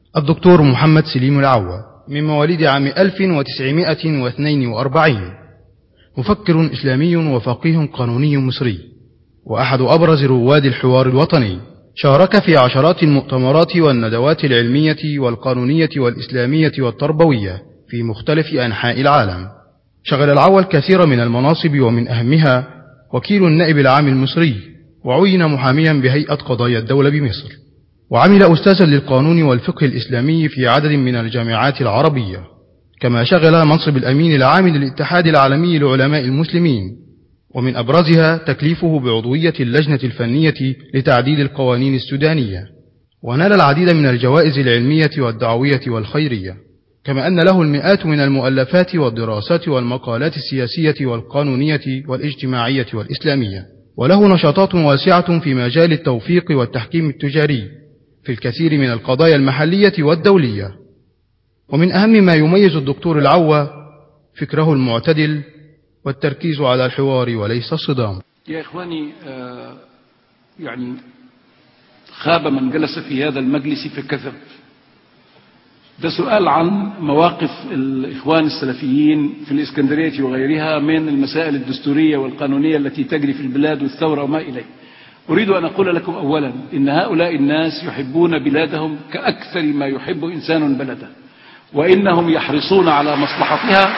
الدكتور محمد سليم العوة من مواليد عام 1942 مفكر إسلامي وفقيه قانوني مصري وأحد أبرز رواد الحوار الوطني شارك في عشرات المؤتمرات والندوات العلمية والقانونية والإسلامية والتربوية في مختلف أنحاء العالم شغل العوى الكثير من المناصب ومن أهمها وكيل النائب العام المصري وعين محاميا بهيئة قضايا الدولة بمصر وعمل أستاذا للقانون والفقه الإسلامي في عدد من الجامعات العربية كما شغل منصب الأمين العام للاتحاد العالمي لعلماء المسلمين ومن أبرزها تكليفه بعضوية اللجنة الفنية لتعديل القوانين السودانية ونال العديد من الجوائز العلمية والدعوية والخيرية كما أن له المئات من المؤلفات والدراسات والمقالات السياسية والقانونية والاجتماعية والإسلامية وله نشاطات واسعة في مجال التوفيق والتحكيم التجاري في الكثير من القضايا المحلية والدولية ومن أهم ما يميز الدكتور العوة فكره المعتدل والتركيز على الحوار وليس الصدام يا إخواني آه يعني خاب من جلس في هذا المجلس فكذب ده سؤال عن مواقف الإخوان السلفيين في الإسكندرية وغيرها من المسائل الدستورية والقانونية التي تجري في البلاد والثورة وما إليه أريد أن أقول لكم أولا إن هؤلاء الناس يحبون بلادهم كأكثر ما يحب إنسان بلده وإنهم يحرصون على مصلحتها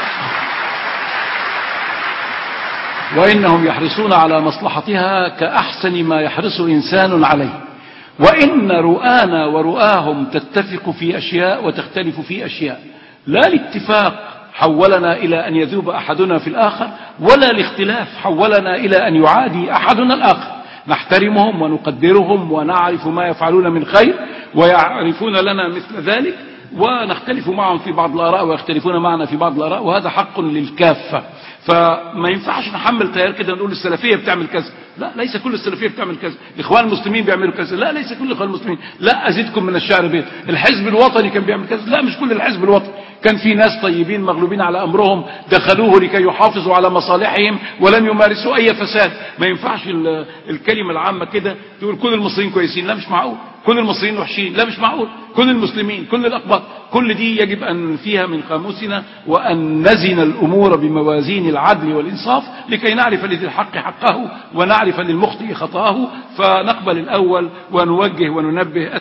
وإنهم يحرصون على مصلحتها كأحسن ما يحرص إنسان عليه وإن رؤانا ورؤاهم تتفق في أشياء وتختلف في أشياء لا الاتفاق حولنا إلى أن يذوب أحدنا في الآخر ولا الاختلاف حولنا إلى أن يعادي أحدنا الآخر نحترمهم ونقدرهم ونعرف ما يفعلون من خير ويعرفون لنا مثل ذلك ونختلف معهم في بعض الآراء ويختلفون معنا في بعض الآراء وهذا حق للكافة فما ينفعش نحمل تيار كده نقول السلفية بتعمل كذا لا ليس كل السلفية بتعمل كذا الإخوان المسلمين بيعملوا كذا لا ليس كل الإخوان المسلمين لا أزيدكم من الشعر بيت الحزب الوطني كان بيعمل كذا لا مش كل الحزب الوطني كان في ناس طيبين مغلوبين على أمرهم دخلوه لكي يحافظوا على مصالحهم ولم يمارسوا أي فساد ما ينفعش الكلمة العامة كده تقول كل المصريين كويسين لا مش معقول كل المصريين وحشين لا مش معقول كل المسلمين كل الأقباط كل دي يجب أن فيها من قاموسنا وأن نزن الأمور بموازين العدل والإنصاف لكي نعرف لذي الحق حقه ونعرف للمخطئ خطاه فنقبل الأول ونوجه وننبه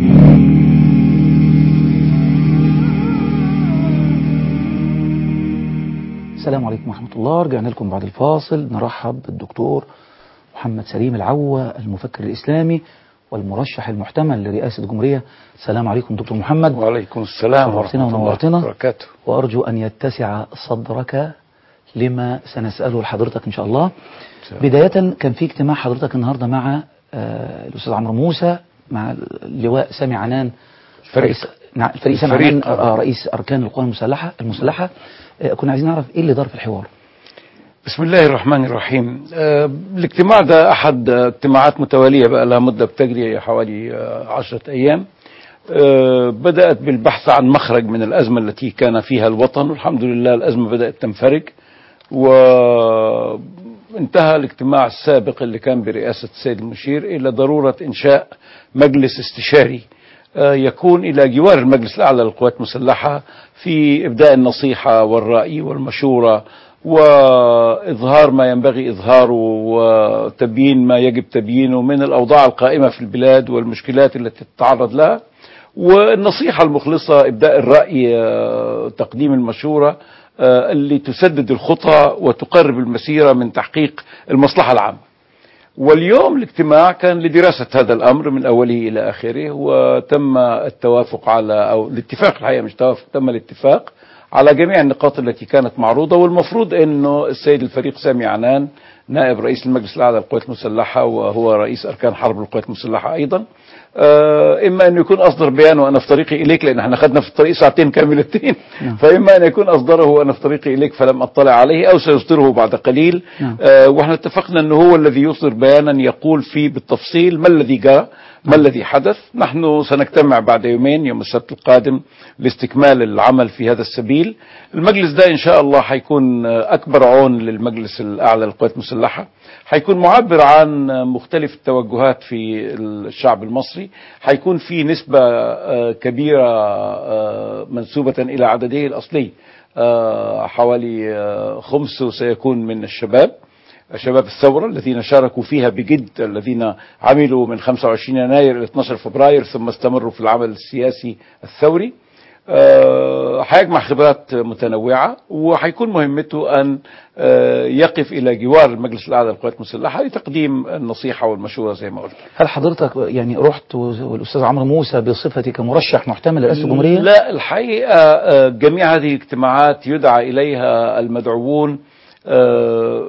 السلام عليكم ورحمة الله رجعنا لكم بعد الفاصل نرحب بالدكتور محمد سليم العوة المفكر الإسلامي والمرشح المحتمل لرئاسة الجمهورية السلام عليكم دكتور محمد وعليكم السلام ورحمة الله ونورتنا وبركاته وأرجو أن يتسع صدرك لما سنسأله لحضرتك إن شاء الله بداية كان في اجتماع حضرتك النهاردة مع آه الأستاذ عمرو موسى مع اللواء سامي عنان فريق رئيس نعم الفريق سامي عنان آه رئيس أركان القوى المسلحة المسلحة آه كنا عايزين نعرف إيه اللي دار في الحوار بسم الله الرحمن الرحيم آه الاجتماع ده أحد اجتماعات متوالية بقى لها مدة بتجري حوالي آه عشرة أيام آه بدأت بالبحث عن مخرج من الأزمة التي كان فيها الوطن والحمد لله الأزمة بدأت تنفرج وانتهى الاجتماع السابق اللي كان برئاسة السيد المشير إلى ضرورة إنشاء مجلس استشاري يكون إلى جوار المجلس الأعلى للقوات المسلحة في إبداء النصيحة والرأي والمشورة وإظهار ما ينبغي إظهاره وتبيين ما يجب تبيينه من الأوضاع القائمة في البلاد والمشكلات التي تتعرض لها والنصيحة المخلصة إبداء الرأي تقديم المشورة اللي تسدد الخطى وتقرب المسيرة من تحقيق المصلحة العامة واليوم الاجتماع كان لدراسة هذا الأمر من أوله إلى آخره وتم التوافق على أو الاتفاق الحقيقة مش توافق تم الاتفاق على جميع النقاط التي كانت معروضة والمفروض أنه السيد الفريق سامي عنان نائب رئيس المجلس الأعلى للقوات المسلحة وهو رئيس أركان حرب القوات المسلحة أيضا إما أن يكون أصدر بيان وأنا في طريقي إليك لأن احنا خدنا في الطريق ساعتين كاملتين فإما أن يكون أصدره وأنا في طريقي إليك فلم أطلع عليه أو سيصدره بعد قليل آه وإحنا اتفقنا أنه هو الذي يصدر بيانا يقول فيه بالتفصيل ما الذي جرى ما الذي حدث نحن سنجتمع بعد يومين يوم السبت القادم لاستكمال العمل في هذا السبيل المجلس ده إن شاء الله حيكون أكبر عون للمجلس الأعلى للقوات المسلحة المسلحة هيكون معبر عن مختلف التوجهات في الشعب المصري هيكون في نسبة آه، كبيرة آه، منسوبة إلى عدده الأصلي آه، حوالي آه، خمسه سيكون من الشباب شباب الثورة الذين شاركوا فيها بجد الذين عملوا من 25 يناير إلى 12 فبراير ثم استمروا في العمل السياسي الثوري آه، هيجمع خبرات متنوعة وهيكون مهمته أن آه، يقف إلى جوار المجلس الأعلى للقوات المسلحة لتقديم النصيحة والمشورة زي ما قلت هل حضرتك يعني رحت والأستاذ عمرو موسى بصفتك مرشح محتمل لرئاسة الجمهورية؟ لا الحقيقة آه، جميع هذه الاجتماعات يدعى إليها المدعوون آه،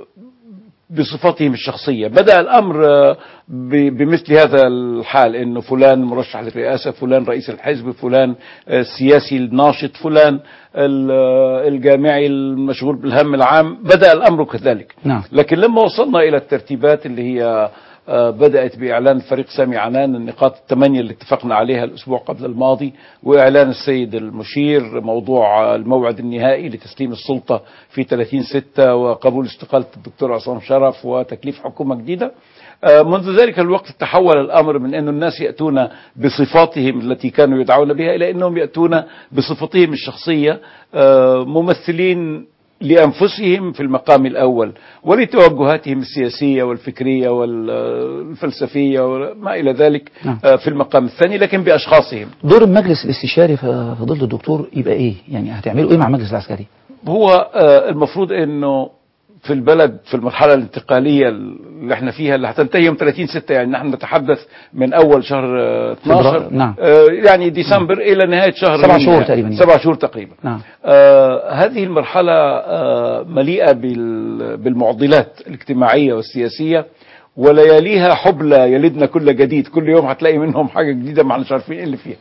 بصفتهم الشخصية بدأ الأمر آه، ب- بمثل هذا الحال أنه فلان مرشح للرئاسة فلان رئيس الحزب فلان آه، السياسي الناشط فلان ال- آه، الجامعي المشغول بالهم العام بدأ الأمر كذلك نعم. لكن لما وصلنا إلى الترتيبات اللي هي آه، بدأت بإعلان فريق سامي عنان النقاط الثمانية اللي اتفقنا عليها الأسبوع قبل الماضي وإعلان السيد المشير موضوع آه، الموعد النهائي لتسليم السلطة في 30 ستة وقبول استقالة الدكتور عصام شرف وتكليف حكومة جديدة آه، منذ ذلك الوقت تحول الأمر من أن الناس يأتون بصفاتهم التي كانوا يدعون بها إلى أنهم يأتون بصفتهم الشخصية آه، ممثلين لأنفسهم في المقام الأول ولتوجهاتهم السياسية والفكرية والفلسفية وما إلى ذلك نعم. آه، في المقام الثاني لكن بأشخاصهم دور المجلس الاستشاري ف- فضيلة الدكتور يبقى إيه؟ يعني هتعملوا إيه مع المجلس العسكري؟ هو آه، المفروض أنه في البلد في المرحلة الانتقالية اللي احنا فيها اللي هتنتهي يوم 30 6 يعني نحن نتحدث من أول شهر آه، 12 فبراير، نعم. آه، يعني ديسمبر إلى نهاية شهر سبع يونيو شهور يعني. تقريباً يعني. سبع شهور تقريبا نعم آه هذه المرحلة آه مليئة بال- بالمعضلات الاجتماعية والسياسية ولياليها حبلى يلدنا كل جديد كل يوم هتلاقي منهم حاجة جديدة ما احناش عارفين ايه اللي فيها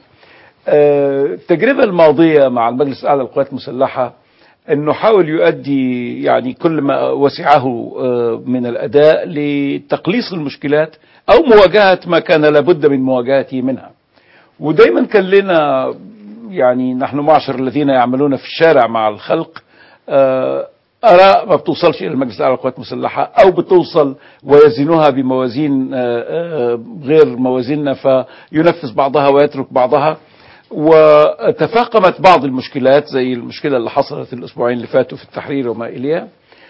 آه التجربة الماضية مع المجلس الأعلى للقوات المسلحة انه حاول يؤدي يعني كل ما وسعه آه، من الاداء لتقليص المشكلات او مواجهه ما كان لابد من مواجهته منها. ودايما كان لنا يعني نحن معشر الذين يعملون في الشارع مع الخلق آه، آراء ما بتوصلش إلى المجلس الأعلى للقوات المسلحة أو بتوصل ويزنوها بموازين آه، آه، غير موازيننا فينفذ بعضها ويترك بعضها وتفاقمت بعض المشكلات زي المشكلة اللي حصلت الأسبوعين اللي فاتوا في التحرير وما إليها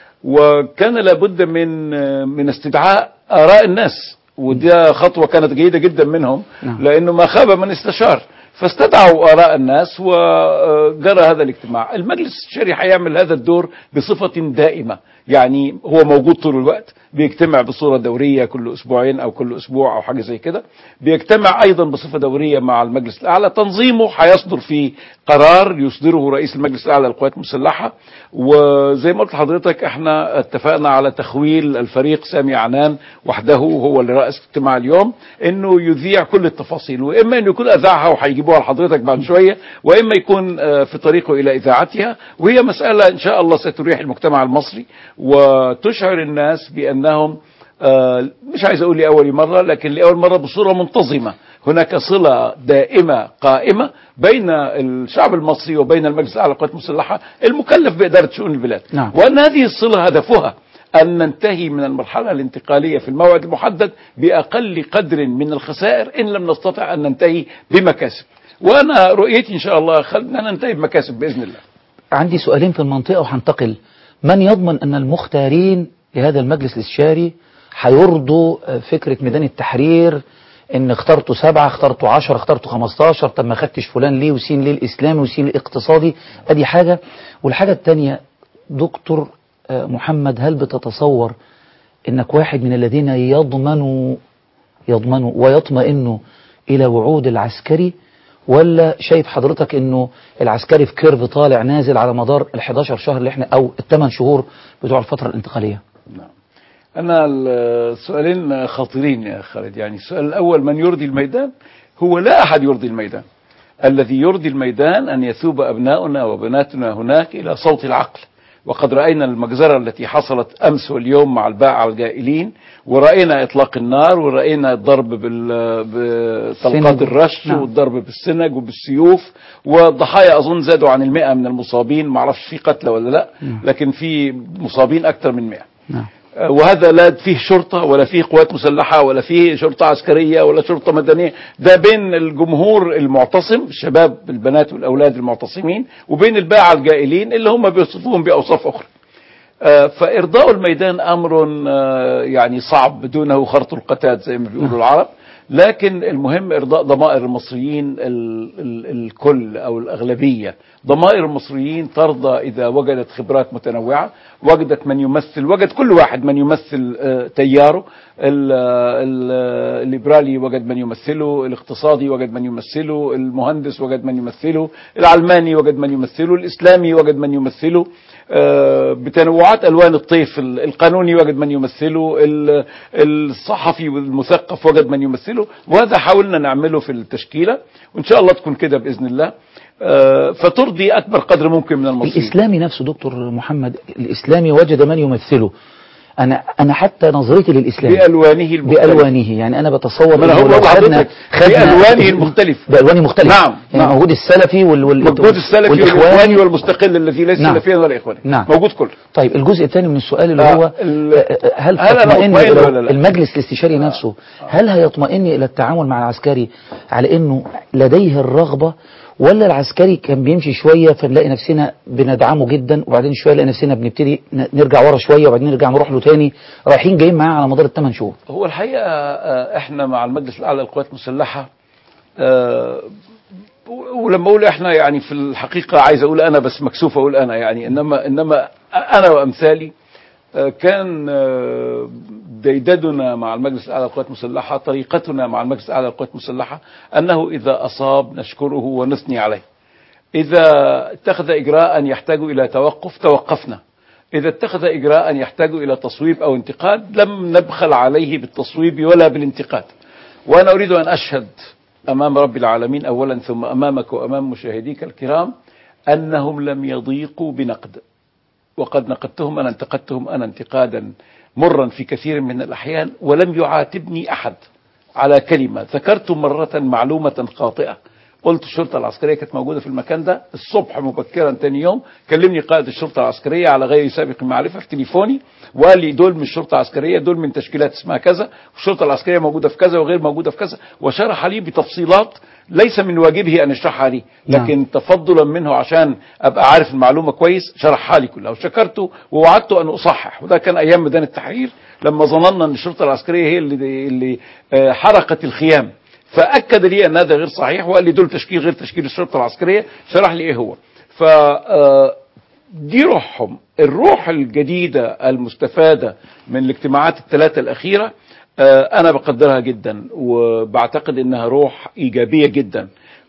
وكان لابد من من استدعاء آراء الناس وده خطوة كانت جيدة جدا منهم نعم. لأنه ما خاب من استشار فاستدعوا آراء الناس وجرى هذا الاجتماع المجلس الشرعي هيعمل هذا الدور بصفة دائمة يعني هو موجود طول الوقت بيجتمع بصورة دورية كل أسبوعين أو كل أسبوع أو حاجة زي كده بيجتمع أيضا بصفة دورية مع المجلس الأعلى تنظيمه هيصدر فيه قرار يصدره رئيس المجلس الأعلى للقوات المسلحة وزي ما قلت لحضرتك احنا اتفقنا على تخويل الفريق سامي عنان وحده هو اللي رأس اجتماع اليوم انه يذيع كل التفاصيل واما انه يكون اذاعها وهيجيبوها لحضرتك بعد شويه واما يكون آه، في طريقه الى اذاعتها وهي مساله ان شاء الله ستريح المجتمع المصري وتشعر الناس بانهم آه، مش عايز اقول لاول مره لكن لاول مره بصوره منتظمه هناك صله دائمه قائمه بين الشعب المصري وبين المجلس الاعلى للقوات المسلحه المكلف باداره شؤون البلاد نعم. وان هذه الصله هدفها أن ننتهي من المرحلة الانتقالية في الموعد المحدد بأقل قدر من الخسائر إن لم نستطع أن ننتهي بمكاسب وأنا رؤيتي إن شاء الله خلنا ننتهي بمكاسب بإذن الله عندي سؤالين في المنطقة وهنتقل من يضمن أن المختارين لهذا المجلس الاستشاري هيرضوا آه، فكرة ميدان التحرير ان اخترتوا سبعة اخترتوا عشرة اخترتوا خمستاشر طب ما خدتش فلان ليه وسين ليه الاسلامي وسين ليه الاقتصادي ادي حاجة والحاجة التانية دكتور آه، محمد هل بتتصور انك واحد من الذين يضمنوا يضمنوا ويطمئنوا الى وعود العسكري ولا شايف حضرتك انه العسكري في كيرف طالع نازل على مدار ال 11 شهر اللي احنا او الثمان شهور بتوع الفترة الانتقالية أنا السؤالين خطيرين يا خالد يعني السؤال الأول من يرضي الميدان هو لا أحد يرضي الميدان الذي يرضي الميدان أن يثوب أبناؤنا وبناتنا هناك إلى صوت العقل وقد رأينا المجزرة التي حصلت أمس واليوم مع الباعة والجائلين ورأينا إطلاق النار ورأينا الضرب بال- بطلقات سنج. الرش نعم. والضرب بالسنج وبالسيوف والضحايا أظن زادوا عن المئة من المصابين معرفش في قتلى ولا لا نعم. لكن في مصابين أكثر من مئة نعم آه، وهذا لا فيه شرطة ولا فيه قوات مسلحة ولا فيه شرطة عسكرية ولا شرطة مدنية ده بين الجمهور المعتصم الشباب البنات والأولاد المعتصمين وبين الباعة الجائلين اللي هم بيوصفوهم بأوصاف أخرى آه، فإرضاء الميدان أمر آه، يعني صعب بدونه خرط القتاد زي ما بيقولوا العرب لكن المهم إرضاء ضمائر المصريين ال ال الكل أو الأغلبية ضمائر المصريين ترضى إذا وجدت خبرات متنوعة وجدت من يمثل وجد كل واحد من يمثل آه، تياره ال- ال- الليبرالي وجد من يمثله الاقتصادي وجد من يمثله المهندس وجد من يمثله العلماني وجد من يمثله الإسلامي وجد من يمثله آه، بتنوعات ألوان الطيف ال- القانوني وجد من يمثله ال- الصحفي والمثقف وجد من يمثله وهذا حاولنا نعمله في التشكيلة وإن شاء الله تكون كده بإذن الله آه، فترضي أكبر قدر ممكن من المصريين الإسلامي نفسه دكتور محمد الإسلامي وجد من يمثله أنا أنا حتى نظرتي للإسلام بألوانه المختلفة بألوانه يعني أنا بتصور ما أنا إنه هقول لو لحضرتك بألوانه المختلفة. بألوانه مختلفة نعم، يعني نعم. موجود السلفي وال... وال... موجود السلفي والإخواني والمستقل الذي ليس نعم. سلفيا ولا إخواني نعم. موجود كله طيب الجزء الثاني من السؤال اللي آه، هو ال- آه، هل هل أنا تطمئن مطمئن إلى- ولا لا؟ المجلس الاستشاري نفسه هل هيطمئن إلى التعامل مع العسكري على إنه لديه الرغبة ولا العسكري كان بيمشي شوية فنلاقي نفسنا بندعمه جدا وبعدين شوية نلاقي نفسنا بنبتدي ن- نرجع ورا شوية وبعدين نرجع نروح له تاني رايحين جايين معاه على مدار الثمان شهور هو الحقيقة آه، احنا مع المجلس الأعلى للقوات المسلحة آه، و- ولما اقول احنا يعني في الحقيقة عايز اقول انا بس مكسوف اقول انا يعني انما انما انا وامثالي آه، كان آه، ديددنا مع المجلس الاعلى للقوات المسلحة طريقتنا مع المجلس الاعلى للقوات المسلحة انه اذا اصاب نشكره ونثني عليه إذا اتخذ إجراء يحتاج إلى توقف توقفنا إذا اتخذ إجراء يحتاج إلى تصويب أو انتقاد لم نبخل عليه بالتصويب ولا بالانتقاد وأنا أريد أن أشهد أمام رب العالمين أولا ثم أمامك وأمام مشاهديك الكرام أنهم لم يضيقوا بنقد وقد نقدتهم أنا انتقدتهم أنا انتقادا مرا في كثير من الأحيان ولم يعاتبني أحد على كلمة ذكرت مرة معلومة خاطئة قلت الشرطة العسكرية كانت موجودة في المكان ده الصبح مبكرا تاني يوم كلمني قائد الشرطة العسكرية على غير سابق معرفة في تليفوني وقال لي دول من الشرطة العسكرية دول من تشكيلات اسمها كذا والشرطة العسكرية موجودة في كذا وغير موجودة في كذا وشرح لي بتفصيلات ليس من واجبه أن يشرحها لي نعم. لكن تفضلا منه عشان أبقى عارف المعلومة كويس شرحها لي كلها وشكرته ووعدته أن أصحح وده كان أيام ميدان التحرير لما ظننا أن الشرطة العسكرية هي اللي, اللي آه، حرقت الخيام فأكد لي أن هذا غير صحيح وقال لي دول تشكيل غير تشكيل الشرطة العسكرية شرح لي إيه هو ف آه، دي روحهم الروح الجديدة المستفادة من الاجتماعات الثلاثة الأخيرة آه، أنا بقدرها جدا وبعتقد إنها روح إيجابية جدا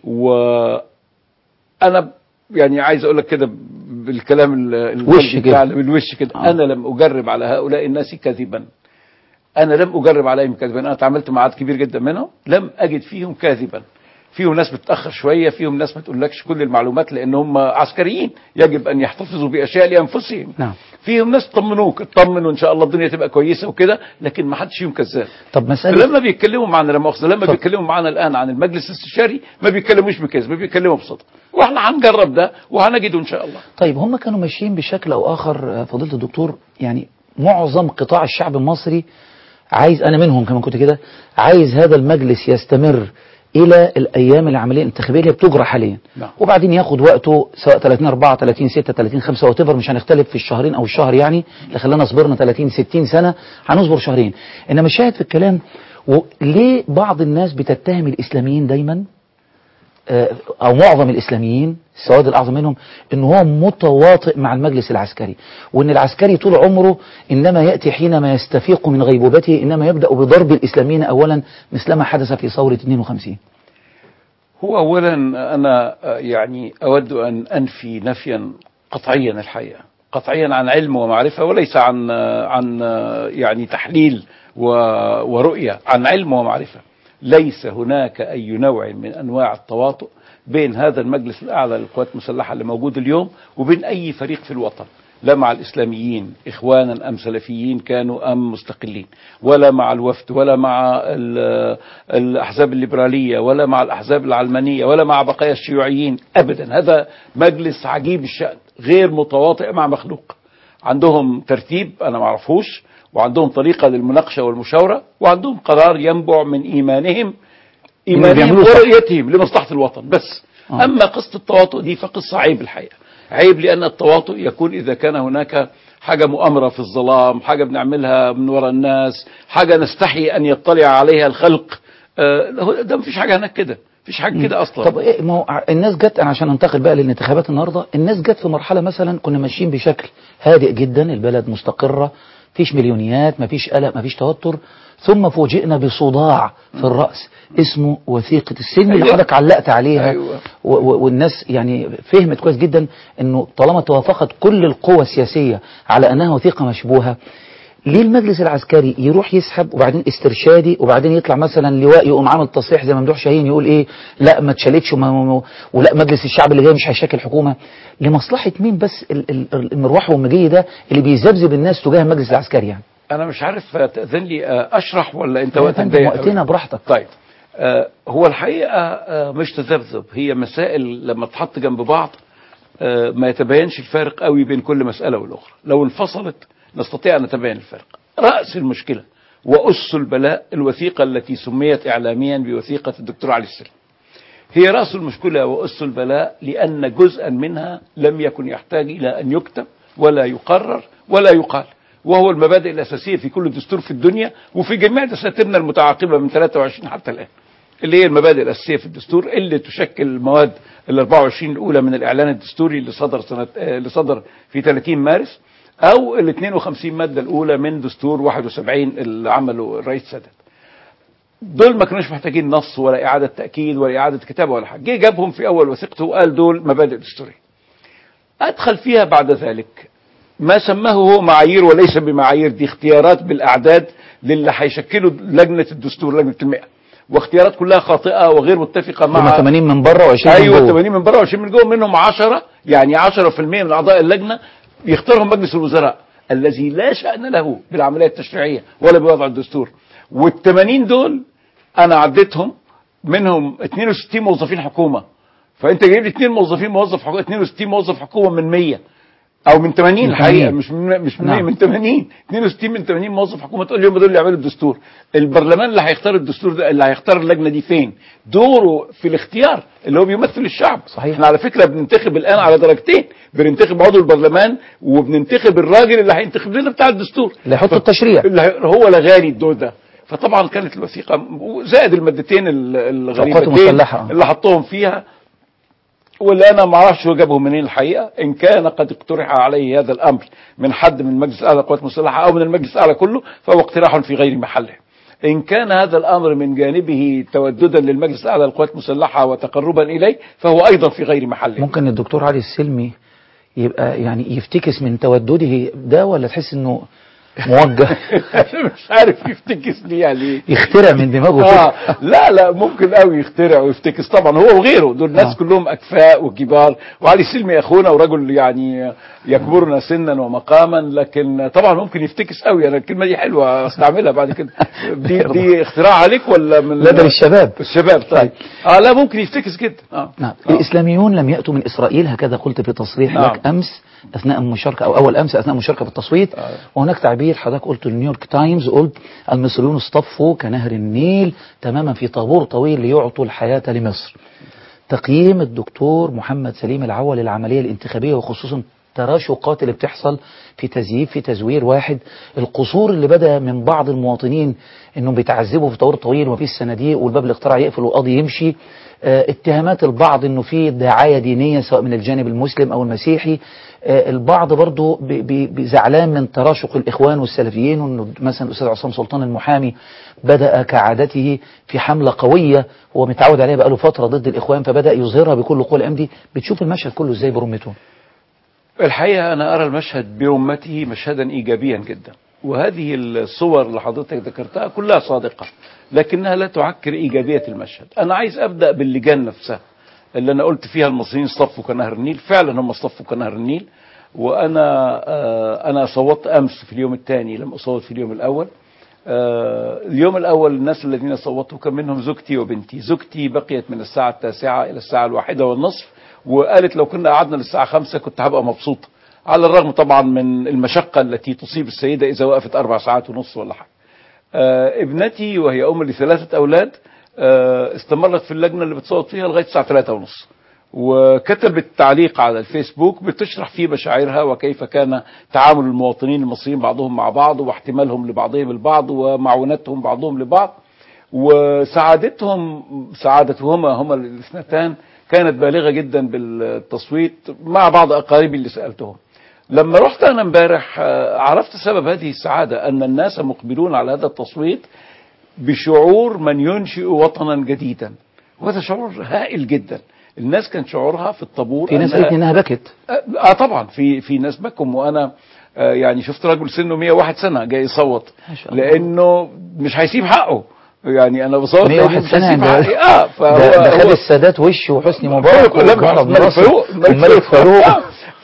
وأنا يعني عايز أقول لك كده بالكلام ال- القلبي وش كده. بتاعنا، بالوش كده آه. أنا لم أجرب على هؤلاء الناس كذبا انا لم اجرب عليهم كذبا انا تعاملت مع عدد كبير جدا منهم لم اجد فيهم كاذبا فيهم ناس بتتاخر شويه فيهم ناس ما تقولكش كل المعلومات لان هم عسكريين يجب ان يحتفظوا باشياء لانفسهم نعم. فيهم ناس طمنوك اطمن وان شاء الله الدنيا تبقى كويسه وكده لكن ما حدش فيهم كذاب طب مسألة لما بيتكلموا معنا لا مؤاخذه لما اتفضل. بيتكلموا معنا الان عن المجلس الاستشاري ما بيتكلموش بكذب بيتكلموا بصدق واحنا هنجرب ده وهنجده ان شاء الله طيب هم كانوا ماشيين بشكل او اخر آه، فضيله الدكتور يعني معظم قطاع الشعب المصري عايز انا منهم كمان كنت كده عايز هذا المجلس يستمر الى الايام العمليه الانتخابيه اللي بتجرى حاليا نعم. وبعدين ياخد وقته سواء 30 4 30 6 30 5 وات مش هنختلف في الشهرين او الشهر يعني اللي خلانا صبرنا 30 60 سنه هنصبر شهرين انما الشاهد في الكلام وليه بعض الناس بتتهم الاسلاميين دايما آه، او معظم الاسلاميين السواد الاعظم منهم ان هو متواطئ مع المجلس العسكري وان العسكري طول عمره انما ياتي حينما يستفيق من غيبوبته انما يبدا بضرب الاسلاميين اولا مثلما حدث في ثوره 52 هو اولا انا آه، يعني اود ان انفي نفيا قطعيا الحقيقه قطعيا عن علم ومعرفه وليس عن آه، عن آه، يعني تحليل و- ورؤيه عن علم ومعرفه ليس هناك اي نوع من انواع التواطؤ بين هذا المجلس الاعلى للقوات المسلحه اللي موجود اليوم وبين اي فريق في الوطن لا مع الإسلاميين إخوانا أم سلفيين كانوا أم مستقلين ولا مع الوفد ولا مع ال- الأحزاب الليبرالية ولا مع الأحزاب العلمانية ولا مع بقايا الشيوعيين أبدا هذا مجلس عجيب الشأن غير متواطئ مع مخلوق عندهم ترتيب أنا معرفوش وعندهم طريقة للمناقشة والمشاورة وعندهم قرار ينبع من إيمانهم إيمانهم بيعملوه صح. ورؤيتهم لمصلحة الوطن بس آه. أما قصة التواطؤ دي فقصة عيب الحقيقة عيب لأن التواطؤ يكون إذا كان هناك حاجة مؤامرة في الظلام حاجة بنعملها من وراء الناس حاجة نستحي أن يطلع عليها الخلق آه، هو- ده مفيش حاجة هناك كده مفيش حاجة كده أصلا طب ايه ما هو ع- الناس جت انا عشان انتقل بقى للانتخابات النهارده الناس جت في مرحله مثلا كنا ماشيين بشكل هادئ جدا البلد مستقره مفيش مليونيات مفيش قلق مفيش توتر ثم فوجئنا بصداع في الراس اسمه وثيقه السلم اللي أيوة. حضرتك علقت عليها أيوة. و- و- والناس يعني فهمت كويس جدا انه طالما توافقت كل القوى السياسيه على انها وثيقه مشبوهه ليه المجلس العسكري يروح يسحب وبعدين استرشادي وبعدين يطلع مثلا لواء يقوم عامل تصريح زي ممدوح شاهين يقول ايه لا ما اتشالتش وما وما- ولا مجلس الشعب اللي جاي مش هيشكل حكومه لمصلحه مين بس ال- ال- المروح والمجي ده اللي بيذبذب الناس تجاه المجلس العسكري يعني أنا مش عارف آه، تأذن لي آه، أشرح ولا أنت يا وقتك فندم، ضيق وقتنا أوي؟ براحتك طيب آه، هو الحقيقة آه، مش تذبذب هي مسائل لما تحط جنب بعض آه، ما يتبينش الفارق قوي بين كل مسألة والأخرى لو انفصلت نستطيع أن نتبين الفرق رأس المشكلة وأس البلاء الوثيقة التي سميت إعلاميا بوثيقة الدكتور علي السلم هي رأس المشكلة وأس البلاء لأن جزءا منها لم يكن يحتاج إلى أن يكتب ولا يقرر ولا يقال وهو المبادئ الأساسية في كل دستور في الدنيا وفي جميع دساتيرنا المتعاقبة من 23 حتى الآن اللي هي المبادئ الأساسية في الدستور اللي تشكل المواد ال 24 الأولى من الإعلان الدستوري اللي صدر سنة آه، اللي صدر في 30 مارس أو ال 52 مادة الأولى من دستور 71 اللي عمله الرئيس سادات دول ما كانوش محتاجين نص ولا إعادة تأكيد ولا إعادة كتابة ولا حاجة جه جابهم في أول وثيقته وقال دول مبادئ دستورية أدخل فيها بعد ذلك ما سماه هو معايير وليس بمعايير دي اختيارات بالأعداد للي هيشكلوا لجنة الدستور لجنة المئة واختيارات كلها خاطئة وغير متفقة هم مع 80 من بره و20 ايوه من جوه 80 من بره و20 من جوه منهم 10 يعني 10% من اعضاء اللجنه يختارهم مجلس الوزراء الذي لا شان له بالعمليه التشريعيه ولا بوضع الدستور وال80 دول انا عديتهم منهم 62 موظفين حكومه فانت جايب لي اثنين موظفين موظف حكومه 62 موظف حكومه من 100 او من 80 من الحقيقه 80. مش من مش من, 100 نعم. من 80 62 من 80 موظف حكومه تقول لي هم دول اللي يعملوا الدستور البرلمان اللي هيختار الدستور ده اللي هيختار اللجنه دي فين دوره في الاختيار اللي هو بيمثل الشعب صحيح. احنا على فكره بننتخب الان على درجتين بننتخب عضو البرلمان وبننتخب الراجل اللي هينتخب لنا بتاع الدستور اللي هيحط ف- التشريع. اللي هي- هو لغاني الدور ده فطبعا كانت الوثيقه زائد المادتين ال- الغريبتين مسلحة. اللي حطهم فيها واللي انا ما اعرفش هو جابهم منين الحقيقه ان كان قد اقترح عليه هذا الامر من حد من المجلس الاعلى للقوات المسلحه او من المجلس الاعلى كله فهو اقتراح في غير محله ان كان هذا الامر من جانبه توددا للمجلس الاعلى للقوات المسلحه وتقربا اليه فهو ايضا في غير محله ممكن الدكتور علي السلمي يبقى يعني يفتكس من تودده ده ولا تحس انه موجه انا مش عارف يفتكس ليه يعني يخترع من دماغه آه فكرة. لا لا ممكن قوي يخترع ويفتكس طبعا هو وغيره دول ناس آه. كلهم اكفاء وكبار وعلي سلمي اخونا ورجل يعني يكبرنا سنا ومقاما لكن طبعا ممكن يفتكس قوي انا الكلمه دي حلوه استعملها بعد كده دي دي اختراع عليك ولا من لا ده للشباب الشباب طيب اه لا ممكن يفتكس جدا اه نعم آه. الإسلاميون لم يأتوا من إسرائيل هكذا قلت في تصريح نعم. لك أمس أثناء المشاركة أو أول أمس أثناء المشاركة في التصويت آه. وهناك تعبير حضرتك قلت لنيويورك تايمز قلت المصريون اصطفوا كنهر النيل تماما في طابور طويل ليعطوا الحياة لمصر تقييم الدكتور محمد سليم العول للعملية الانتخابية وخصوصا تراشقات اللي بتحصل في تزييف في تزوير واحد القصور اللي بدأ من بعض المواطنين انهم بيتعذبوا في طور طويل ومفيش صناديق والباب الاقتراع يقفل والقاضي يمشي آه، اتهامات البعض انه في دعاية دينية سواء من الجانب المسلم او المسيحي آه، البعض برضو بي- بي- بي- زعلان من تراشق الاخوان والسلفيين وانه مثلا الاستاذ عصام سلطان المحامي بدأ كعادته في حملة قوية هو متعود عليها بقاله فترة ضد الاخوان فبدأ يظهرها بكل قوة الأيام دي بتشوف المشهد كله ازاي برمته الحقيقة أنا أرى المشهد برمته مشهدا إيجابيا جدا وهذه الصور اللي حضرتك ذكرتها كلها صادقة لكنها لا تعكر إيجابية المشهد أنا عايز أبدأ باللجان نفسها اللي أنا قلت فيها المصريين اصطفوا كنهر النيل فعلا هم اصطفوا كنهر النيل وأنا آه أنا صوتت أمس في اليوم الثاني لم أصوت في اليوم الأول آه، اليوم الأول الناس الذين صوتوا كان منهم زوجتي وبنتي زوجتي بقيت من الساعة التاسعة إلى الساعة الواحدة والنصف وقالت لو كنا قعدنا للساعة خمسة كنت هبقى مبسوطة على الرغم طبعا من المشقة التي تصيب السيدة إذا وقفت أربع ساعات ونص ولا حاجة آه، ابنتي وهي أم لثلاثة أولاد آه، استمرت في اللجنة اللي بتصوت فيها لغاية الساعة ثلاثة ونص وكتبت تعليق على الفيسبوك بتشرح فيه مشاعرها وكيف كان تعامل المواطنين المصريين بعضهم مع بعض واحتمالهم لبعضهم البعض ومعونتهم بعضهم لبعض وسعادتهم سعادتهما هما الاثنتان كانت بالغة جدا بالتصويت مع بعض أقاربي اللي سألتهم لما رحت أنا امبارح آه، عرفت سبب هذه السعادة أن الناس مقبلون على هذا التصويت بشعور من ينشئ وطنا جديدا وهذا شعور هائل جدا الناس كان شعورها في الطابور في ناس أنها- قالت لي انها بكت اه طبعا في في ناس بكم وانا آه يعني شفت رجل سنه 101 سنه جاي يصوت ما شاء الله. لانه مش هيسيب حقه يعني انا بصوت 101 لأنه مش سنة هيسيب يعني حقي اه فهو ده, ده خد هو السادات وش وحسني مبارك فاروق لا وجمال عبد الملك الناصر فاروق والملك فاروق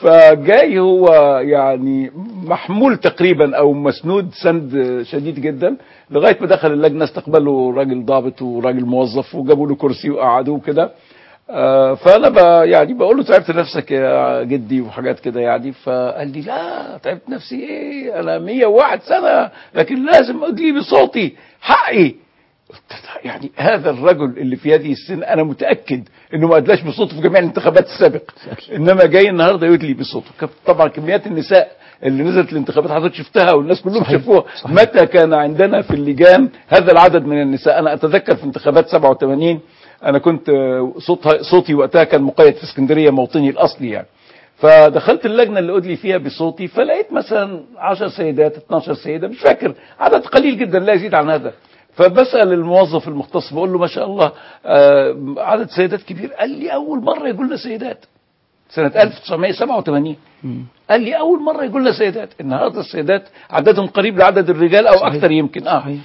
فجاي هو يعني محمول تقريبا او مسنود سند شديد جدا لغايه ما دخل اللجنه استقبله راجل ضابط وراجل موظف وجابوا له كرسي وقعدوه كده آه، فانا ب يعني بقول له تعبت نفسك يا جدي وحاجات كده يعني فقال لي لا تعبت نفسي ايه انا 101 سنه لكن لازم ادلي بصوتي حقي قلت له يعني هذا الرجل اللي في هذه السن انا متاكد انه ما ادلاش بصوته في جميع الانتخابات السابقه انما جاي النهارده يدلي بصوته كان طبعا كميات النساء اللي نزلت الانتخابات حضرتك شفتها والناس كلهم صحيح. شافوها صحيح. متى كان عندنا في اللجان هذا العدد من النساء انا اتذكر في انتخابات 87 انا كنت آه، صوتها صوتي وقتها كان مقيد في اسكندريه موطني الاصلي يعني فدخلت اللجنه اللي ادلي فيها بصوتي فلقيت مثلا 10 سيدات 12 سيده مش فاكر عدد قليل جدا لا يزيد عن هذا فبسال الموظف المختص بقول له ما شاء الله آه، عدد سيدات كبير قال لي اول مره يقول لنا سيدات سنه 1987 قال لي اول مره يقول لنا سيدات النهارده السيدات عددهم قريب لعدد الرجال او صحيح. اكثر يمكن اه صحيح.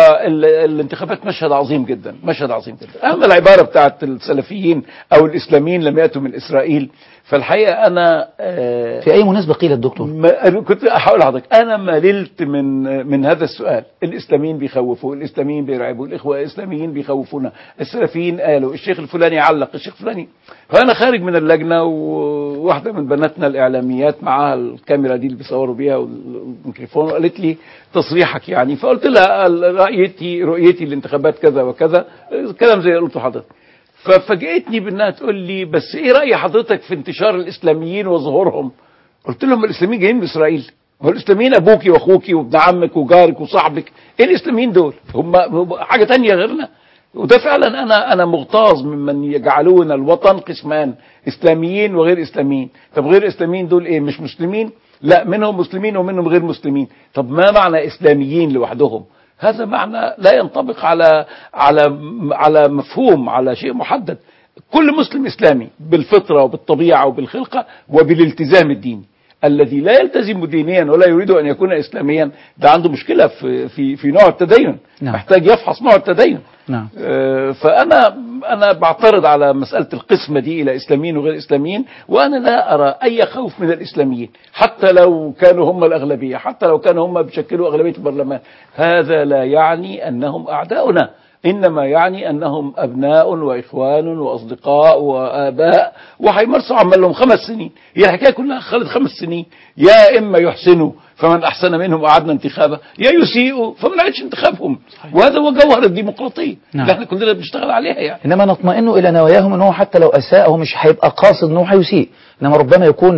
فالانتخابات مشهد عظيم جدا مشهد عظيم جدا اما العباره بتاعت السلفيين او الاسلاميين لم ياتوا من اسرائيل فالحقيقه انا آه في اي مناسبه قيل الدكتور ما أنا كنت هقول لحضرتك انا مللت من من هذا السؤال الاسلاميين بيخوفوا الاسلاميين بيرعبوا الاخوه الاسلاميين بيخوفونا السلفيين قالوا الشيخ الفلاني علق الشيخ الفلاني فانا خارج من اللجنه وواحده من بناتنا الاعلاميات معاها الكاميرا دي اللي بيصوروا بيها والميكروفون وقالت لي تصريحك يعني فقلت لها رايتي رؤيتي للانتخابات كذا وكذا كلام زي اللي قلته حضرتك ففاجئتني بانها تقول لي بس ايه راي حضرتك في انتشار الاسلاميين وظهورهم قلت لهم الاسلاميين جايين من اسرائيل هو الاسلاميين ابوكي واخوكي وابن عمك وجارك وصاحبك ايه الاسلاميين دول هم هم حاجه تانية غيرنا وده فعلا انا انا مغتاظ ممن يجعلون الوطن قسمان اسلاميين وغير اسلاميين طب غير اسلاميين دول ايه مش مسلمين لا منهم مسلمين ومنهم غير مسلمين طب ما معنى اسلاميين لوحدهم هذا معنى لا ينطبق على على على مفهوم على شيء محدد كل مسلم اسلامي بالفطره وبالطبيعه وبالخلقه وبالالتزام الديني الذي لا يلتزم دينيا ولا يريد ان يكون اسلاميا ده عنده مشكله في في في نوع التدين نعم. محتاج يفحص نوع التدين نعم آه، فانا انا بعترض على مساله القسمه دي الى اسلاميين وغير اسلاميين وانا لا ارى اي خوف من الاسلاميين حتى لو كانوا هم الاغلبيه حتى لو كانوا هم بيشكلوا اغلبيه البرلمان هذا لا يعني انهم اعداؤنا انما يعني انهم ابناء واخوان واصدقاء واباء وهيمارسوا عملهم خمس سنين هي الحكايه كلها خلت خمس سنين يا اما يحسنوا فمن احسن منهم اعدنا انتخابه يا يسيئوا فما نعيدش انتخابهم وهذا هو جوهر الديمقراطيه نعم. اللي احنا كلنا بنشتغل عليها يعني انما نطمئن الى نواياهم ان هو حتى لو اساء هو مش هيبقى قاصد ان هو هيسيء انما ربما يكون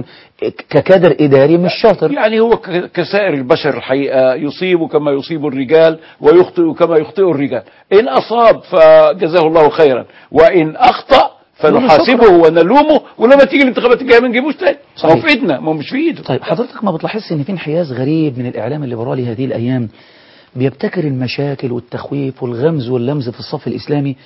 ككادر اداري مش شاطر يعني هو ك- كسائر البشر الحقيقة يصيب كما يصيب الرجال ويخطئ كما يخطئ الرجال إن أصاب فجزاه الله خيرا وإن أخطأ فنحاسبه ونلومه ولما تيجي الانتخابات الجاية ما نجيبوش تاني ما هو صحيح. في ايدنا ما هو مش في ايده طيب حضرتك ما بتلاحظش ان في انحياز غريب من الاعلام الليبرالي هذه الايام بيبتكر المشاكل والتخويف والغمز واللمز في الصف الاسلامي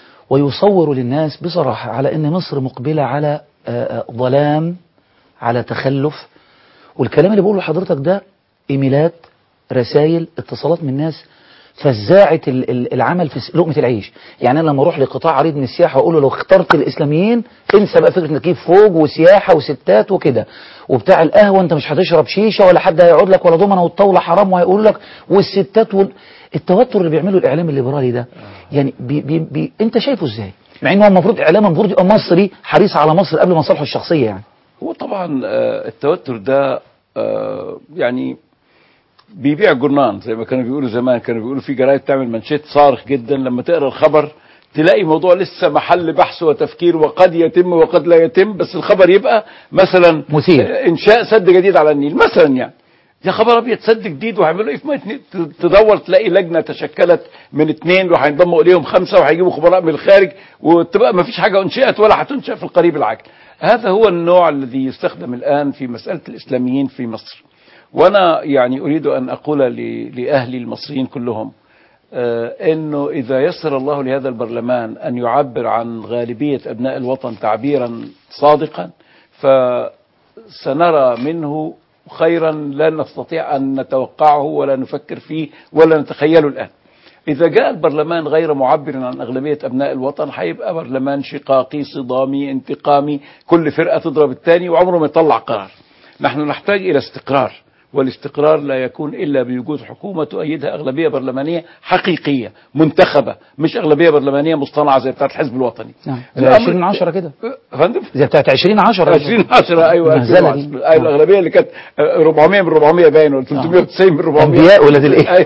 ويصور للناس بصراحه على ان مصر مقبله على آه، آه، ظلام على تخلف والكلام اللي بقوله لحضرتك ده ايميلات رسائل اتصالات من ناس فزاعة ال- ال- العمل في س- لقمة العيش يعني أنا لما أروح لقطاع عريض من السياحة وأقول له لو اخترت الإسلاميين انسى بقى فكرة نجيب فوق وسياحة وستات وكده وبتاع القهوة أنت مش هتشرب شيشة ولا حد هيقعد لك ولا ضمنة والطاولة حرام وهيقول لك والستات وال... التوتر اللي بيعمله الإعلام الليبرالي ده يعني بي بي بي أنت شايفه إزاي؟ مع إن هو المفروض إعلام المفروض يبقى مصري حريص على مصر قبل مصالحه الشخصية يعني هو طبعا آه، التوتر ده آه، يعني بيبيع جرنان زي ما كانوا بيقولوا زمان كانوا بيقولوا في جرايد تعمل منشيت صارخ جدا لما تقرا الخبر تلاقي موضوع لسه محل بحث وتفكير وقد يتم وقد لا يتم بس الخبر يبقى مثلا مثير. آه، انشاء سد جديد على النيل مثلا يعني يا خبر ابيض سد جديد وهيعملوا ايه في ميه النيل؟ ت- تدور تلاقي لجنه تشكلت من اثنين وهينضموا اليهم خمسه وهيجيبوا خبراء من الخارج وتبقى ما فيش حاجه انشئت ولا هتنشا في القريب العاجل. هذا هو النوع الذي يستخدم الان في مساله الاسلاميين في مصر. وانا يعني اريد ان اقول ل- لاهلي المصريين كلهم آه، انه اذا يسر الله لهذا البرلمان ان يعبر عن غالبيه ابناء الوطن تعبيرا صادقا فسنرى منه خيرا لا نستطيع ان نتوقعه ولا نفكر فيه ولا نتخيله الان. إذا جاء البرلمان غير معبر عن أغلبية أبناء الوطن هيبقى برلمان شقاقي صدامي انتقامي كل فرقة تضرب الثاني وعمره ما يطلع قرار نحن نحتاج إلى استقرار والاستقرار لا يكون إلا بوجود حكومة تؤيدها أغلبية برلمانية حقيقية منتخبة مش أغلبية برلمانية مصطنعة زي بتاعت الحزب الوطني نعم زي الأمر- 20 10 كده أه، فندم زي بتاعت 20 10 20 10 ايوه المهزلة 2010. دي. ايوه الاغلبيه اللي كانت 400 من 400 باين ولا 390 من 400 أنبياء ولاد الإيه؟ أيوة.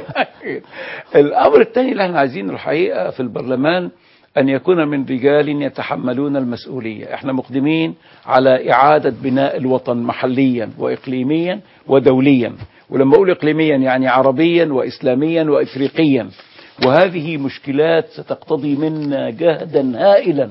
الامر الثاني اللي احنا عايزينه الحقيقه في البرلمان ان يكون من رجال يتحملون المسؤوليه احنا مقدمين على اعاده بناء الوطن محليا واقليميا ودوليا ولما اقول اقليميا يعني عربيا واسلاميا وافريقيا وهذه مشكلات ستقتضي منا جهدا هائلا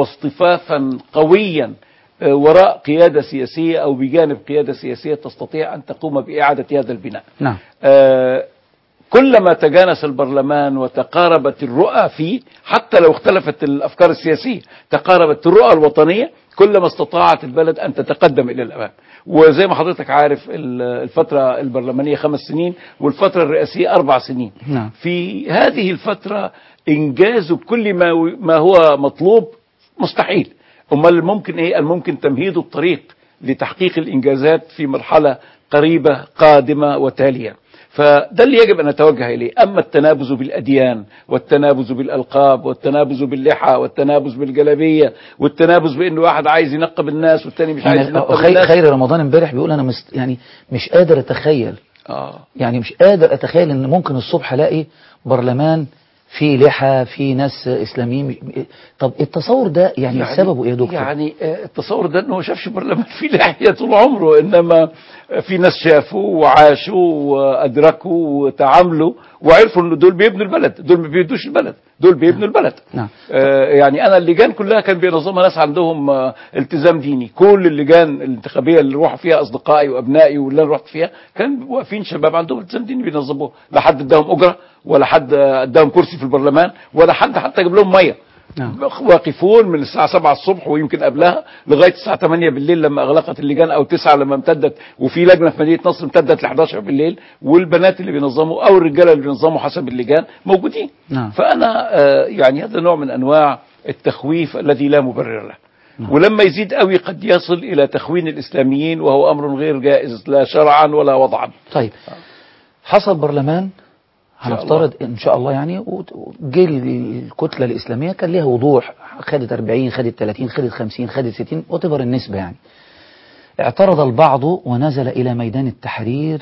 واصطفافا قويا آه، وراء قيادة سياسية أو بجانب قيادة سياسية تستطيع أن تقوم بإعادة هذا البناء نعم آه، كلما تجانس البرلمان وتقاربت الرؤى فيه حتى لو اختلفت الافكار السياسيه تقاربت الرؤى الوطنيه كلما استطاعت البلد ان تتقدم الى الامام وزي ما حضرتك عارف ال- الفتره البرلمانيه خمس سنين والفتره الرئاسيه اربع سنين نعم. في هذه الفتره انجاز كل ما ما هو مطلوب مستحيل امال ممكن ايه الممكن تمهيد الطريق لتحقيق الانجازات في مرحله قريبه قادمه وتاليه فده اللي يجب ان نتوجه اليه، اما التنابز بالاديان والتنابز بالالقاب والتنابز باللحى والتنابز بالجلابيه والتنابز بان واحد عايز ينقب الناس والتاني مش عايز يعني ينقب خير, الناس خير رمضان امبارح بيقول انا مست يعني مش قادر اتخيل اه يعني مش قادر اتخيل ان ممكن الصبح الاقي برلمان في لحى في ناس اسلاميين مش- طب التصور ده يعني, يعني سببه ايه يا دكتور؟ يعني آه، التصور ده انه ما شافش برلمان فيه لحيه طول عمره انما في ناس شافوا وعاشوا وادركوا وتعاملوا وعرفوا ان دول بيبنوا البلد دول ما بيبنوش البلد دول بيبنوا البلد نعم. آه، يعني انا اللجان كلها كان بينظمها ناس عندهم آه، التزام ديني كل اللجان الانتخابيه اللي روحوا فيها اصدقائي وابنائي واللي انا رحت فيها كان واقفين شباب عندهم التزام ديني بينظموه لا حد اداهم اجره ولا حد آه، اداهم كرسي في البرلمان ولا حد حتى جاب لهم ميه نعم. واقفون من الساعة 7 الصبح ويمكن قبلها لغاية الساعة 8 بالليل لما أغلقت اللجان أو 9 لما امتدت وفي لجنة في مدينة نصر امتدت ل 11 بالليل والبنات اللي بينظموا أو الرجالة اللي بينظموا حسب اللجان موجودين نعم. فأنا آه، يعني هذا نوع من أنواع التخويف الذي لا مبرر له ولما يزيد قوي قد يصل إلى تخوين الإسلاميين وهو أمر غير جائز لا شرعا ولا وضعا طيب حصل برلمان شاء هنفترض ان شاء الله يعني وت- وجه الكتله الاسلاميه كان ليها وضوح خدت 40 خدت 30 خدت 50 خدت 60 وتبر النسبه يعني اعترض البعض ونزل الى ميدان التحرير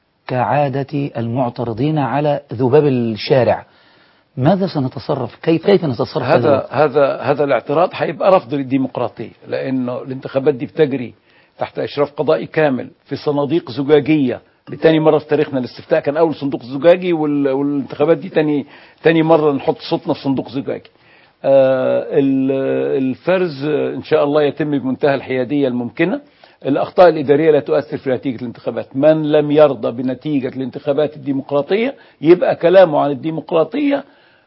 كعاده المعترضين على ذباب الشارع ماذا سنتصرف كيف كيف نتصرف في هذا الوقت؟ هذا هذا الاعتراض هيبقى رفض للديمقراطيه لانه الانتخابات دي بتجري تحت اشراف قضائي كامل في صناديق زجاجيه لتاني مره في تاريخنا الاستفتاء كان اول صندوق زجاجي وال- والانتخابات دي تاني تاني مره نحط صوتنا في صندوق زجاجي آه، ال- الفرز آه، ان شاء الله يتم بمنتهى الحياديه الممكنه الاخطاء الاداريه لا تؤثر في نتيجه الانتخابات من لم يرضى بنتيجه الانتخابات الديمقراطيه يبقى كلامه عن الديمقراطيه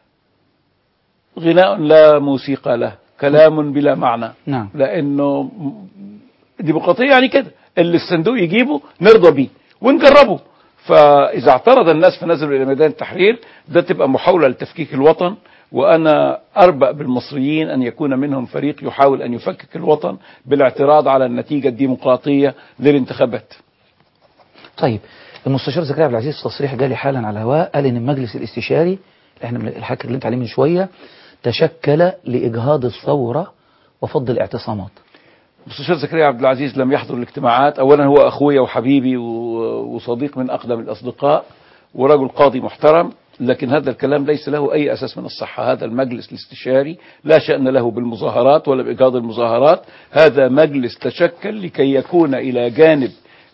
غناء لا موسيقى له كلام بلا معنى نعم. لانه ديمقراطيه يعني كده اللي الصندوق يجيبه نرضى بيه ونجربه فاذا اعترض الناس فنزلوا الى ميدان التحرير ده تبقى محاوله لتفكيك الوطن وانا اربأ بالمصريين ان يكون منهم فريق يحاول ان يفكك الوطن بالاعتراض على النتيجه الديمقراطيه للانتخابات طيب المستشار زكريا عبد العزيز في تصريح جالي حالا على الهواء قال ان المجلس الاستشاري احنا من الحكي اللي انت عليه من شويه تشكل لاجهاض الثوره وفض الاعتصامات مستشار زكريا عبد العزيز لم يحضر الاجتماعات اولا هو اخويا وحبيبي و- وصديق من اقدم الاصدقاء ورجل قاضي محترم لكن هذا الكلام ليس له اي اساس من الصحه هذا المجلس الاستشاري لا شان له بالمظاهرات ولا بايجاد المظاهرات هذا مجلس تشكل لكي يكون الى جانب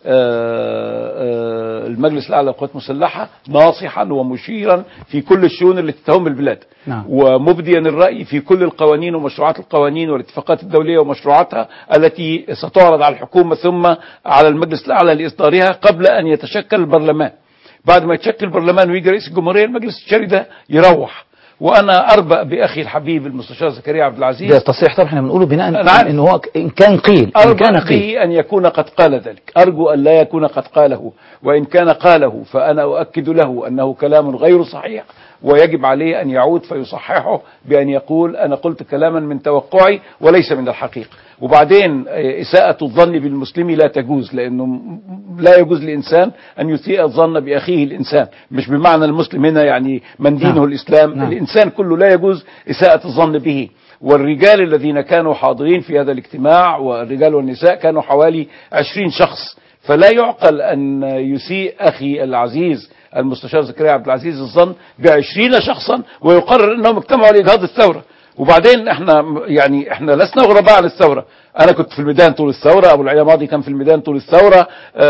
آه، آه، المجلس الاعلى للقوات المسلحه ناصحا ومشيرا في كل الشؤون التي تهم البلاد نعم. ومبديا الرأي في كل القوانين ومشروعات القوانين والاتفاقات الدولية ومشروعاتها التي ستعرض على الحكومة ثم على المجلس الأعلى لإصدارها قبل أن يتشكل البرلمان بعد ما يتشكل البرلمان ويجي رئيس الجمهورية المجلس الشرعي ده يروح وأنا أربأ بأخي الحبيب المستشار زكريا عبد ده العزيز تصريح طبعا احنا بنقوله بناء أنا عارف. ان هو ك- ان كان قيل ان كان أرجو قيل به أن يكون قد قال ذلك أرجو أن لا يكون قد قاله وإن كان قاله فأنا أؤكد له أنه كلام غير صحيح ويجب عليه أن يعود فيصححه بأن يقول أنا قلت كلاما من توقعي وليس من الحقيقة وبعدين آه، إساءة الظن بالمسلم لا تجوز لأنه م- لا يجوز لإنسان أن يسيء الظن بأخيه الإنسان مش بمعنى المسلم هنا يعني من دينه نعم. الإسلام نعم. الإنسان كله لا يجوز إساءة الظن به والرجال الذين كانوا حاضرين في هذا الاجتماع والرجال والنساء كانوا حوالي عشرين شخص فلا يعقل أن يسيء أخي العزيز المستشار زكريا عبد العزيز الظن بعشرين شخصا ويقرر أنهم اجتمعوا لإجهاض الثورة وبعدين احنا يعني احنا لسنا غرباء عن الثوره انا كنت في الميدان طول الثوره ابو العلا ماضي كان في الميدان طول الثوره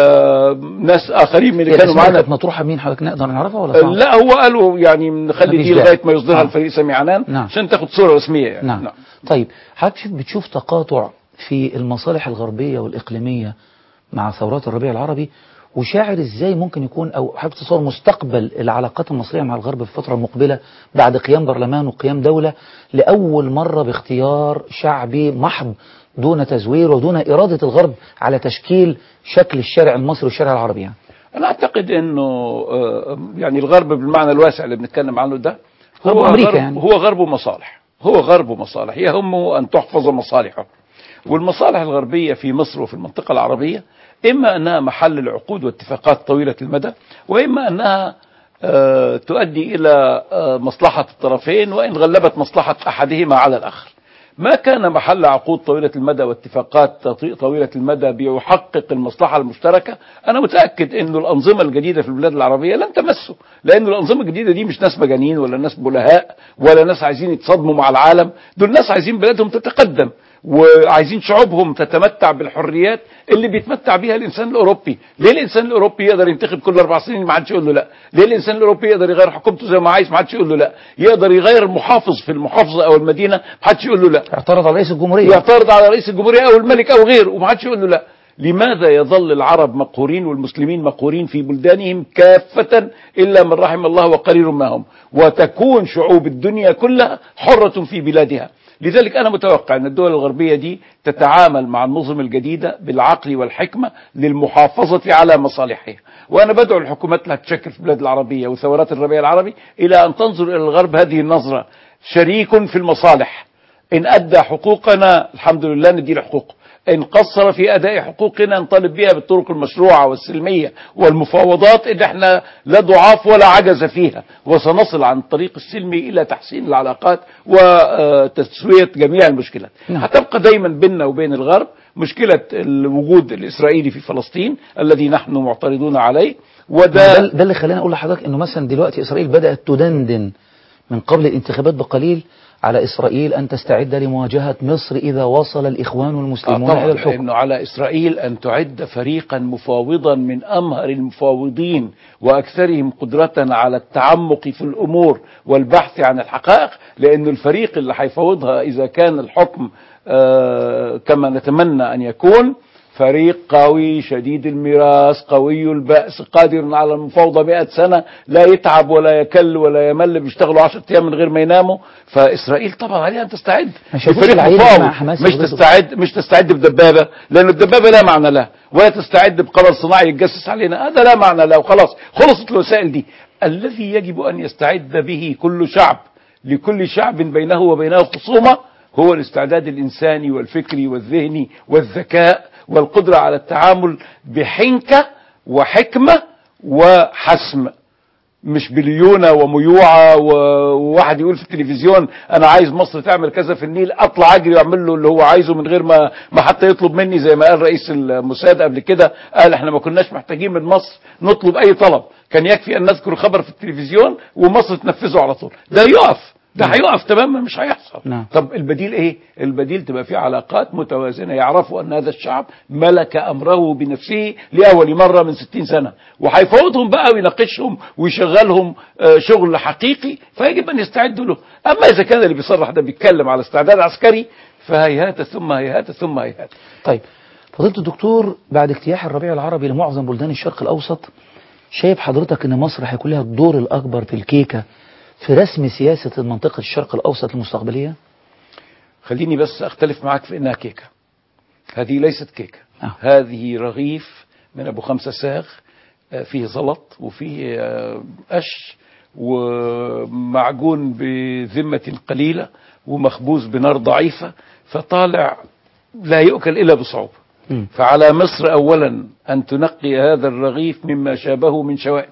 آه ناس اخرين من اللي هي كانوا الأسماء معانا كانت مطروحه مين حضرتك نقدر نعرفها ولا صعب؟ لا هو قالوا يعني نخلي مفيش دي داعي. لغايه ما يصدرها آه. الفريق سامي عنان نعم. عشان تاخد صوره رسميه يعني نعم. نعم. طيب حضرتك شوف- بتشوف تقاطع في المصالح الغربية والإقليمية مع ثورات الربيع العربي وشاعر ازاي ممكن يكون او حابب تصور مستقبل العلاقات المصرية مع الغرب في الفترة المقبلة بعد قيام برلمان وقيام دولة لأول مرة باختيار شعبي محض دون تزوير ودون إرادة الغرب على تشكيل شكل الشارع المصري والشارع العربي يعني. انا اعتقد انه آه، يعني الغرب بالمعنى الواسع اللي بنتكلم عنه ده غرب هو أمريكا غرب يعني. هو غرب مصالح هو غرب مصالح يهمه ان تحفظ مصالحه والمصالح الغربيه في مصر وفي المنطقه العربيه اما انها محل العقود واتفاقات طويله المدى واما انها آه، تؤدي الى آه، مصلحه الطرفين وان غلبت مصلحه احدهما على الاخر ما كان محل عقود طويلة المدى واتفاقات تطي- طويلة المدى بيحقق المصلحة المشتركة أنا متأكد أن الأنظمة الجديدة في البلاد العربية لن تمسه لأن الأنظمة الجديدة دي مش ناس مجانين ولا ناس بلهاء ولا ناس عايزين يتصادموا مع العالم دول ناس عايزين بلادهم تتقدم وعايزين شعوبهم تتمتع بالحريات اللي بيتمتع بيها الانسان الاوروبي، ليه الانسان الاوروبي يقدر ينتخب كل اربع سنين ما حدش يقول له لا؟ ليه الانسان الاوروبي يقدر يغير حكومته زي ما عايز ما حدش يقول له لا؟ يقدر يغير المحافظ في المحافظه او المدينه ما حدش يقول له لا؟ اعترض على رئيس الجمهورية يعترض على رئيس الجمهورية أو الملك أو غيره وما حدش يقول له لا لماذا يظل العرب مقهورين والمسلمين مقهورين في بلدانهم كافة إلا من رحم الله وقليل ما هم وتكون شعوب الدنيا كلها حرة في بلادها لذلك أنا متوقع أن الدول الغربية دي تتعامل مع النظم الجديدة بالعقل والحكمة للمحافظة على مصالحها وأنا بدعو الحكومات اللي هتشكل في البلاد العربية وثورات الربيع العربي إلى أن تنظر إلى الغرب هذه النظرة شريك في المصالح إن أدى حقوقنا الحمد لله نديله حقوقه إن قصر في أداء حقوقنا نطالب بها بالطرق المشروعة والسلمية والمفاوضات اللي احنا لا ضعاف ولا عجز فيها وسنصل عن الطريق السلمي إلى تحسين العلاقات وتسوية جميع المشكلات نعم. هتبقى دايما بيننا وبين الغرب مشكلة الوجود الإسرائيلي في فلسطين الذي نحن معترضون عليه ده, وده ده اللي خلاني اقول لحضرتك انه مثلا دلوقتي اسرائيل بدات تدندن من قبل الانتخابات بقليل على اسرائيل ان تستعد لمواجهه مصر اذا وصل الاخوان آه المسلمون طبعا الى الحكم لأنه على إسرائيل أن تعد فريقا مفاوضا من أمهر المفاوضين وأكثرهم قدرة على التعمق في الأمور والبحث عن الحقائق لأن الفريق اللي هيفاوضها إذا كان الحكم آه كما نتمنى أن يكون فريق قوي شديد الميراث قوي البأس قادر على المفاوضة مئة سنة لا يتعب ولا يكل ولا يمل بيشتغلوا عشرة أيام من غير ما يناموا فإسرائيل طبعا عليها أن تستعد ما شافوش الفريق العيد مفاوض مع حماس مش يغزو. تستعد مش تستعد بدبابة لأن الدبابة لا معنى لها ولا تستعد بقمر صناعي يتجسس علينا هذا لا معنى له وخلاص خلصت الوسائل دي الذي يجب أن يستعد به كل شعب لكل شعب بينه وبينه خصومة هو الاستعداد الإنساني والفكري والذهني والذكاء والقدرة على التعامل بحنكة وحكمة وحسم مش بليونة وميوعة و- وواحد يقول في التلفزيون انا عايز مصر تعمل كذا في النيل اطلع اجري واعمل له اللي هو عايزه من غير ما ما حتى يطلب مني زي ما قال رئيس الموساد قبل كده قال احنا ما كناش محتاجين من مصر نطلب اي طلب كان يكفي ان نذكر خبر في التلفزيون ومصر تنفذه على طول ده يقف ده هيقف تماما مش هيحصل نعم. طب البديل ايه البديل تبقى في علاقات متوازنة يعرفوا ان هذا الشعب ملك امره بنفسه لاول مرة من ستين سنة وهيفوضهم بقى ويناقشهم ويشغلهم آه، شغل حقيقي فيجب ان يستعدوا له اما اذا كان اللي بيصرح ده بيتكلم على استعداد عسكري فهيهات ثم هيهات ثم هيهات طيب فضيلة الدكتور بعد اجتياح الربيع العربي لمعظم بلدان الشرق الأوسط شايف حضرتك أن مصر هيكون لها الدور الأكبر في الكيكة في رسم سياسة منطقة الشرق الأوسط المستقبلية؟ خليني بس اختلف معك في انها كيكه هذه ليست كيكه آه. هذه رغيف من ابو خمسه ساغ آه، فيه زلط وفيه آه، قش ومعجون بذمه قليله ومخبوز بنار ضعيفه فطالع لا يؤكل الا بصعوبه مم. فعلى مصر اولا ان تنقي هذا الرغيف مما شابه من شوائب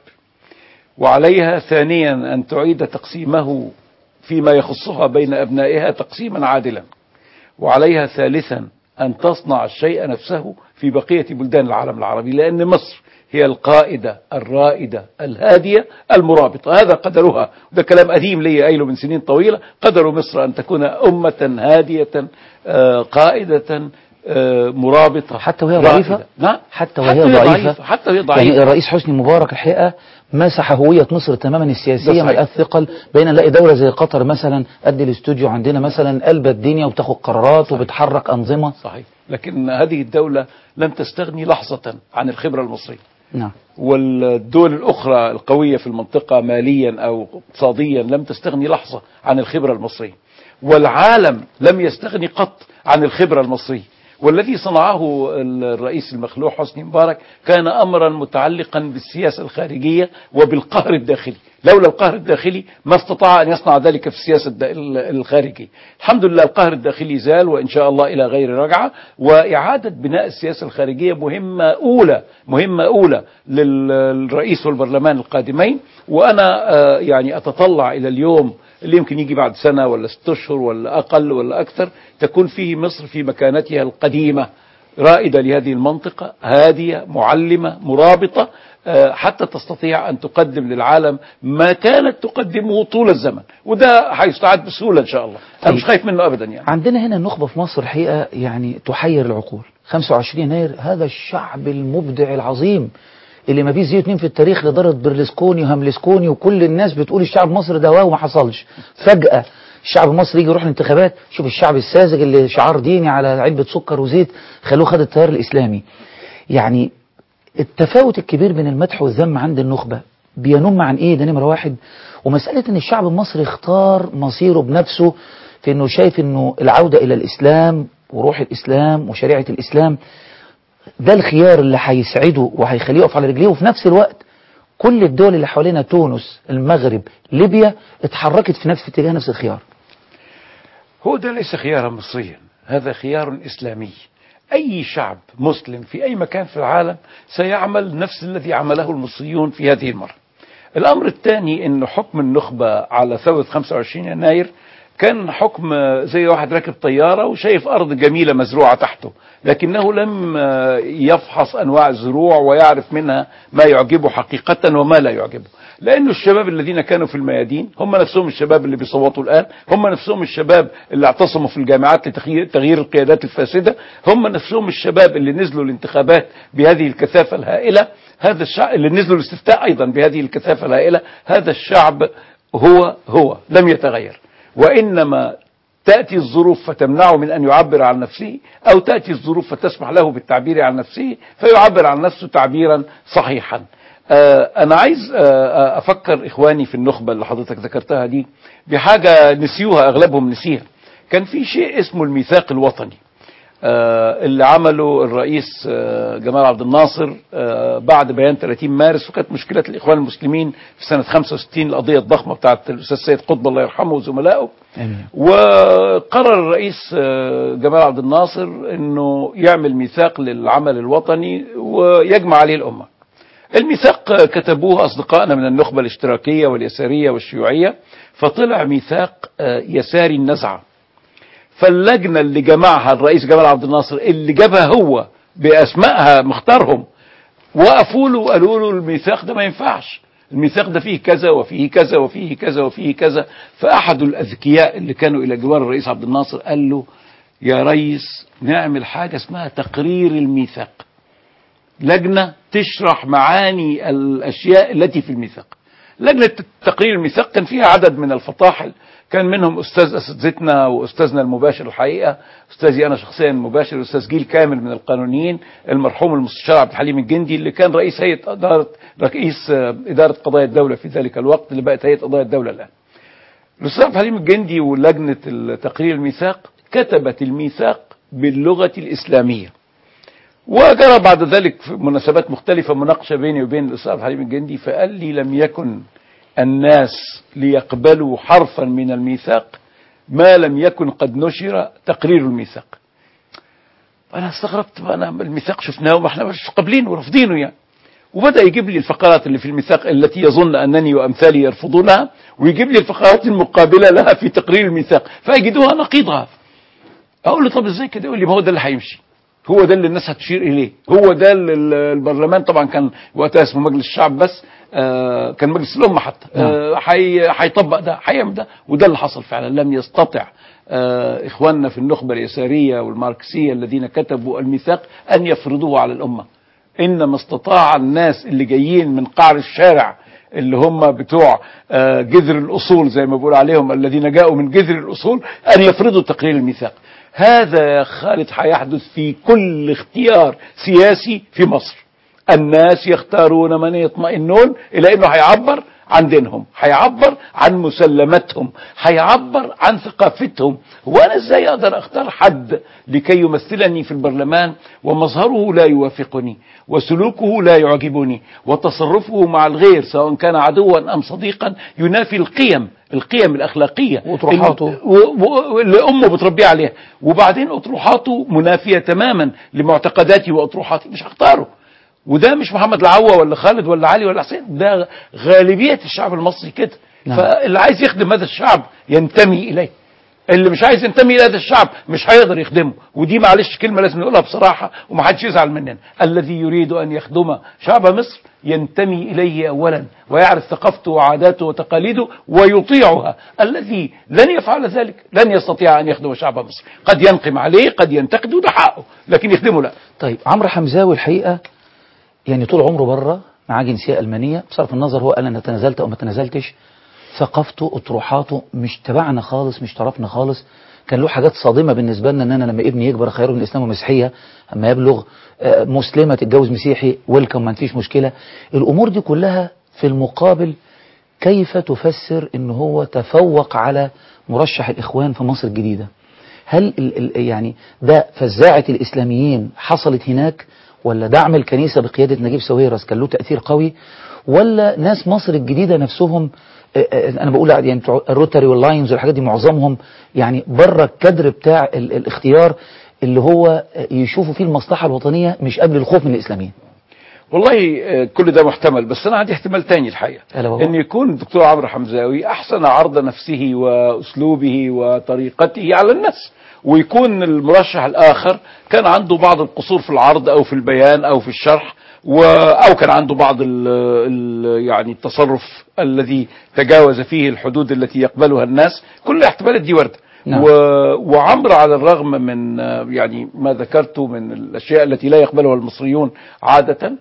وعليها ثانيا أن تعيد تقسيمه فيما يخصها بين أبنائها تقسيما عادلا وعليها ثالثا أن تصنع الشيء نفسه في بقية بلدان العالم العربي لأن مصر هي القائدة الرائدة الهادية المرابطة هذا قدرها ده كلام قديم لي قايله من سنين طويلة قدر مصر أن تكون أمة هادية آه، قائدة آه، مرابطة حتى وهي رائدة. ضعيفة؟ نعم حتى وهي ضعيفة حتى وهي يعني ضعيفة الرئيس حسني مبارك الحقيقة مسح هوية مصر تماما السياسية ده من صحيح. الثقل بين نلاقي دولة زي قطر مثلا قد الاستوديو عندنا مثلا قلب الدنيا وبتاخد قرارات وبتحرك أنظمة صحيح لكن هذه الدولة لم تستغني لحظة عن الخبرة المصرية نعم والدول الأخرى القوية في المنطقة ماليا أو اقتصاديا لم تستغني لحظة عن الخبرة المصرية والعالم لم يستغني قط عن الخبرة المصرية والذي صنعه الرئيس المخلوع حسني مبارك كان أمرا متعلقا بالسياسة الخارجية وبالقهر الداخلي لولا القهر الداخلي ما استطاع أن يصنع ذلك في السياسة الد- الخارجية الحمد لله القهر الداخلي زال وإن شاء الله إلى غير رجعة وإعادة بناء السياسة الخارجية مهمة أولى مهمة أولى للرئيس والبرلمان القادمين وأنا آه، يعني أتطلع إلى اليوم اللي يمكن يجي بعد سنة ولا ست أشهر ولا أقل ولا أكثر تكون فيه مصر في مكانتها القديمة رائدة لهذه المنطقة هادية معلمة مرابطة آه، حتى تستطيع أن تقدم للعالم ما كانت تقدمه طول الزمن وده هيستعد بسهولة إن شاء الله أنا مش خايف منه أبدا يعني عندنا هنا النخبة في مصر الحقيقة يعني تحير العقول 25 يناير هذا الشعب المبدع العظيم اللي ما فيش زيه اتنين في التاريخ لدرجة برلسكوني وهاملسكوني وكل الناس بتقول الشعب المصري ده واو وما حصلش فجأة الشعب المصري يجي يروح الانتخابات شوف الشعب الساذج اللي شعار ديني على علبة سكر وزيت خلوه خد التيار الإسلامي يعني التفاوت الكبير بين المدح والذم عند النخبة بينم عن ايه ده نمرة واحد ومسألة ان الشعب المصري اختار مصيره بنفسه في انه شايف انه العودة الى الاسلام وروح الاسلام وشريعة الاسلام ده الخيار اللي هيسعده وهيخليه يقف على رجليه وفي نفس الوقت كل الدول اللي حوالينا تونس المغرب ليبيا اتحركت في نفس اتجاه نفس الخيار هو ده ليس خيارا مصريا هذا خيار إسلامي أي شعب مسلم في أي مكان في العالم سيعمل نفس الذي عمله المصريون في هذه المرة الأمر الثاني أن حكم النخبة على ثورة 25 يناير كان حكم زي واحد راكب طيارة وشايف أرض جميلة مزروعة تحته لكنه لم يفحص أنواع الزروع ويعرف منها ما يعجبه حقيقة وما لا يعجبه لأن الشباب الذين كانوا في الميادين هم نفسهم الشباب اللي بيصوتوا الآن هم نفسهم الشباب اللي اعتصموا في الجامعات لتغيير تغيير القيادات الفاسدة هم نفسهم الشباب اللي نزلوا الانتخابات بهذه الكثافة الهائلة هذا الشعب اللي نزلوا الاستفتاء أيضا بهذه الكثافة الهائلة هذا الشعب هو هو لم يتغير وإنما تأتي الظروف فتمنعه من أن يعبر عن نفسه أو تأتي الظروف فتسمح له بالتعبير عن نفسه فيعبر عن نفسه تعبيرا صحيحا آه أنا عايز آه أفكر إخواني في النخبة اللي حضرتك ذكرتها دي بحاجة نسيوها أغلبهم نسيها كان في شيء اسمه الميثاق الوطني آه اللي عمله الرئيس آه جمال عبد الناصر آه بعد بيان 30 مارس وكانت مشكلة الإخوان المسلمين في سنة 65 القضية الضخمة بتاعت الأستاذ سيد قطب الله يرحمه وزملائه آمين. وقرر الرئيس آه، جمال عبد الناصر انه يعمل ميثاق للعمل الوطني ويجمع عليه الامه. الميثاق ميثاق كتبوه أصدقائنا من النخبة الاشتراكية واليسارية والشيوعية فطلع ميثاق آه، يساري النزعة فاللجنة اللي جمعها الرئيس جمال عبد الناصر اللي جابها هو بأسمائها مختارهم وقفوا له وقالوا له الميثاق ده ما ينفعش الميثاق ده فيه كذا وفيه كذا وفيه كذا وفيه كذا فأحد الأذكياء اللي كانوا إلى جوار الرئيس عبد الناصر قال له يا ريس نعمل حاجة اسمها تقرير الميثاق لجنة تشرح معاني الأشياء التي في الميثاق لجنة تقرير الميثاق كان فيها عدد من الفطاحل كان منهم أستاذ أساتذتنا وأستاذنا المباشر الحقيقة أستاذي أنا شخصيا المباشر أستاذ جيل كامل من القانونيين المرحوم المستشار عبد الحليم الجندي اللي كان رئيس هيئة إدارة رئيس آه، إدارة قضايا الدولة في ذلك الوقت اللي بقت هيئة قضايا الدولة الآن الأستاذ عبد الحليم الجندي ولجنة تقرير الميثاق كتبت الميثاق باللغة الإسلامية وجرى بعد ذلك في مناسبات مختلفة مناقشة بيني وبين الأستاذ عبد الحليم الجندي فقال لي لم يكن الناس ليقبلوا حرفا من الميثاق ما لم يكن قد نشر تقرير الميثاق أنا استغربت ما أنا الميثاق شفناه وما احنا مش قابلينه ورافضينه يعني وبدأ يجيب لي الفقرات اللي في الميثاق التي يظن أنني وأمثالي يرفضونها ويجيب لي الفقرات المقابلة لها في تقرير الميثاق فيجدوها نقيضها أقول له طب إزاي كده يقول لي ما هو ده اللي هيمشي هو ده اللي الناس هتشير اليه هو ده اللي ال- البرلمان طبعا كان وقتها اسمه مجلس الشعب بس آه كان مجلس الامه حتى آه، هي- هيطبق ده هيعمل ده وده اللي حصل فعلا لم يستطع آه اخواننا في النخبه اليساريه والماركسيه الذين كتبوا الميثاق ان يفرضوه على الامه انما استطاع الناس اللي جايين من قعر الشارع اللي هم بتوع آه، جذر الاصول زي ما بيقول عليهم الذين جاءوا من جذر الاصول ان يفرضوا تقرير الميثاق هذا يا خالد هيحدث في كل اختيار سياسي في مصر الناس يختارون من يطمئنون الى انه هيعبر عن دينهم هيعبر عن مسلماتهم هيعبر عن ثقافتهم وانا ازاي اقدر اختار حد لكي يمثلني في البرلمان ومظهره لا يوافقني وسلوكه لا يعجبني وتصرفه مع الغير سواء كان عدوا ام صديقا ينافي القيم القيم الاخلاقيه وأطروحاته. و- و- اللي امه بتربيه عليها وبعدين اطروحاته منافيه تماما لمعتقداتي واطروحاتي مش هختاره وده مش محمد العوا ولا خالد ولا علي ولا حسين ده غالبيه الشعب المصري كده نعم. فاللي عايز يخدم هذا الشعب ينتمي اليه اللي مش عايز ينتمي الى هذا الشعب مش هيقدر يخدمه ودي معلش كلمه لازم نقولها بصراحه ومحدش يزعل مننا الذي يريد ان يخدم شعب مصر ينتمي اليه اولا ويعرف ثقافته وعاداته وتقاليده ويطيعها الذي لن يفعل ذلك لن يستطيع ان يخدم شعب مصر قد ينقم عليه قد ينتقده ده حقه لكن يخدمه لا طيب عمرو حمزاوي الحقيقة يعني طول عمره بره معاه جنسية ألمانية بصرف النظر هو قال أنا تنازلت أو ما تنازلتش ثقافته أطروحاته مش تبعنا خالص مش طرفنا خالص كان له حاجات صادمة بالنسبة لنا ان انا لما ابني يكبر خيره من الاسلام والمسيحية اما يبلغ آه، مسلمة تتجوز مسيحي ويلكم ما فيش مشكلة الامور دي كلها في المقابل كيف تفسر ان هو تفوق على مرشح الاخوان في مصر الجديدة هل ال ال يعني ده فزاعة الإسلاميين حصلت هناك ولا دعم الكنيسة بقيادة نجيب ساويرس كان له تأثير قوي ولا ناس مصر الجديدة نفسهم آه، آه، أنا بقول يعني بتوع الروتاري واللاينز والحاجات دي معظمهم يعني بره الكادر بتاع ال الاختيار اللي هو آه، يشوفوا فيه المصلحة الوطنية مش قبل الخوف من الإسلاميين والله آه، كل ده محتمل بس انا عندي احتمال تاني الحقيقه ألا وهو؟ ان يكون الدكتور عمرو حمزاوي احسن عرض نفسه واسلوبه وطريقته على الناس ويكون المرشح الاخر كان عنده بعض القصور في العرض او في البيان او في الشرح و او كان عنده بعض ال ال يعني التصرف الذي تجاوز فيه الحدود التي يقبلها الناس كل الاحتمالات دي وارده نعم. و وعمرو على الرغم من آه، يعني ما ذكرته من الاشياء التي لا يقبلها المصريون عاده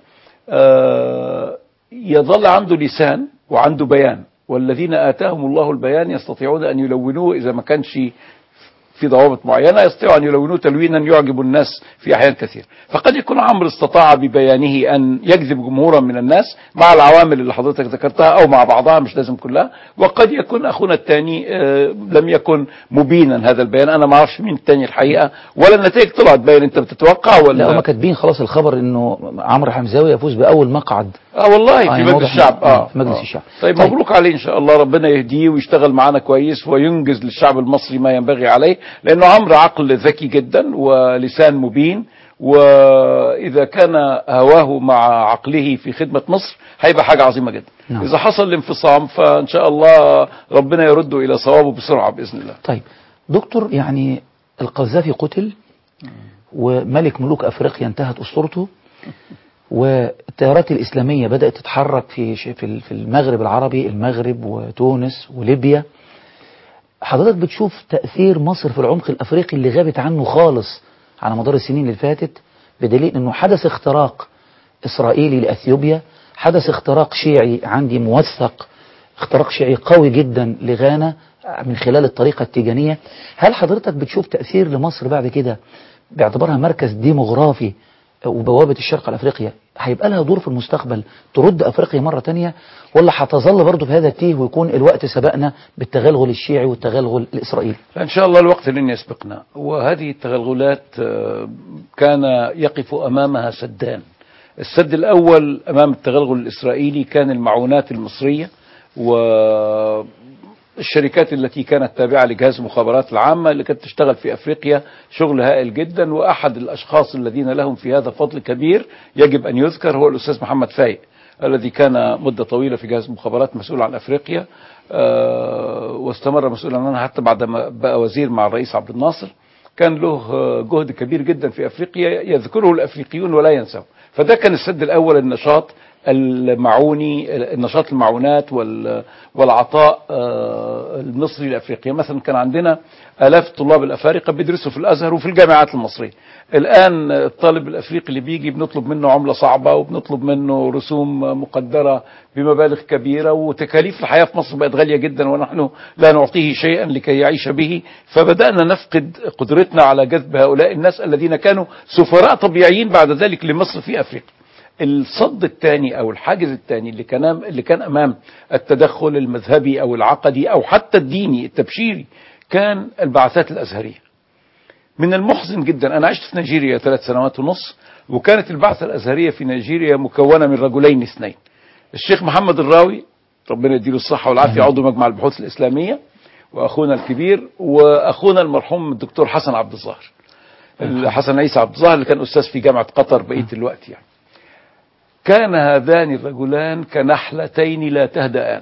آه، يظل عنده لسان وعنده بيان والذين آتاهم الله البيان يستطيعون أن يلونوه إذا ما كانش في ضوابط معينة يستطيعوا أن يلونوه تلوينا يعجب الناس في أحيان كثير فقد يكون عمرو استطاع ببيانه أن يجذب جمهورا من الناس مع العوامل اللي حضرتك ذكرتها أو مع بعضها مش لازم كلها وقد يكون أخونا الثاني آه، لم يكن مبينا هذا البيان أنا ما أعرفش مين الثاني الحقيقة ولا النتائج طلعت باين أنت بتتوقع ولا لا هم كاتبين خلاص الخبر انه عمرو حمزاوي يفوز باول مقعد اه والله آه، في يعني مجلس واضح الشعب إن- اه في مجلس آه. الشعب. طيب, طيب. مبروك عليه ان شاء الله ربنا يهديه ويشتغل معانا كويس وينجز للشعب المصري ما ينبغي عليه لانه عمرو عقل ذكي جدا ولسان مبين وإذا كان هواه مع عقله في خدمة مصر هيبقى حاجة عظيمة جدا نعم. إذا حصل الانفصام فإن شاء الله ربنا يرده إلى صوابه بسرعة بإذن الله طيب دكتور يعني القذافي قتل وملك ملوك افريقيا انتهت اسطورته والتيارات الاسلاميه بدات تتحرك في ش- في ال- في المغرب العربي المغرب وتونس وليبيا حضرتك بتشوف تاثير مصر في العمق الافريقي اللي غابت عنه خالص على مدار السنين اللي فاتت بدليل انه حدث اختراق اسرائيلي لاثيوبيا حدث اختراق شيعي عندي موثق اختراق شيعي قوي جدا لغانا من خلال الطريقة التيجانية هل حضرتك بتشوف تأثير لمصر بعد كده باعتبارها مركز ديموغرافي وبوابة الشرق الأفريقيا هيبقى لها دور في المستقبل ترد أفريقيا مرة تانية ولا هتظل برضه في هذا التيه ويكون الوقت سبقنا بالتغلغل الشيعي والتغلغل الإسرائيلي إن شاء الله الوقت لن يسبقنا وهذه التغلغلات آه، كان يقف أمامها سدان السد الأول أمام التغلغل الإسرائيلي كان المعونات المصرية والشركات التي كانت تابعة لجهاز المخابرات العامة اللي كانت تشتغل في أفريقيا شغل هائل جدا وأحد الأشخاص الذين لهم في هذا فضل كبير يجب أن يذكر هو الأستاذ محمد فايق الذي كان مدة طويلة في جهاز المخابرات مسؤول عن أفريقيا آه، واستمر مسؤولا عنها حتى بعد ما بقى وزير مع الرئيس عبد الناصر كان له آه، جهد كبير جدا في أفريقيا يذكره الأفريقيون ولا ينساه فده كان السد الأول النشاط المعوني النشاط المعونات وال- والعطاء آه، المصري لافريقيا مثلا كان عندنا الاف الطلاب الافارقه بيدرسوا في الازهر وفي الجامعات المصريه الان الطالب الافريقي اللي بيجي بنطلب منه عمله صعبه وبنطلب منه رسوم مقدره بمبالغ كبيره وتكاليف الحياه في مصر بقت غاليه جدا ونحن لا نعطيه شيئا لكي يعيش به فبدانا نفقد قدرتنا على جذب هؤلاء الناس الذين كانوا سفراء طبيعيين بعد ذلك لمصر في افريقيا الصد الثاني او الحاجز الثاني اللي كان اللي كان امام التدخل المذهبي او العقدي او حتى الديني التبشيري كان البعثات الازهريه. من المحزن جدا انا عشت في نيجيريا ثلاث سنوات ونص وكانت البعثه الازهريه في نيجيريا مكونه من رجلين اثنين. الشيخ محمد الراوي ربنا يديله الصحه والعافيه عضو مجمع البحوث الاسلاميه واخونا الكبير واخونا المرحوم الدكتور حسن عبد الظاهر. حسن عيسى عبد الظاهر اللي كان استاذ في جامعه قطر بقيه الوقت يعني. كان هذان الرجلان كنحلتين لا تهدأان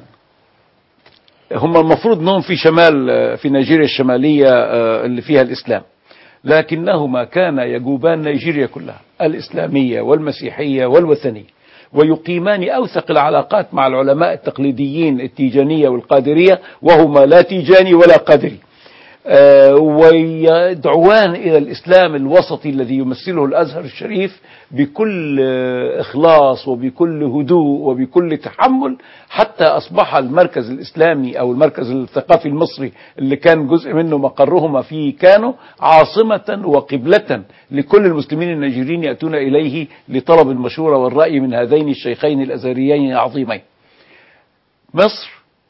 هم المفروض انهم في شمال في نيجيريا الشمالية آه، اللي فيها الإسلام لكنهما كانا يجوبان نيجيريا كلها الإسلامية والمسيحية والوثنية ويقيمان أوثق العلاقات مع العلماء التقليديين التيجانية والقادرية وهما لا تيجاني ولا قادري آه، ويدعوان إلى الإسلام الوسطي الذي يمثله الأزهر الشريف بكل آه، إخلاص وبكل هدوء وبكل تحمل حتى أصبح المركز الإسلامي أو المركز الثقافي المصري اللي كان جزء منه مقرهما في كانو عاصمة وقبلة لكل المسلمين النيجيريين يأتون إليه لطلب المشورة والرأي من هذين الشيخين الأزهريين العظيمين مصر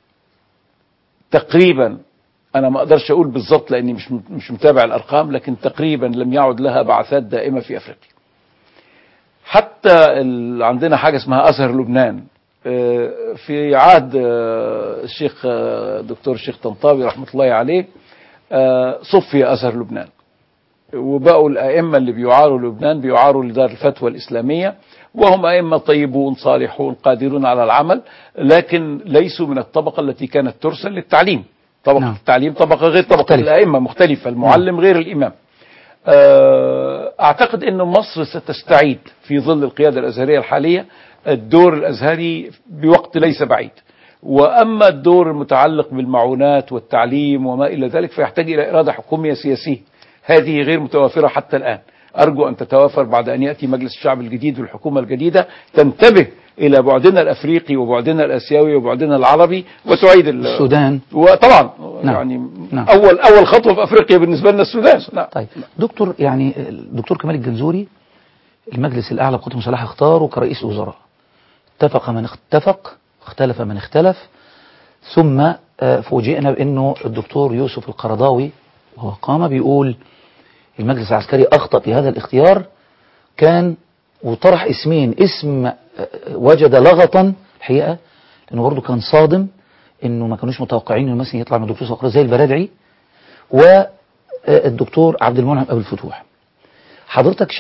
تقريبا انا ما اقدرش اقول بالظبط لاني مش مش متابع الارقام لكن تقريبا لم يعد لها بعثات دائمه في افريقيا. حتى ال... عندنا حاجه اسمها ازهر لبنان آه، في عهد آه، الشيخ آه، دكتور الشيخ طنطاوي رحمه الله عليه آه، صفي ازهر لبنان. وبقوا الائمه اللي بيعاروا لبنان بيعاروا لدار الفتوى الاسلاميه وهم ائمه طيبون صالحون قادرون على العمل لكن ليسوا من الطبقه التي كانت ترسل للتعليم. طبقة نعم. نعم. التعليم طبقة غير طبقة مختلف. الأئمة مختلفة المعلم غير الإمام آه، أعتقد أن مصر ستستعيد في ظل القيادة الأزهرية الحالية الدور الأزهري بوقت ليس بعيد وأما الدور المتعلق بالمعونات والتعليم وما إلى ذلك فيحتاج إلى إرادة حكومية سياسية هذه غير متوافرة حتى الآن أرجو أن تتوافر بعد أن يأتي مجلس الشعب الجديد والحكومة الجديدة تنتبه إلى بعدنا الأفريقي وبعدنا الآسيوي وبعدنا العربي وتعيد ال- السودان وطبعا نعم. يعني نعم. اول اول خطوه في افريقيا بالنسبه لنا السودان نعم. طيب دكتور يعني الدكتور كمال الجنزوري المجلس الأعلى للقوات المسلحة اختاره كرئيس وزراء اتفق من اتفق اختلف من اختلف ثم آه، فوجئنا بأنه الدكتور يوسف القرضاوي وهو قام بيقول المجلس العسكري أخطأ في هذا الاختيار كان وطرح اسمين اسم آه، وجد لغطا الحقيقة لأنه برضه كان صادم إنه ما كانوش متوقعين إنه مثلا يطلع من الدكتور صقر زي البرادعي والدكتور عبد المنعم أبو الفتوح حضرتك شايف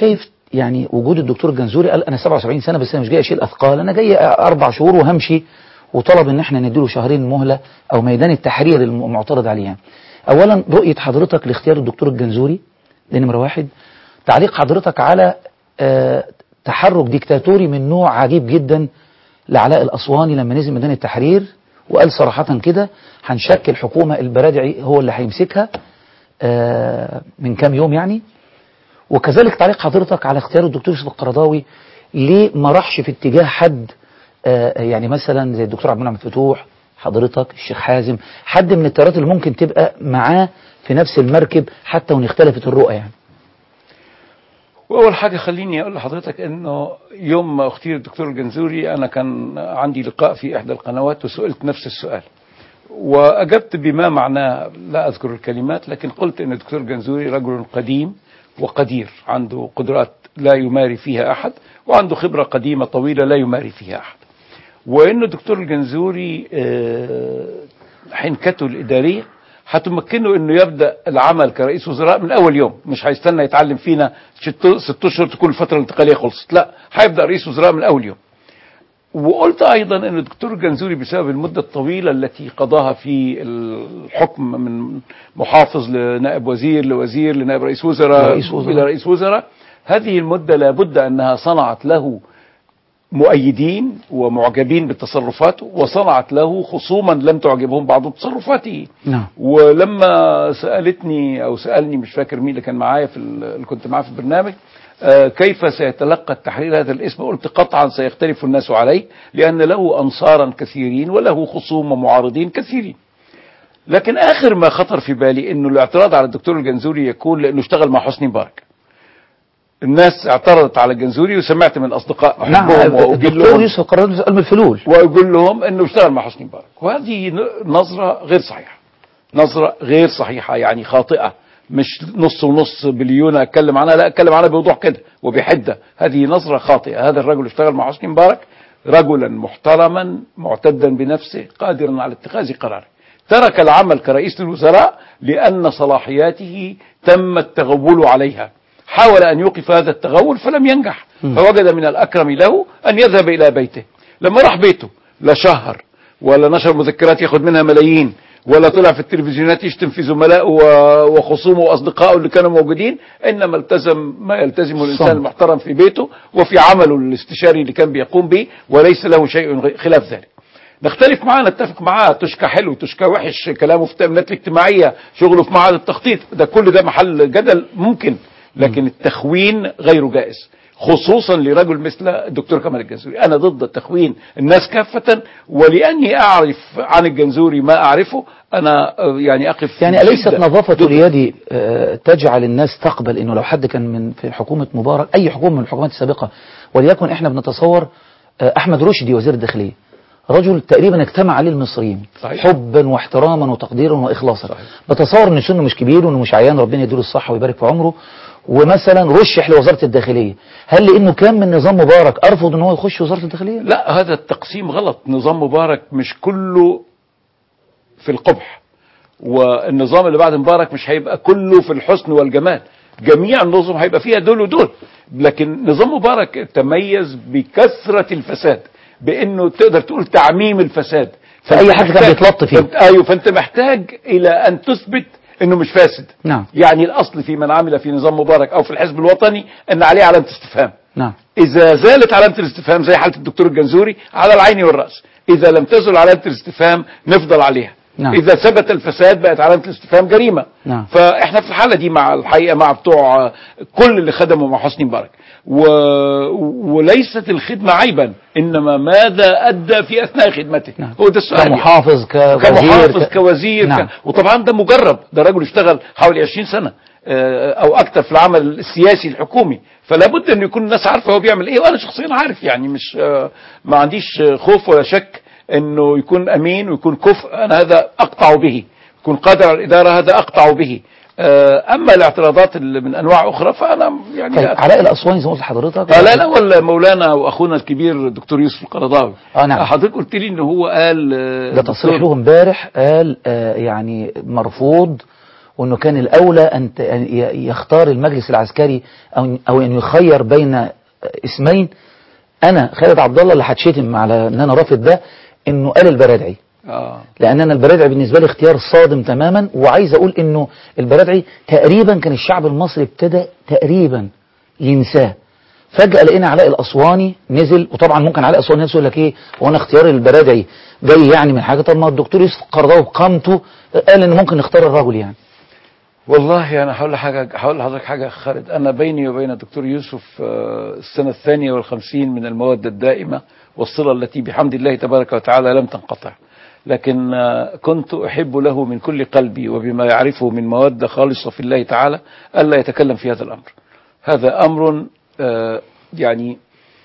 يعني وجود الدكتور الجنزوري قال انا 77 سنه بس انا مش جاي اشيل اثقال انا جاي اربع شهور وهمشي وطلب ان احنا نديله شهرين مهله او ميدان التحرير المعترض عليه يعني. اولا رؤيه حضرتك لاختيار الدكتور الجنزوري دي نمره واحد تعليق حضرتك على آه تحرك ديكتاتوري من نوع عجيب جدا لعلاء الاسواني لما نزل ميدان التحرير وقال صراحه كده هنشكل حكومه البرادعي هو اللي هيمسكها آه من كام يوم يعني وكذلك تعليق حضرتك على اختيار الدكتور يوسف القرضاوي ليه ما راحش في اتجاه حد آه يعني مثلا زي الدكتور عبد المنعم فتوح حضرتك الشيخ حازم حد من التيارات اللي ممكن تبقى معاه في نفس المركب حتى وان اختلفت الرؤى يعني واول حاجه خليني اقول لحضرتك انه يوم ما اختير الدكتور الجنزوري انا كان عندي لقاء في احدى القنوات وسئلت نفس السؤال واجبت بما معناه لا اذكر الكلمات لكن قلت ان الدكتور الجنزوري رجل قديم وقدير عنده قدرات لا يماري فيها احد وعنده خبره قديمه طويله لا يماري فيها احد وان الدكتور الجنزوري حنكته الاداريه هتمكنه انه يبدا العمل كرئيس وزراء من اول يوم مش هيستنى يتعلم فينا ست اشهر تكون الفتره الانتقاليه خلصت لا هيبدا رئيس وزراء من اول يوم وقلت ايضا ان الدكتور الجنزوري بسبب المده الطويله التي قضاها في الحكم من محافظ لنائب وزير لوزير لنائب رئيس وزراء رئيس وزراء. الى رئيس وزراء هذه المده لابد انها صنعت له مؤيدين ومعجبين بتصرفاته وصنعت له خصوما لم تعجبهم بعض تصرفاته نعم ولما سالتني او سالني مش فاكر مين اللي كان معايا في ال- اللي كنت معاه في البرنامج آه، كيف سيتلقى التحرير هذا الاسم قلت قطعا سيختلف الناس عليه لان له انصارا كثيرين وله خصوم ومعارضين كثيرين لكن اخر ما خطر في بالي انه الاعتراض على الدكتور الجنزوري يكون لانه اشتغل مع حسني مبارك الناس اعترضت على الجنزوري وسمعت من اصدقاء نعم احبهم واقول الدكتور لهم يوسف القرضاوي قال من الفلول واقول لهم انه اشتغل مع حسني مبارك وهذه ن- نظره غير صحيحه نظره غير صحيحه يعني خاطئه مش نص ونص بليون اتكلم عنها لا اتكلم عنها بوضوح كده وبحده هذه نظره خاطئه هذا الرجل اشتغل مع حسني مبارك رجلا محترما معتدا بنفسه قادرا على اتخاذ قرار ترك العمل كرئيس للوزراء لان صلاحياته تم التغول عليها حاول ان يوقف هذا التغول فلم ينجح فوجد من الاكرم له ان يذهب الى بيته لما راح بيته لا شهر ولا نشر مذكرات ياخد منها ملايين ولا طلع في التلفزيونات يشتم في زملائه و- وخصومه واصدقائه اللي كانوا موجودين انما التزم ما يلتزمه الانسان صمت. المحترم في بيته وفي عمله الاستشاري اللي كان بيقوم به وليس له شيء غ- خلاف ذلك نختلف معاه نتفق معاه تشكى حلو تشكى وحش كلامه في التأمينات الاجتماعية شغله في معهد التخطيط ده كل ده محل جدل ممكن لكن التخوين غير جائز خصوصا لرجل مثل الدكتور كمال الجنزوري انا ضد التخوين الناس كافة ولاني اعرف عن الجنزوري ما اعرفه انا آه، يعني اقف يعني أليست بشدة نظافة ضد اليد آه، تجعل الناس تقبل أنه لو حد كان من في حكومة مبارك أي حكومة من الحكومات السابقة وليكن إحنا بنتصور آه، أحمد رشدي وزير الداخلية رجل تقريبا اجتمع عليه المصريين صحيح. حبا واحتراما وتقديرا واخلاصا صحيح. بتصور ان سنه مش كبير وانه مش عيان ربنا يديله الصحه ويبارك في عمره ومثلا رشح لوزاره الداخليه هل لانه كان من نظام مبارك ارفض ان هو يخش وزاره الداخليه لا هذا التقسيم غلط نظام مبارك مش كله في القبح والنظام اللي بعد مبارك مش هيبقى كله في الحسن والجمال جميع النظم هيبقى فيها دول ودول لكن نظام مبارك تميز بكثرة الفساد بانه تقدر تقول تعميم الفساد فأي حد كان محتاج- بيتلط فيه. فانت ايوه فانت محتاج الى ان تثبت انه مش فاسد نعم. يعني الاصل في من عمل في نظام مبارك او في الحزب الوطني ان عليه علامة استفهام نعم إذا زالت علامة الاستفهام زي حالة الدكتور الجنزوري على العين والرأس إذا لم تزل علامة الاستفهام نفضل عليها نعم. إذا ثبت الفساد بقت علامة الاستفهام جريمة نعم. فإحنا في الحالة دي مع الحقيقة مع بتوع كل اللي خدموا مع حسني مبارك و... وليست الخدمة عيبا إنما ماذا أدى في أثناء خدمته نعم. هو ده السؤال يعني. كمحافظ كوزير كمحافظ ك- كوزير نعم. ك... وطبعا ده مجرب ده رجل اشتغل حوالي 20 سنة آه، او اكتر في العمل السياسي الحكومي فلا بد ان يكون الناس عارفه هو بيعمل ايه وانا شخصيا عارف يعني مش آه، ما عنديش آه، خوف ولا شك انه يكون امين ويكون كفء انا هذا اقطع به يكون قادر على الاداره هذا اقطع به آه، اما الاعتراضات اللي من انواع اخرى فانا يعني طيب لا علاء الاسواني زي ما قلت لحضرتك آه، لا لا ولا مولانا واخونا الكبير الدكتور يوسف القرضاوي آه، نعم. حضرتك قلت لي ان هو قال آه، ده تصريح دكتور- له امبارح قال آه يعني مرفوض وأنه كان الأولى أن ت- أن ي- يختار المجلس العسكري أو أو أن يخير بين اسمين أنا خالد عبد الله اللي هتشتم على أن أنا رافض ده إنه قال البرادعي آه. لان انا البرادعي بالنسبه لي اختيار صادم تماما وعايز اقول انه البرادعي تقريبا كان الشعب المصري ابتدى تقريبا ينساه فجاه لقينا علاء الاسواني نزل وطبعا ممكن علاء الاسواني نفسه يقول لك ايه وانا اختيار البرادعي جاي يعني من حاجه طب ما الدكتور يوسف قرضاوي بقامته قال ان ممكن نختار الرجل يعني والله انا هقول حاجه هقول لحضرتك حاجه يا خالد انا بيني وبين الدكتور يوسف آه، السنه الثانيه والخمسين من الموده الدائمه والصله التي بحمد الله تبارك وتعالى لم تنقطع لكن آه، كنت احب له من كل قلبي وبما يعرفه من موده خالصه في الله تعالى الا يتكلم في هذا الامر هذا امر آه، يعني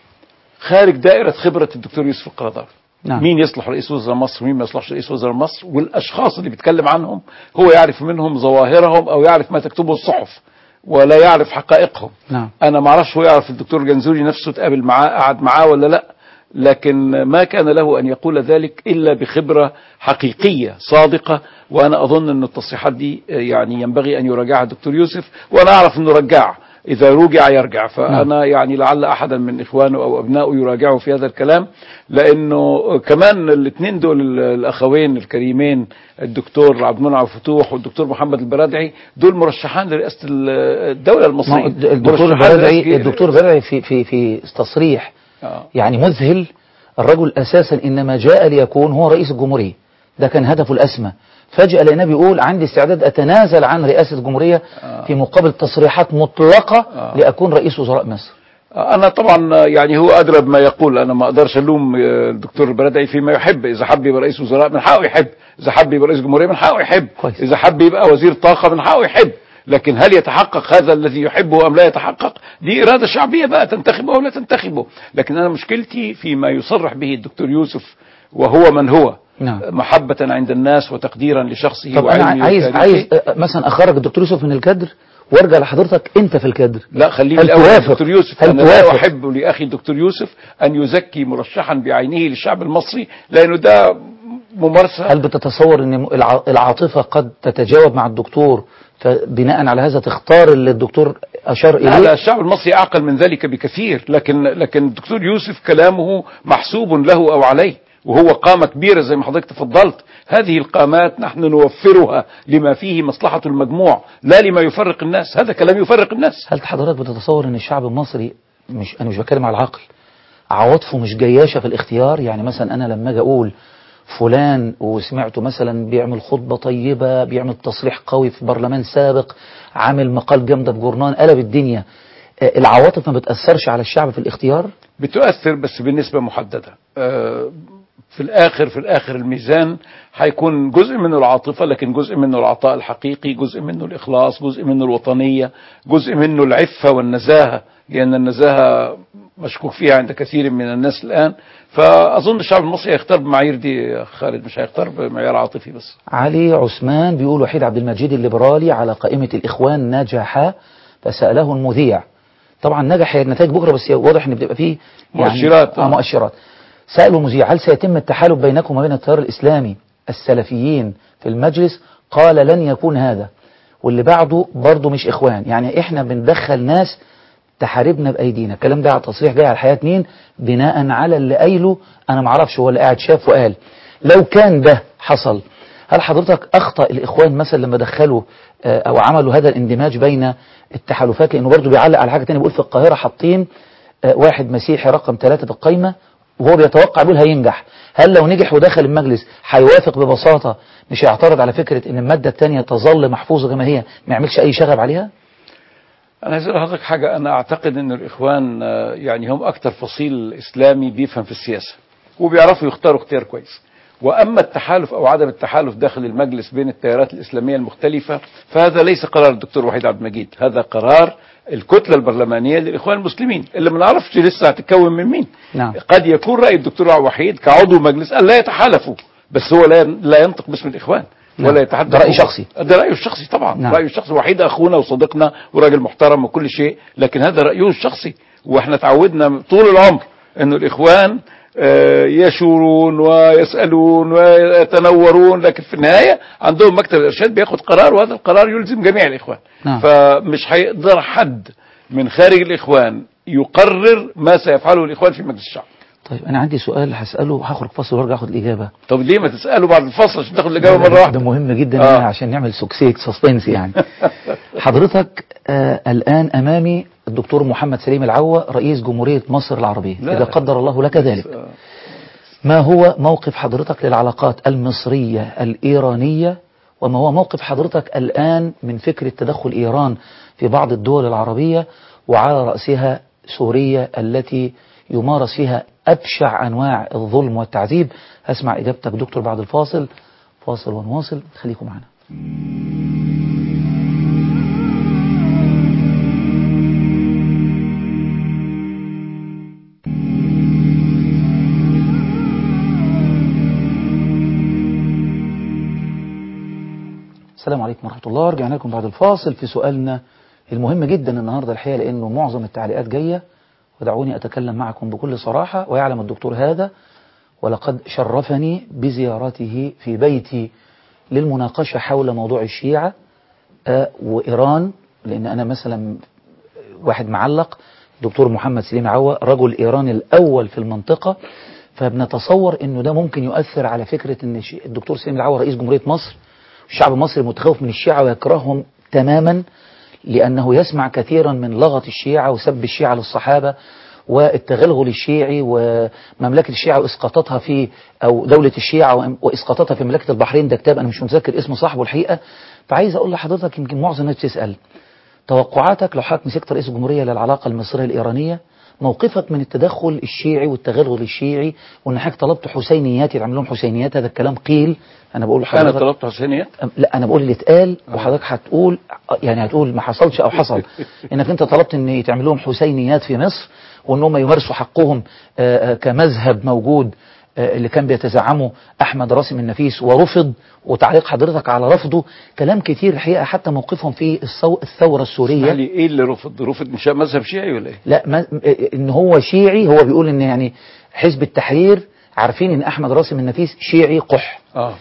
خارج دائره خبره الدكتور يوسف القرضاوي نعم. مين يصلح رئيس وزراء مصر ومين ما يصلحش رئيس وزراء مصر والاشخاص اللي بيتكلم عنهم هو يعرف منهم ظواهرهم او يعرف ما تكتبه الصحف ولا يعرف حقائقهم نعم انا ما اعرفش هو يعرف الدكتور جنزوري نفسه تقابل معاه قعد معاه ولا لا لكن ما كان له ان يقول ذلك الا بخبره حقيقيه صادقه وانا اظن ان التصريحات دي يعني ينبغي ان يراجعها الدكتور يوسف وانا اعرف انه رجع اذا رجع يرجع فانا يعني لعل احدا من اخوانه او ابنائه يراجعه في هذا الكلام لانه كمان الاثنين دول ال- الاخوين الكريمين الدكتور عبد المنعم فتوح والدكتور محمد البرادعي دول مرشحان لرئاسه ال- الدوله ما هو المصريه الدكتور مرشحان البرادعي لرئاسة- الدكتور البرادعي في في في تصريح آه. يعني مذهل الرجل اساسا انما جاء ليكون هو رئيس الجمهوريه ده كان هدفه الاسمى فجاه لقيناه بيقول عندي استعداد اتنازل عن رئاسه الجمهوريه في مقابل تصريحات مطلقه آه. لاكون رئيس وزراء مصر انا طبعا يعني هو ادرى بما يقول انا ما اقدرش الوم الدكتور البرادعي فيما يحب اذا حب يبقى رئيس وزراء من حقه يحب اذا حب يبقى رئيس جمهوريه من حقه يحب كويس. اذا حب يبقى وزير طاقه من حقه يحب لكن هل يتحقق هذا الذي يحبه ام لا يتحقق دي اراده شعبيه بقى تنتخبه او لا تنتخبه لكن انا مشكلتي فيما يصرح به الدكتور يوسف وهو من هو نعم. محبة عند الناس وتقديرا لشخصه طب انا وعلمه عايز وتاريخه. عايز أ- مثلا اخرج الدكتور يوسف من الكادر وارجع لحضرتك انت في الكادر لا خليني هل الاول توافق؟ الدكتور يوسف هل انا لا توافق؟ احب لاخي الدكتور يوسف ان يزكي مرشحا بعينه للشعب المصري لانه ده ممارسه هل بتتصور ان الع- العاطفه قد تتجاوب مع الدكتور فبناء على هذا تختار اللي الدكتور اشار لا, لا اليه الشعب المصري اعقل من ذلك بكثير لكن لكن الدكتور يوسف كلامه محسوب له او عليه وهو قامة كبيرة زي ما حضرتك تفضلت هذه القامات نحن نوفرها لما فيه مصلحة المجموع لا لما يفرق الناس هذا كلام يفرق الناس هل حضرتك بتتصور ان الشعب المصري مش انا مش بتكلم على العقل عواطفه مش جياشه في الاختيار يعني مثلا انا لما اجي اقول فلان وسمعته مثلا بيعمل خطبه طيبه بيعمل تصريح قوي في برلمان سابق عامل مقال جامده في جورنان قلب الدنيا آه، العواطف ما بتاثرش على الشعب في الاختيار بتؤثر بس بنسبة محددة آه، في الآخر في الآخر الميزان هيكون جزء منه العاطفة لكن جزء منه العطاء الحقيقي جزء منه الإخلاص جزء منه الوطنية جزء منه العفة والنزاهة لأن النزاهة مشكوك فيها عند كثير من الناس الآن فأظن الشعب المصري هيختار بمعايير دي يا خالد مش هيختار بمعيار عاطفي بس علي عثمان بيقول وحيد عبد المجيد الليبرالي على قائمه الاخوان نجح فساله المذيع طبعا نجح هي النتائج بكره بس واضح ان بتبقى فيه مؤشرات، آه آه. مؤشرات سالوا المذيع هل سيتم التحالف بينكم وبين التيار الاسلامي السلفيين في المجلس قال لن يكون هذا واللي بعده برضه مش اخوان يعني احنا بندخل ناس تحاربنا بايدينا الكلام ده على تصريح جاي على الحياه اتنين بناء على اللي قايله انا معرفش هو اللي قاعد شاف وقال لو كان ده حصل هل حضرتك اخطا الاخوان مثلا لما دخلوا آه، او عملوا هذا الاندماج بين التحالفات لانه برضه بيعلق على حاجه تانية بيقول في القاهره حاطين آه، واحد مسيحي رقم ثلاثة في القايمه وهو بيتوقع بيقول هينجح هل لو نجح ودخل المجلس هيوافق ببساطه مش هيعترض على فكره ان الماده الثانيه تظل محفوظه زي ما هي ما يعملش اي شغب عليها أنا عايز أقول لحضرتك حاجة أنا أعتقد أن الإخوان آه، يعني هم أكثر فصيل إسلامي بيفهم في السياسة وبيعرفوا يختاروا اختيار كويس وأما التحالف أو عدم التحالف داخل المجلس بين التيارات الإسلامية المختلفة فهذا ليس قرار الدكتور وحيد عبد المجيد هذا قرار الكتلة البرلمانية للإخوان المسلمين اللي ما نعرفش لسه هتتكون من مين نعم. قد يكون رأي الدكتور وحيد كعضو مجلس أن لا يتحالفوا بس هو لا لا ينطق باسم الإخوان نعم. ولا يتحدث ده رأي شخصي. ده رأيه الشخصي طبعا نعم. رأيه الشخصي وحيد أخونا وصديقنا وراجل محترم وكل شيء لكن هذا رأيه الشخصي واحنا تعودنا طول العمر انه الإخوان آه، يشورون ويسألون ويتنورون لكن في النهاية عندهم مكتب الإرشاد بياخد قرار وهذا القرار يلزم جميع الإخوان نعم. فمش هيقدر حد من خارج الإخوان يقرر ما سيفعله الإخوان في مجلس الشعب طيب انا عندي سؤال هساله هخرج فاصل وارجع اخد الاجابه طب ليه ما تسأله بعد الفصل عشان تاخد الإجابة مرة ده واحدة مهم جدا آه. آه. عشان نعمل سوكسيت سسبنس يعني حضرتك آه الان امامي الدكتور محمد سليم العوة رئيس جمهورية مصر العربية لا. إذا قدر الله لك ذلك ما هو موقف حضرتك للعلاقات المصرية الإيرانية وما هو موقف حضرتك الآن من فكرة تدخل إيران في بعض الدول العربية وعلى رأسها سوريا التي يمارس فيها أبشع أنواع الظلم والتعذيب هسمع إجابتك دكتور بعد الفاصل فاصل ونواصل خليكم معنا السلام عليكم ورحمة الله رجعنا لكم بعد الفاصل في سؤالنا المهم جدا النهاردة الحقيقة لأنه معظم التعليقات جاية ودعوني أتكلم معكم بكل صراحة ويعلم الدكتور هذا ولقد شرفني بزيارته في بيتي للمناقشة حول موضوع الشيعة آه، وإيران لأن أنا مثلا واحد معلق دكتور محمد سليم عوة رجل إيراني الأول في المنطقة فبنتصور أنه ده ممكن يؤثر على فكرة أن الش- الدكتور سليم العوة رئيس جمهورية مصر الشعب المصري متخوف من الشيعة ويكرههم تماما لأنه يسمع كثيرا من لغة الشيعة وسب الشيعة للصحابة والتغلغل الشيعي ومملكة الشيعة وإسقاطاتها في أو دولة الشيعة وإم- وإسقاطاتها في مملكة البحرين ده كتاب أنا مش متذكر اسم صاحبه الحقيقة فعايز أقول لحضرتك يمكن معظم الناس تسأل توقعاتك لو حضرتك مسكت رئيس الجمهورية للعلاقة المصرية الإيرانية موقفك من التدخل الشيعي والتغلغل الشيعي وان حضرتك طلبت حسينيات يتعمل لهم حسينيات هذا الكلام قيل انا بقول أنا لحضرتك طلبت حسينيات أم- لا انا بقول اللي اتقال وحضرتك هتقول يعني هتقول ما حصلش او حصل انك انت طلبت ان يتعمل لهم حسينيات في مصر وان هم يمارسوا حقهم آه، آه، كمذهب موجود آه، اللي كان بيتزعمه احمد راسم النفيس ورفض وتعليق حضرتك على رفضه كلام كتير الحقيقه حتى موقفهم في الثو- الثوره السوريه يعني ايه اللي رفض رفض انشاء مذهب شيعي ولا ايه لا ما ان هو شيعي هو بيقول ان يعني حزب التحرير عارفين ان احمد راسم النفيس شيعي قح اه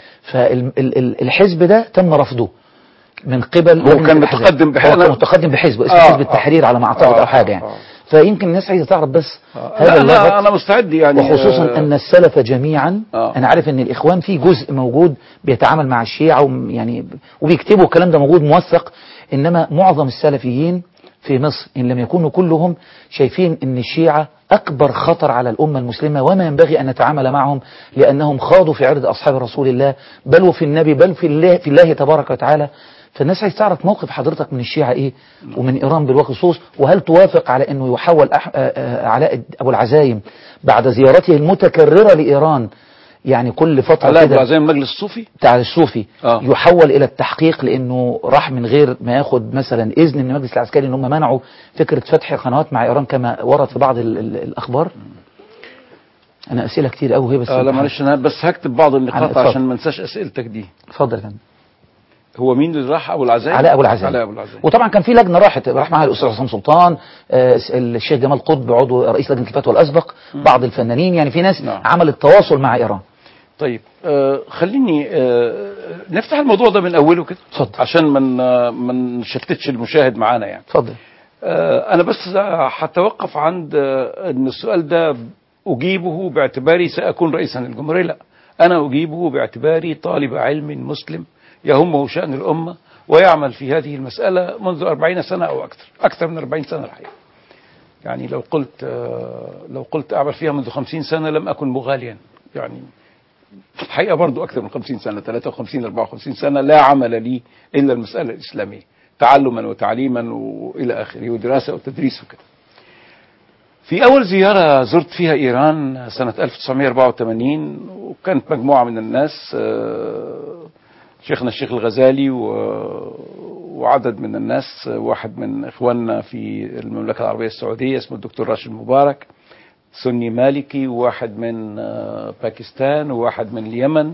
فالحزب ده تم رفضه من قبل هو لجنة كان الأحزاب. متقدم بحزب- هو كان متقدم بحزب اسمه آه، حزب التحرير على ما اعتقد آه، او حاجه يعني آه. فيمكن الناس عايزه تعرف بس آه. هذا لا اللغط انا انا مستعد يعني وخصوصا آه، ان السلف جميعا آه. انا عارف ان الاخوان في جزء موجود بيتعامل مع الشيعة وم- يعني وبيكتبوا الكلام ده موجود موثق انما معظم السلفيين في مصر ان لم يكونوا كلهم شايفين ان الشيعة اكبر خطر على الامة المسلمة وما ينبغي ان نتعامل معهم لانهم خاضوا في عرض اصحاب رسول الله بل وفي النبي بل في الله في الله تبارك وتعالى فالناس عايز تعرف موقف حضرتك من الشيعة ايه ومن ايران بالخصوص وهل توافق على انه يحول أح... آه، آه، علاء ابو العزايم بعد زيارته المتكررة لايران يعني كل فترة علاء كده ابو العزيم المجلس الصوفي بتاع الصوفي آه. يحول الى التحقيق لانه راح من غير ما ياخد مثلا اذن من المجلس العسكري ان هم منعوا فكره فتح قنوات مع ايران كما ورد في بعض ال ال الاخبار انا اسئله كتير قوي هي بس آه لا معلش انا بس هكتب بعض النقاط اتفضل. عشان ما انساش اسئلتك دي اتفضل يا فندم هو مين اللي راح ابو العزايم علاء ابو العزايم علاء ابو العزايم وطبعا كان في لجنه راحت راح معها الاستاذ حسام سلطان آه، الشيخ جمال قطب عضو رئيس لجنه الفتوى الاسبق بعض الفنانين يعني في ناس نعم. عملت تواصل مع ايران طيب آه خليني آه نفتح الموضوع ده من اوله كده اتفضل. عشان من آه ما نشتتش المشاهد معانا يعني اتفضل آه انا بس هتوقف عند آه ان السؤال ده اجيبه باعتباري ساكون رئيسا للجمهوريه لا انا اجيبه باعتباري طالب علم مسلم يهمه شان الامه ويعمل في هذه المساله منذ أربعين سنه او اكثر اكثر من أربعين سنه الحقيقه يعني لو قلت آه لو قلت اعمل فيها منذ خمسين سنه لم اكن مغاليا يعني في الحقيقة برضو أكثر من 50 سنة 53 54 سنة لا عمل لي إلا المسألة الإسلامية تعلما وتعليما وإلى آخره ودراسة وتدريس وكده في أول زيارة زرت فيها إيران سنة 1984 وكانت مجموعة من الناس آه، شيخنا الشيخ الغزالي و- وعدد من الناس واحد من إخواننا في المملكة العربية السعودية اسمه الدكتور راشد مبارك سني مالكي وواحد من آه، باكستان وواحد من اليمن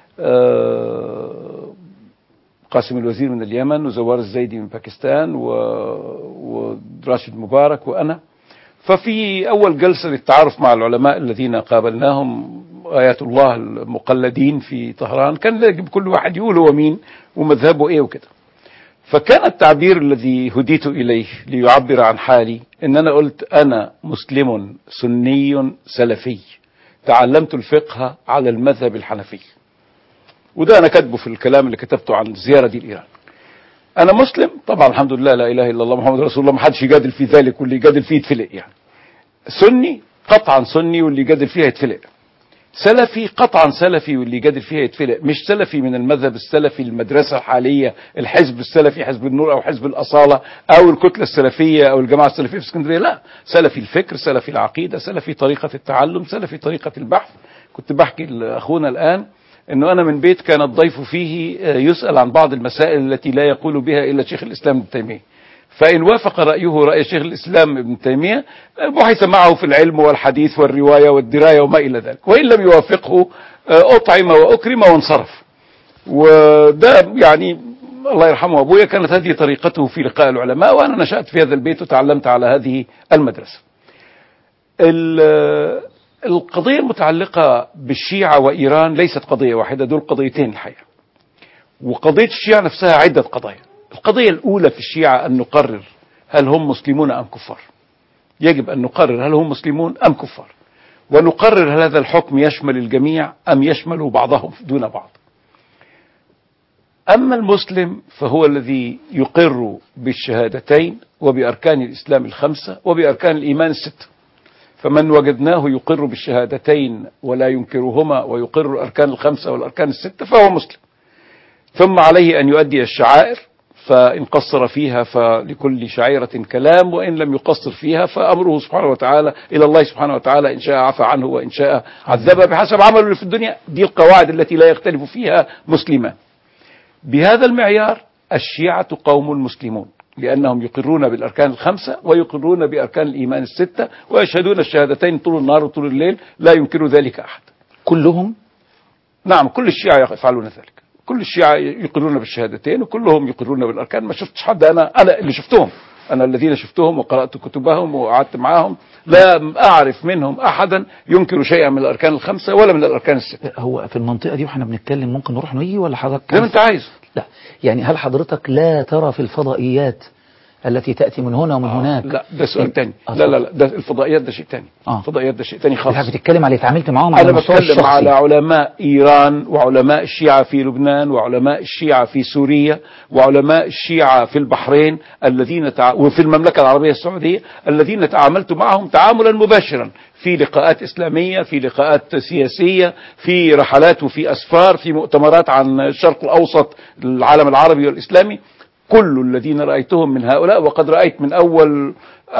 آه، قاسم الوزير من اليمن وزوار الزيدي من باكستان و- وراشد مبارك وأنا ففي أول جلسة للتعارف مع العلماء الذين قابلناهم آيات الله المقلدين في طهران كان يجب كل واحد يقول هو مين ومذهبه إيه وكده فكان التعبير الذي هديت إليه ليعبر عن حالي إن أنا قلت أنا مسلم سني سلفي تعلمت الفقه على المذهب الحنفي وده أنا كاتبه في الكلام اللي كتبته عن الزيارة دي لإيران أنا مسلم طبعا الحمد لله لا إله إلا الله محمد رسول الله ما حدش يجادل في ذلك واللي يجادل فيه يتفلق يعني سني قطعا سني واللي يجادل فيها يتفلق سلفي قطعا سلفي واللي يجادل فيها يتفلق مش سلفي من المذهب السلفي المدرسة الحالية الحزب السلفي حزب النور أو حزب الأصالة أو الكتلة السلفية أو الجماعة السلفية في اسكندرية لا سلفي الفكر سلفي العقيدة سلفي طريقة التعلم سلفي طريقة البحث كنت بحكي لأخونا الآن أنه أنا من بيت كان الضيف فيه يسأل عن بعض المسائل التي لا يقول بها إلا شيخ الإسلام ابن تيمية فإن وافق رأيه رأي شيخ الإسلام ابن تيمية بحث معه في العلم والحديث والرواية والدراية وما إلى ذلك وإن لم يوافقه أطعم وأكرم وانصرف وده يعني الله يرحمه أبويا كانت هذه طريقته في لقاء العلماء وأنا نشأت في هذا البيت وتعلمت على هذه المدرسة القضية المتعلقة بالشيعة وإيران ليست قضية واحدة دول قضيتين الحقيقة وقضية الشيعة نفسها عدة قضايا القضية الأولى في الشيعة أن نقرر هل هم مسلمون أم كفار يجب أن نقرر هل هم مسلمون أم كفار ونقرر هل هذا الحكم يشمل الجميع أم يشمل بعضهم دون بعض أما المسلم فهو الذي يقر بالشهادتين وبأركان الإسلام الخمسة وبأركان الإيمان الستة فمن وجدناه يقر بالشهادتين ولا ينكرهما ويقر الأركان الخمسة والأركان الستة فهو مسلم ثم عليه أن يؤدي الشعائر فإن قصر فيها فلكل شعيرة كلام وإن لم يقصر فيها فأمره سبحانه وتعالى إلى الله سبحانه وتعالى إن شاء عفى عنه وإن شاء عذبه بحسب عمله في الدنيا دي القواعد التي لا يختلف فيها مسلمان بهذا المعيار الشيعة قوم مسلمون لأنهم يقرون بالأركان الخمسة ويقرون بأركان الإيمان الستة ويشهدون الشهادتين طول النهار وطول الليل لا ينكر ذلك أحد كلهم نعم كل الشيعة يفعلون ذلك كل الشيعة يقرون بالشهادتين وكلهم يقرون بالأركان ما شفتش حد أنا أنا اللي شفتهم أنا الذين شفتهم وقرأت كتبهم وقعدت معهم لا أعرف منهم أحدا ينكر شيئا من الأركان الخمسة ولا من الأركان الستة هو في المنطقة دي واحنا بنتكلم ممكن نروح نيجي ولا حضرتك زي ما أنت عايز لا يعني هل حضرتك لا ترى في الفضائيات التي تأتي من هنا ومن هناك لا ده سؤال تاني آه، لا لا لا ده الفضائيات ده شيء تاني آه. الفضائيات ده شيء تاني خالص حضرتك بتتكلم على اللي اتعاملت معاهم على أنا المستوى بتكلم الشخصي على علماء إيران وعلماء الشيعة في لبنان وعلماء الشيعة في سوريا وعلماء الشيعة في البحرين الذين تع... وفي المملكة العربية السعودية الذين تعاملت معهم تعاملا مباشرا في لقاءات إسلامية في لقاءات سياسية في رحلات وفي أسفار في مؤتمرات عن الشرق الأوسط العالم العربي والإسلامي كل الذين رأيتهم من هؤلاء وقد رأيت من أول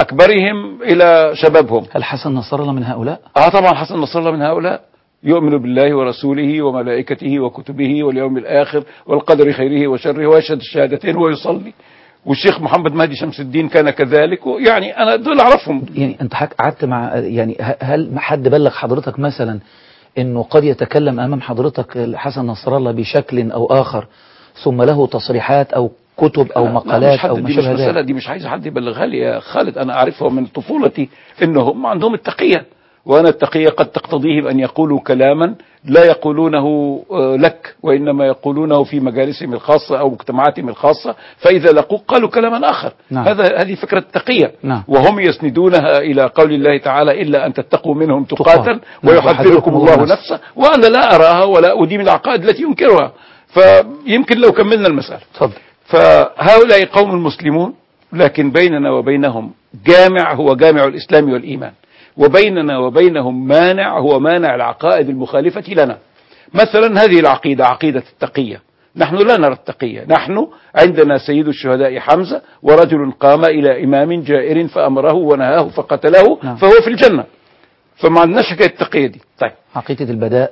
أكبرهم إلى شبابهم هل حسن نصر الله من هؤلاء اه طبعا حسن نصر الله من هؤلاء يؤمن بالله ورسوله وملائكته وكتبه واليوم الآخر والقدر خيره وشره ويشهد الشهادتين ويصلي والشيخ محمد مهدي شمس الدين كان كذلك يعني أنا دول أعرفهم يعني انت حك- قعدت مع يعني ه- هل حد بلغ حضرتك مثلا انه قد يتكلم امام حضرتك حسن نصر الله بشكل او اخر ثم له تصريحات او كتب او لا، مقالات مش حد او دي ما مش شابه مسألة ذلك دي مش عايز حد يبلغها لي يا خالد أنا أعرفها من طفولتي إنهم عندهم التقية وأنا التقية قد تقتضيهم أن يقولوا كلاما لا يقولونه آه، لك وإنما يقولونه في مجالسهم الخاصة أو مجتمعاتهم الخاصة فإذا لقوك قالوا كلاما آخر نعم. هذا هذه فكرة التقية نعم. وهم يسندونها إلى قول الله تعالى إلا أن تتقوا منهم تقاتا تقاة. ويحذركم نعم. الله نفسه. نفسه وأنا لا أراها ولا أدي من العقائد التي ينكرها فيمكن لو كملنا المسألة اتفضل فهؤلاء قوم مسلمون لكن بيننا وبينهم جامع هو جامع الإسلام والإيمان وبيننا وبينهم مانع هو مانع العقائد المخالفة لنا مثلا هذه العقيدة عقيدة التقية نحن لا نرى التقية نحن عندنا سيد الشهداء حمزة ورجل قام إلى إمام جائر فأمره ونهاه فقتله نعم. فهو في الجنة فما عندناش حكاية التقية دي طيب عقيدة البداء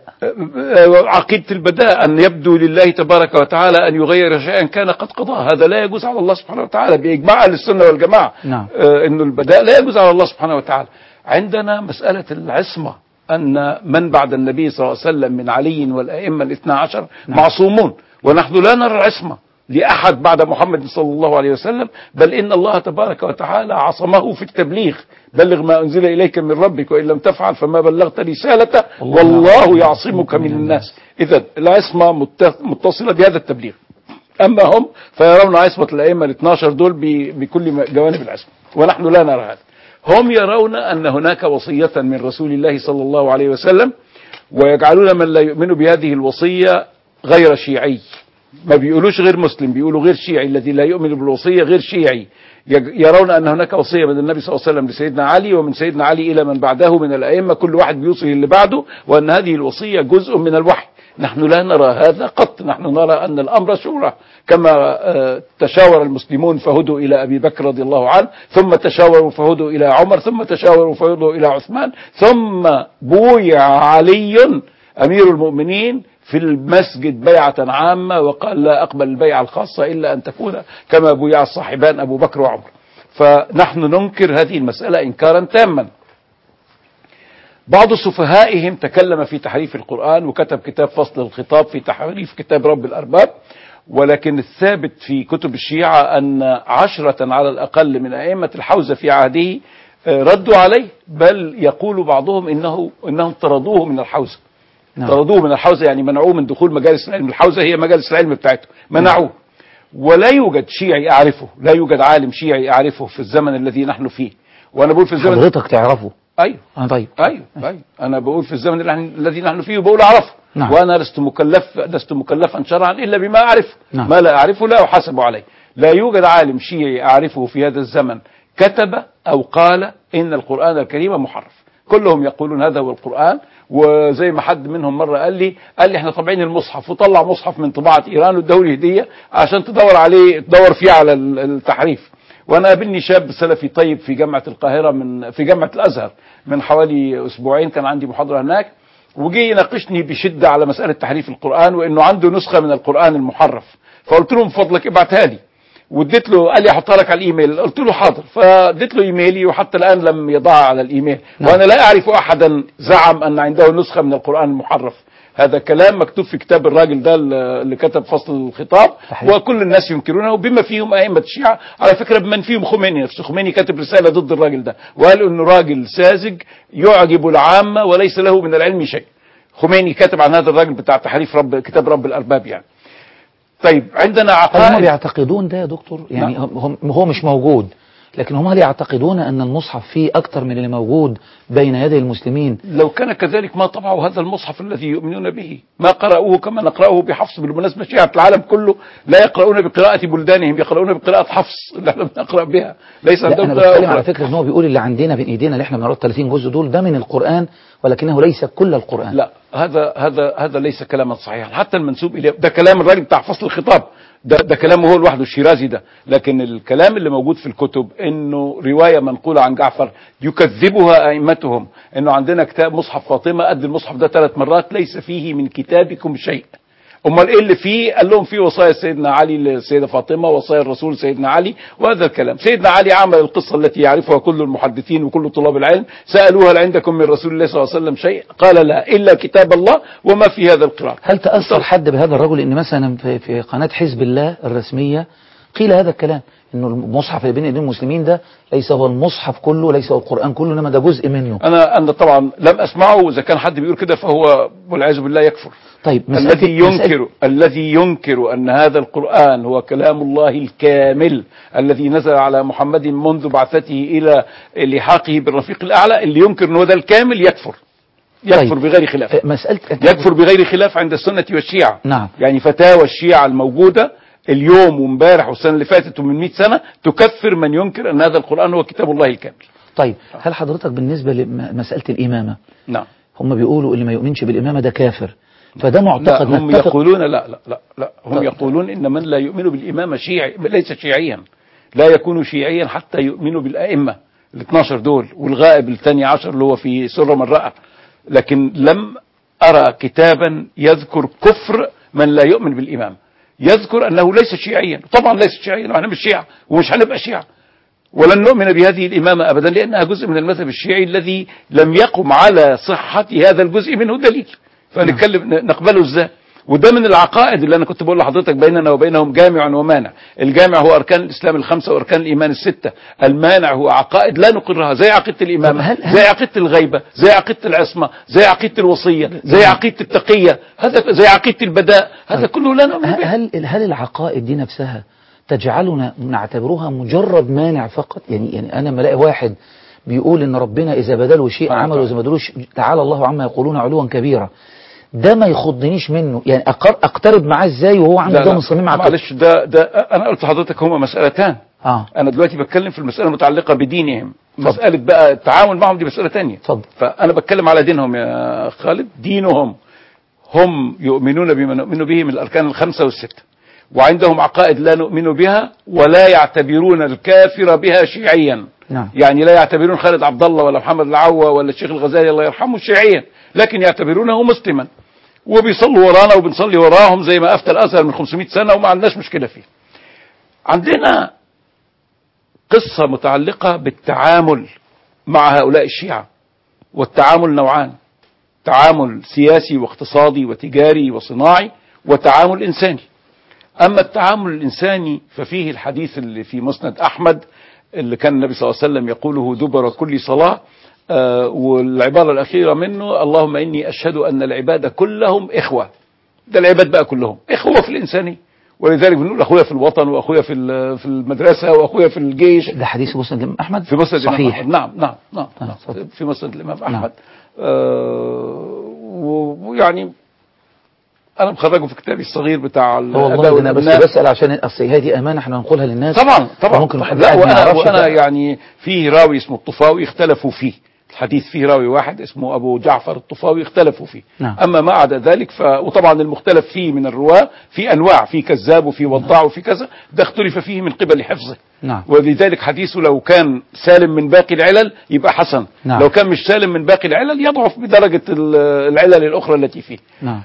عقيدة البداء أن يبدو لله تبارك وتعالى أن يغير شيئا كان قد قضاه هذا لا يجوز على الله سبحانه وتعالى بإجماع أهل السنة والجماعة نعم. آه، أن البداء لا يجوز على الله سبحانه وتعالى عندنا مسألة العصمة أن من بعد النبي صلى الله عليه وسلم من علي والأئمة الاثنى عشر معصومون ونحن لا نرى العصمة لأحد بعد محمد صلى الله عليه وسلم بل إن الله تبارك وتعالى عصمه في التبليغ بلغ ما أنزل إليك من ربك وإن لم تفعل فما بلغت رسالته والله يعصمك من الناس إذا العصمة مت- متصلة بهذا التبليغ أما هم فيرون عصمة الأئمة ال 12 دول ب- بكل ما- جوانب العصمة ونحن لا نرى هذا هم يرون أن هناك وصية من رسول الله صلى الله عليه وسلم ويجعلون من لا يؤمن بهذه الوصية غير شيعي ما بيقولوش غير مسلم بيقولوا غير شيعي الذي لا يؤمن بالوصية غير شيعي يج- يرون أن هناك وصية من النبي صلى الله عليه وسلم لسيدنا علي ومن سيدنا علي إلى من بعده من الأئمة كل واحد بيوصي اللي بعده وأن هذه الوصية جزء من الوحي نحن لا نرى هذا قط نحن نرى أن الأمر شورى كما آه، تشاور المسلمون فهدوا إلى أبي بكر رضي الله عنه ثم تشاوروا فهدوا إلى عمر ثم تشاوروا فهدوا إلى عثمان ثم بويع علي أمير المؤمنين في المسجد بيعة عامة وقال لا أقبل البيعة الخاصة إلا أن تكون كما بويع الصاحبان أبو بكر وعمر فنحن ننكر هذه المسألة إنكارا تاما بعض سفهائهم تكلم في تحريف القرآن وكتب كتاب فصل الخطاب في تحريف كتاب رب الأرباب ولكن الثابت في كتب الشيعة أن عشرة على الأقل من أئمة الحوزة في عهده آه، ردوا عليه بل يقول بعضهم إنه إنهم طردوه من الحوزة نعم. طردوه من الحوزة يعني منعوه من دخول مجالس العلم الحوزة هي مجالس العلم بتاعته منعوه ولا يوجد شيعي أعرفه لا يوجد عالم شيعي أعرفه في الزمن الذي نحن فيه وأنا بقول في الزمن حضرتك تعرفه أيوه آه طيب ايوه ايوه انا بقول في الزمن اللي نحن- الذي نحن فيه بقول اعرفه نعم. وانا لست مكلف لست مكلفا شرعا الا بما اعرفه نعم. ما لا اعرفه لا احاسب عليه لا يوجد عالم شيعي اعرفه في هذا الزمن كتب او قال ان القران الكريم محرف كلهم يقولون هذا هو القران وزي ما حد منهم مره قال لي قال لي احنا طابعين المصحف وطلع مصحف من طباعه ايران واداه لي هديه عشان تدور عليه تدور فيه على ال- التحريف وانا قابلني شاب سلفي طيب في جامعه القاهره من في جامعه الازهر من حوالي اسبوعين كان عندي محاضره هناك وجي يناقشني بشده على مساله تحريف القران وانه عنده نسخه من القران المحرف فقلت له من فضلك ابعتها لي واديت له قال لي احطها لك على الايميل قلت له حاضر فاديت له ايميلي وحتى الان لم يضعها على الايميل نعم. وانا لا اعرف احدا زعم ان عنده نسخه من القران المحرف هذا كلام مكتوب في كتاب الراجل ده اللي كتب فصل الخطاب صحيح. وكل الناس ينكرونه بما فيهم ائمه الشيعه على فكره بمن فيهم خميني نفسه خميني كتب رساله ضد الراجل ده وقال انه راجل ساذج يعجب العامه وليس له من العلم شيء خميني كتب عن هذا الراجل بتاع تحريف رب كتاب رب الارباب يعني طيب عندنا هل هم عقائد بيعتقدون ده يا دكتور يعني نعم. هم هم- هو مش موجود لكن هم هل يعتقدون أن المصحف فيه أكتر من اللي موجود بين يدي المسلمين لو كان كذلك ما طبعوا هذا المصحف الذي يؤمنون به ما قرأوه كما نقرأه بحفص بالمناسبة شيعة العالم كله لا يقرؤون بقراءة بلدانهم يقرؤون بقراءة حفص اللي احنا بنقرأ بها ليس لا عندهم أنا قراءة بتكلم على أخرى. فكرة أن هو بيقول اللي عندنا بين إيدينا اللي احنا بنقرأ 30 جزء دول ده من القرآن ولكنه ليس كل القرآن لا هذا هذا هذا ليس كلاما صحيحا حتى المنسوب اليه ده كلام الراجل بتاع فصل الخطاب ده ده كلامه هو لوحده الشيرازي ده لكن الكلام اللي موجود في الكتب انه روايه منقوله عن جعفر يكذبها ائمتهم انه عندنا كتاب مصحف فاطمه قد المصحف ده ثلاث مرات ليس فيه من كتابكم شيء امال ايه اللي فيه قال لهم فيه وصايا سيدنا علي للسيده فاطمه وصايا الرسول سيدنا علي وهذا الكلام سيدنا علي عمل القصه التي يعرفها كل المحدثين وكل طلاب العلم سالوه هل عندكم من رسول الله صلى الله عليه وسلم شيء قال لا الا كتاب الله وما في هذا القران هل تأثر حد بهذا الرجل ان مثلا في, في قناة حزب الله الرسمية قيل هذا الكلام انه المصحف اللي بين ايدين المسلمين ده ليس هو المصحف كله ليس هو القرآن كله انما ده جزء منه انا انا طبعا لم اسمعه واذا كان حد بيقول كده فهو والعياذ بالله يكفر طيب مسألة- الذي مسألة- ينكر الذي ينكر ان هذا القران هو كلام الله الكامل الذي نزل على محمد منذ بعثته الى لحاقه بالرفيق الاعلى اللي ينكر ان هو ده الكامل يكفر يكفر طيب. بغير خلاف آه، مسألة يكفر بغير خلاف عند السنه والشيعه نعم يعني فتاوى الشيعة الموجودة اليوم وامبارح والسنة اللي فاتت ومن 100 سنة تكفر من ينكر أن هذا القرآن هو كتاب الله الكامل طيب هل حضرتك بالنسبة لمسألة الإمامة نعم هم بيقولوا اللي ما يؤمنش بالإمامة ده كافر فده لا معتقد هم نتفق يقولون لا لا لا, لا هم طيب. يقولون إن من لا يؤمن بالإمامة شيعي ليس شيعيا لا يكون شيعيا حتى يؤمنوا بالأئمة ال 12 دول والغائب الثاني عشر اللي هو في سر من رأى لكن لم أرى كتابا يذكر كفر من لا يؤمن بالإمام يذكر أنه ليس شيعيا طبعا ليس شيعيا وإحنا مش شيعة ومش هنبقى شيعة ولن نؤمن بهذه الإمامة أبدا لأنها جزء من المذهب الشيعي الذي لم يقم على صحة هذا الجزء منه دليل فنتكلم نقبله ازاي وده من العقائد اللي انا كنت بقول لحضرتك بيننا وبينهم جامع ومانع الجامع هو اركان الاسلام الخمسه واركان الايمان السته المانع هو عقائد لا نقرها زي عقيده الامامه طب هل- هل- زي عقيده الغيبه زي عقيده العصمه زي عقيده الوصيه زي عقيده التقيه هذا زي عقيده البداء هذا كله لا نؤمن به هل هل العقائد دي نفسها تجعلنا نعتبرها مجرد مانع فقط يعني يعني انا لما الاقي واحد بيقول ان ربنا اذا بدله شيء آه، عمله طبعا. واذا ما بدلوش تعالى الله عما يقولون علوا كبيرا ده ما يخضنيش منه يعني أقر- اقترب معاه ازاي وهو عنده لا ده لا مصمم على الكفر؟ معلش ده ده انا قلت لحضرتك هما مسالتان اه انا دلوقتي بتكلم في المساله المتعلقه بدينهم مساله بقى التعامل معهم دي مساله تانية اتفضل. فانا بتكلم على دينهم يا خالد دينهم هم يؤمنون بما نؤمن به من الاركان الخمسه والسته وعندهم عقائد لا نؤمن بها ولا يعتبرون الكافر بها شيعيا نعم. يعني لا يعتبرون خالد عبد الله ولا محمد العوا ولا الشيخ الغزالي الله يرحمه شيعيا لكن يعتبرونه مسلما وبيصلوا ورانا وبنصلي وراهم زي ما افتى الازهر من 500 سنه وما عندناش مشكله فيه عندنا قصة متعلقة بالتعامل مع هؤلاء الشيعة والتعامل نوعان تعامل سياسي واقتصادي وتجاري وصناعي وتعامل إنساني أما التعامل الإنساني ففيه الحديث اللي في مسند أحمد اللي كان النبي صلى الله عليه وسلم يقوله دبر كل صلاة آه والعبارة الأخيرة منه اللهم إني أشهد أن العباد كلهم إخوة ده العباد بقى كلهم إخوة في الإنسانية ولذلك بنقول أخويا في الوطن وأخويا في ال- في المدرسة وأخويا في الجيش ده حديث مسند الإمام احمد في مسند الإمام صحيح أحمد نعم نعم نعم, آه، نعم اتفضل. في مسند الإمام نعم. أحمد آه، و- ويعني أنا مخرجه في كتابي الصغير بتاع هو الآباء والله ده انا بس والأبناء. بسال عشان اصل هذه امانه احنا هنقولها للناس طبعا طبعا ممكن واحد لا قاعد ما وانا يعرفش وانا ده. يعني فيه راوي اسمه الطفاوي اختلفوا فيه الحديث فيه راوي واحد اسمه ابو جعفر الطفاوي اختلفوا فيه نعم. اما ما عدا ذلك ف... وطبعا المختلف فيه من الرواه في انواع في كذاب وفي وضاع وفي كذا ده اختلف فيه من قبل حفظه نعم. ولذلك حديثه لو كان سالم من باقي العلل يبقى حسن نعم. لو كان مش سالم من باقي العلل يضعف بدرجه ال- العلل الاخرى التي فيه نعم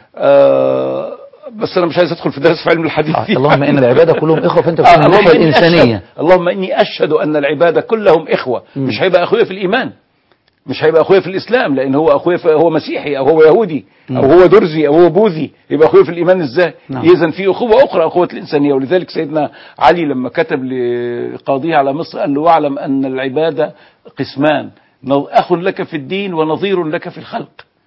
آه بس انا مش عايز ادخل في درس في علم الحديث آه، اللهم ان العباده كلهم اخوه فانت آه، بتقول اللهم الناحيه إني الانسانيه أشهد اللهم اني اشهد ان العباد كلهم اخوه مم. مش هيبقى اخويا في الايمان مش هيبقى اخويا في الاسلام لان هو اخويا في هو مسيحي او هو يهودي او هو درزي او هو بوذي يبقى اخويا في الايمان ازاي نعم. اذا في اخوه اخرى اخوه الانسانيه ولذلك سيدنا علي لما كتب لقاضيه على مصر قال له واعلم ان العباده قسمان نظ- اخ لك في الدين ونظير لك في الخلق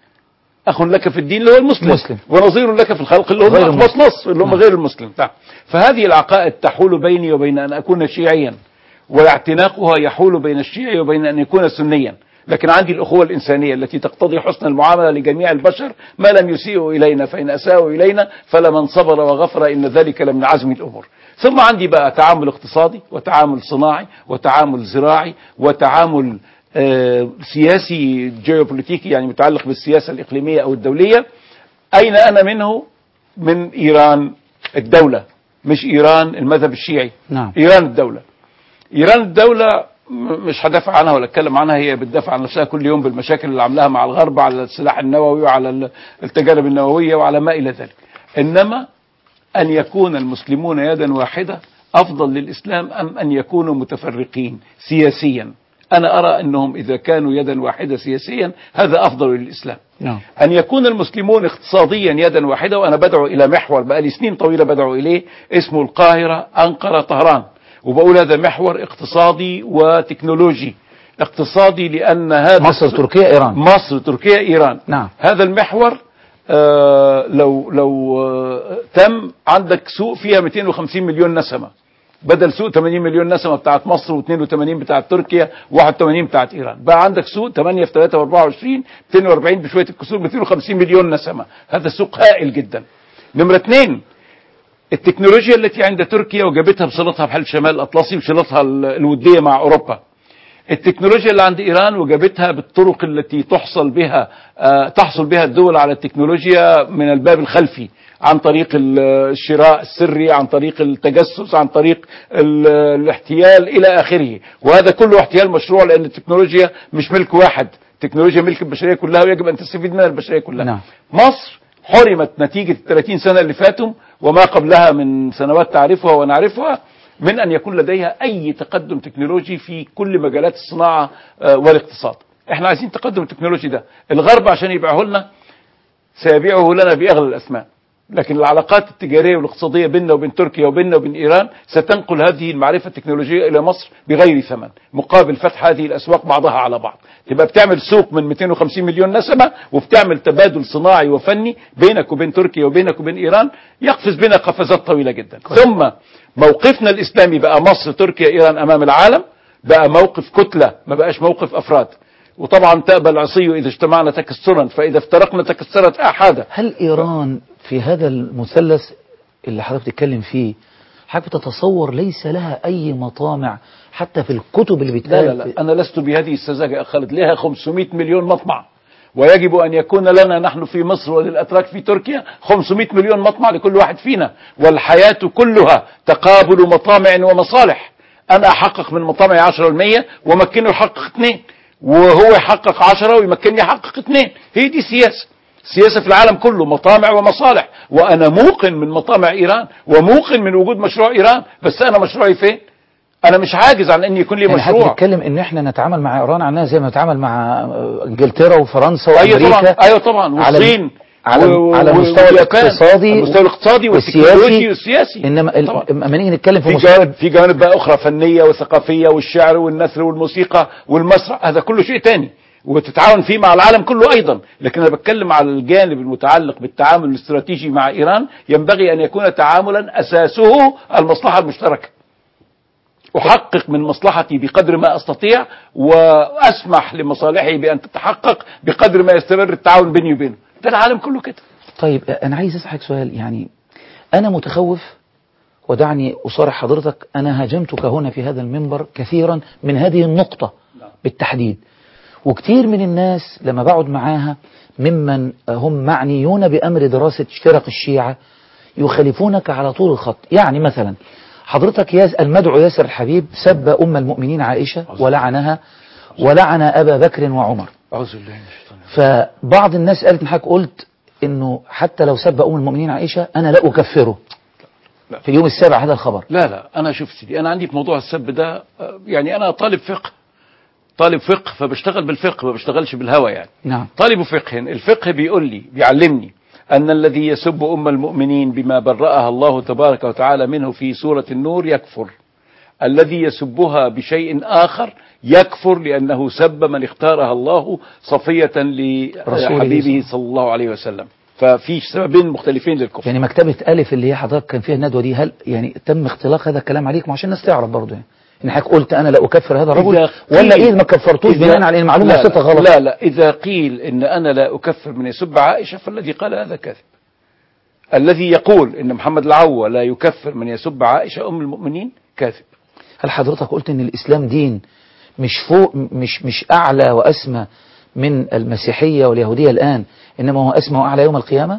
اخ لك في الدين اللي هو المسلم مسلم. ونظير لك في الخلق اللي هم غير اخباط المسلم. مصر اللي هم غير المسلم نعم. فهذه العقائد تحول بيني وبين ان اكون شيعيا واعتناقها يحول بين الشيعي وبين ان يكون سنيا لكن عندي الأخوة الإنسانية التي تقتضي حسن المعاملة لجميع البشر ما لم يسيئوا إلينا فإن أساءوا إلينا فلمن صبر وغفر إن ذلك لمن عزم الأمور ثم عندي بقى تعامل اقتصادي وتعامل صناعي وتعامل زراعي وتعامل آه، سياسي جيوبوليتيكي يعني متعلق بالسياسة الإقليمية أو الدولية أين أنا منه من إيران الدولة مش إيران المذهب الشيعي نعم. إيران الدولة إيران الدولة م- مش هدافع عنها ولا اتكلم عنها هي بتدافع عن نفسها كل يوم بالمشاكل اللي عاملاها مع الغرب على السلاح النووي وعلى ال- التجارب النووية وعلى ما إلى ذلك إنما أن يكون المسلمون يدا واحدة أفضل للإسلام أم أن يكونوا متفرقين سياسيا أنا أرى أنهم إذا كانوا يدا واحدة سياسيا هذا أفضل للإسلام نعم أن يكون المسلمون اقتصاديا يدا واحدة وأنا بدعو إلى محور بقالي سنين طويلة بدعو إليه اسمه القاهرة أنقرة طهران وبقول هذا محور اقتصادي وتكنولوجي اقتصادي لأن هذا مصر تركيا ايران مصر تركيا إيران نعم. هذا المحور آه لو لو آه تم عندك سوق فيها 250 مليون نسمة بدل سوق 80 مليون نسمة بتاعت مصر و82 بتاعت تركيا و81 بتاعت إيران بقى عندك سوق 8 في 3 24 240 بشوية الكسور 250 مليون نسمة هذا سوق هائل جدا نمرة اثنين التكنولوجيا التي عند تركيا وجابتها بصلتها بحلف شمال الأطلسي وصلتها ال- الودية مع أوروبا التكنولوجيا اللي عند ايران وجابتها بالطرق التي تحصل بها آه، تحصل بها الدول على التكنولوجيا من الباب الخلفي عن طريق ال- الشراء السري عن طريق التجسس عن طريق ال- الاحتيال الى اخره وهذا كله احتيال مشروع لان التكنولوجيا مش ملك واحد التكنولوجيا ملك البشريه كلها ويجب ان تستفيد منها البشريه كلها نعم. مصر حرمت نتيجة ال 30 سنة اللي فاتوا وما قبلها من سنوات تعرفها ونعرفها من أن يكون لديها أي تقدم تكنولوجي في كل مجالات الصناعة آه، والاقتصاد احنا عايزين تقدم التكنولوجي ده الغرب عشان يبيعه لنا سيبيعه لنا بأغلى الأثمان لكن العلاقات التجارية والاقتصادية بيننا وبين تركيا وبيننا وبين إيران ستنقل هذه المعرفة التكنولوجية إلى مصر بغير ثمن مقابل فتح هذه الأسواق بعضها على بعض تبقى بتعمل سوق من 250 مليون نسمة وبتعمل تبادل صناعي وفني بينك وبين تركيا وبينك وبين إيران يقفز بنا قفزات طويلة جدا ثم موقفنا الإسلامي بقى مصر تركيا إيران أمام العالم بقى موقف كتلة ما بقاش موقف أفراد وطبعا تأبى العصي إذا اجتمعنا تكسرا فإذا افترقنا تكسرت أحدا هل إيران في هذا المثلث اللي حضرتك بتتكلم فيه حضرتك تتصور ليس لها أي مطامع حتى في الكتب اللي لا بتقال لا لا أنا لست بهذه السذاجة يا خالد لها 500 مليون مطمع ويجب أن يكون لنا نحن في مصر وللأتراك في تركيا 500 مليون مطمع لكل واحد فينا والحياة كلها تقابل مطامع ومصالح أنا أحقق من مطامعي 10% ومكنه يحقق 2 وهو يحقق 10 ويمكنني يحقق 2 هي دي سياسة سياسة في العالم كله مطامع ومصالح وأنا موقن من مطامع إيران وموقن من وجود مشروع إيران بس أنا مشروعي فين أنا مش عاجز عن أن يكون لي يعني حضرتك مشروع بتتكلم ان احنا نتعامل مع ايران عنها زي ما نتعامل مع آه، انجلترا وفرنسا ايوه وامريكا طبعا ايوه طبعا على والصين على و- على و- المستوى واليابان. الاقتصادي على المستوى الاقتصادي والتكنولوجي والسياسي انما ال- طبعا. اما نيجي نتكلم في في مستوى جوانب في جوانب بقى اخرى فنيه وثقافيه والشعر والنثر والموسيقى والمسرح هذا كله شيء تاني وتتعاون فيه مع العالم كله ايضا لكن انا بتكلم على الجانب المتعلق بالتعامل الاستراتيجي مع ايران ينبغي ان يكون تعاملا اساسه المصلحه المشتركه احقق من مصلحتي بقدر ما استطيع واسمح لمصالحي بان تتحقق بقدر ما يستمر التعاون بيني وبينه ده العالم كله كده طيب انا عايز اسالك سؤال يعني انا متخوف ودعني اصارح حضرتك انا هاجمتك هنا في هذا المنبر كثيرا من هذه النقطة بالتحديد وكتير من الناس لما بقعد معاها ممن هم معنيون بأمر دراسة فرق الشيعة يخالفونك على طول الخط يعني مثلا حضرتك ياس المدعو ياسر الحبيب سب أم المؤمنين عائشة ولعنها ولعن أبا بكر وعمر اعوذ بالله من الشيطان فبعض الناس قالت ان حضرتك قلت انه حتى لو سب ام المؤمنين عائشه انا لا اكفره لا. في اليوم السابع هذا الخبر لا لا انا شوف سيدي انا عندي في موضوع السب ده آه، يعني انا طالب فقه طالب فقه فبشتغل بالفقه ما بشتغلش بالهوى يعني نعم طالب فقه الفقه بيقول لي بيعلمني أن الذي يسب أم المؤمنين بما برأها الله تبارك وتعالى منه في سورة النور يكفر الذي يسبها بشيء آخر يكفر لأنه سب من اختارها الله صفية رسوله لحبيبه صلى الله عليه وسلم ففي سببين مختلفين للكفر يعني مكتبة ألف اللي هي حضرتك كان فيها الندوة دي هل يعني تم اختلاق هذا الكلام عليكم عشان الناس تعرف برضه يعني إن حضرتك قلت أنا لا أكفر هذا الرجل إذا ولا قيل- إيه ما كفرتوش إذا- بناء على إن المعلومة لا وصلتها لا, غلط لا لا إذا قيل إن أنا لا أكفر من يسب عائشة فالذي قال هذا كاذب الذي يقول إن محمد العوة لا يكفر من يسب عائشة أم المؤمنين كاذب هل حضرتك قلت إن الإسلام دين مش فوق مش مش أعلى وأسمى من المسيحية واليهودية الآن إنما هو أسمى وأعلى يوم القيامة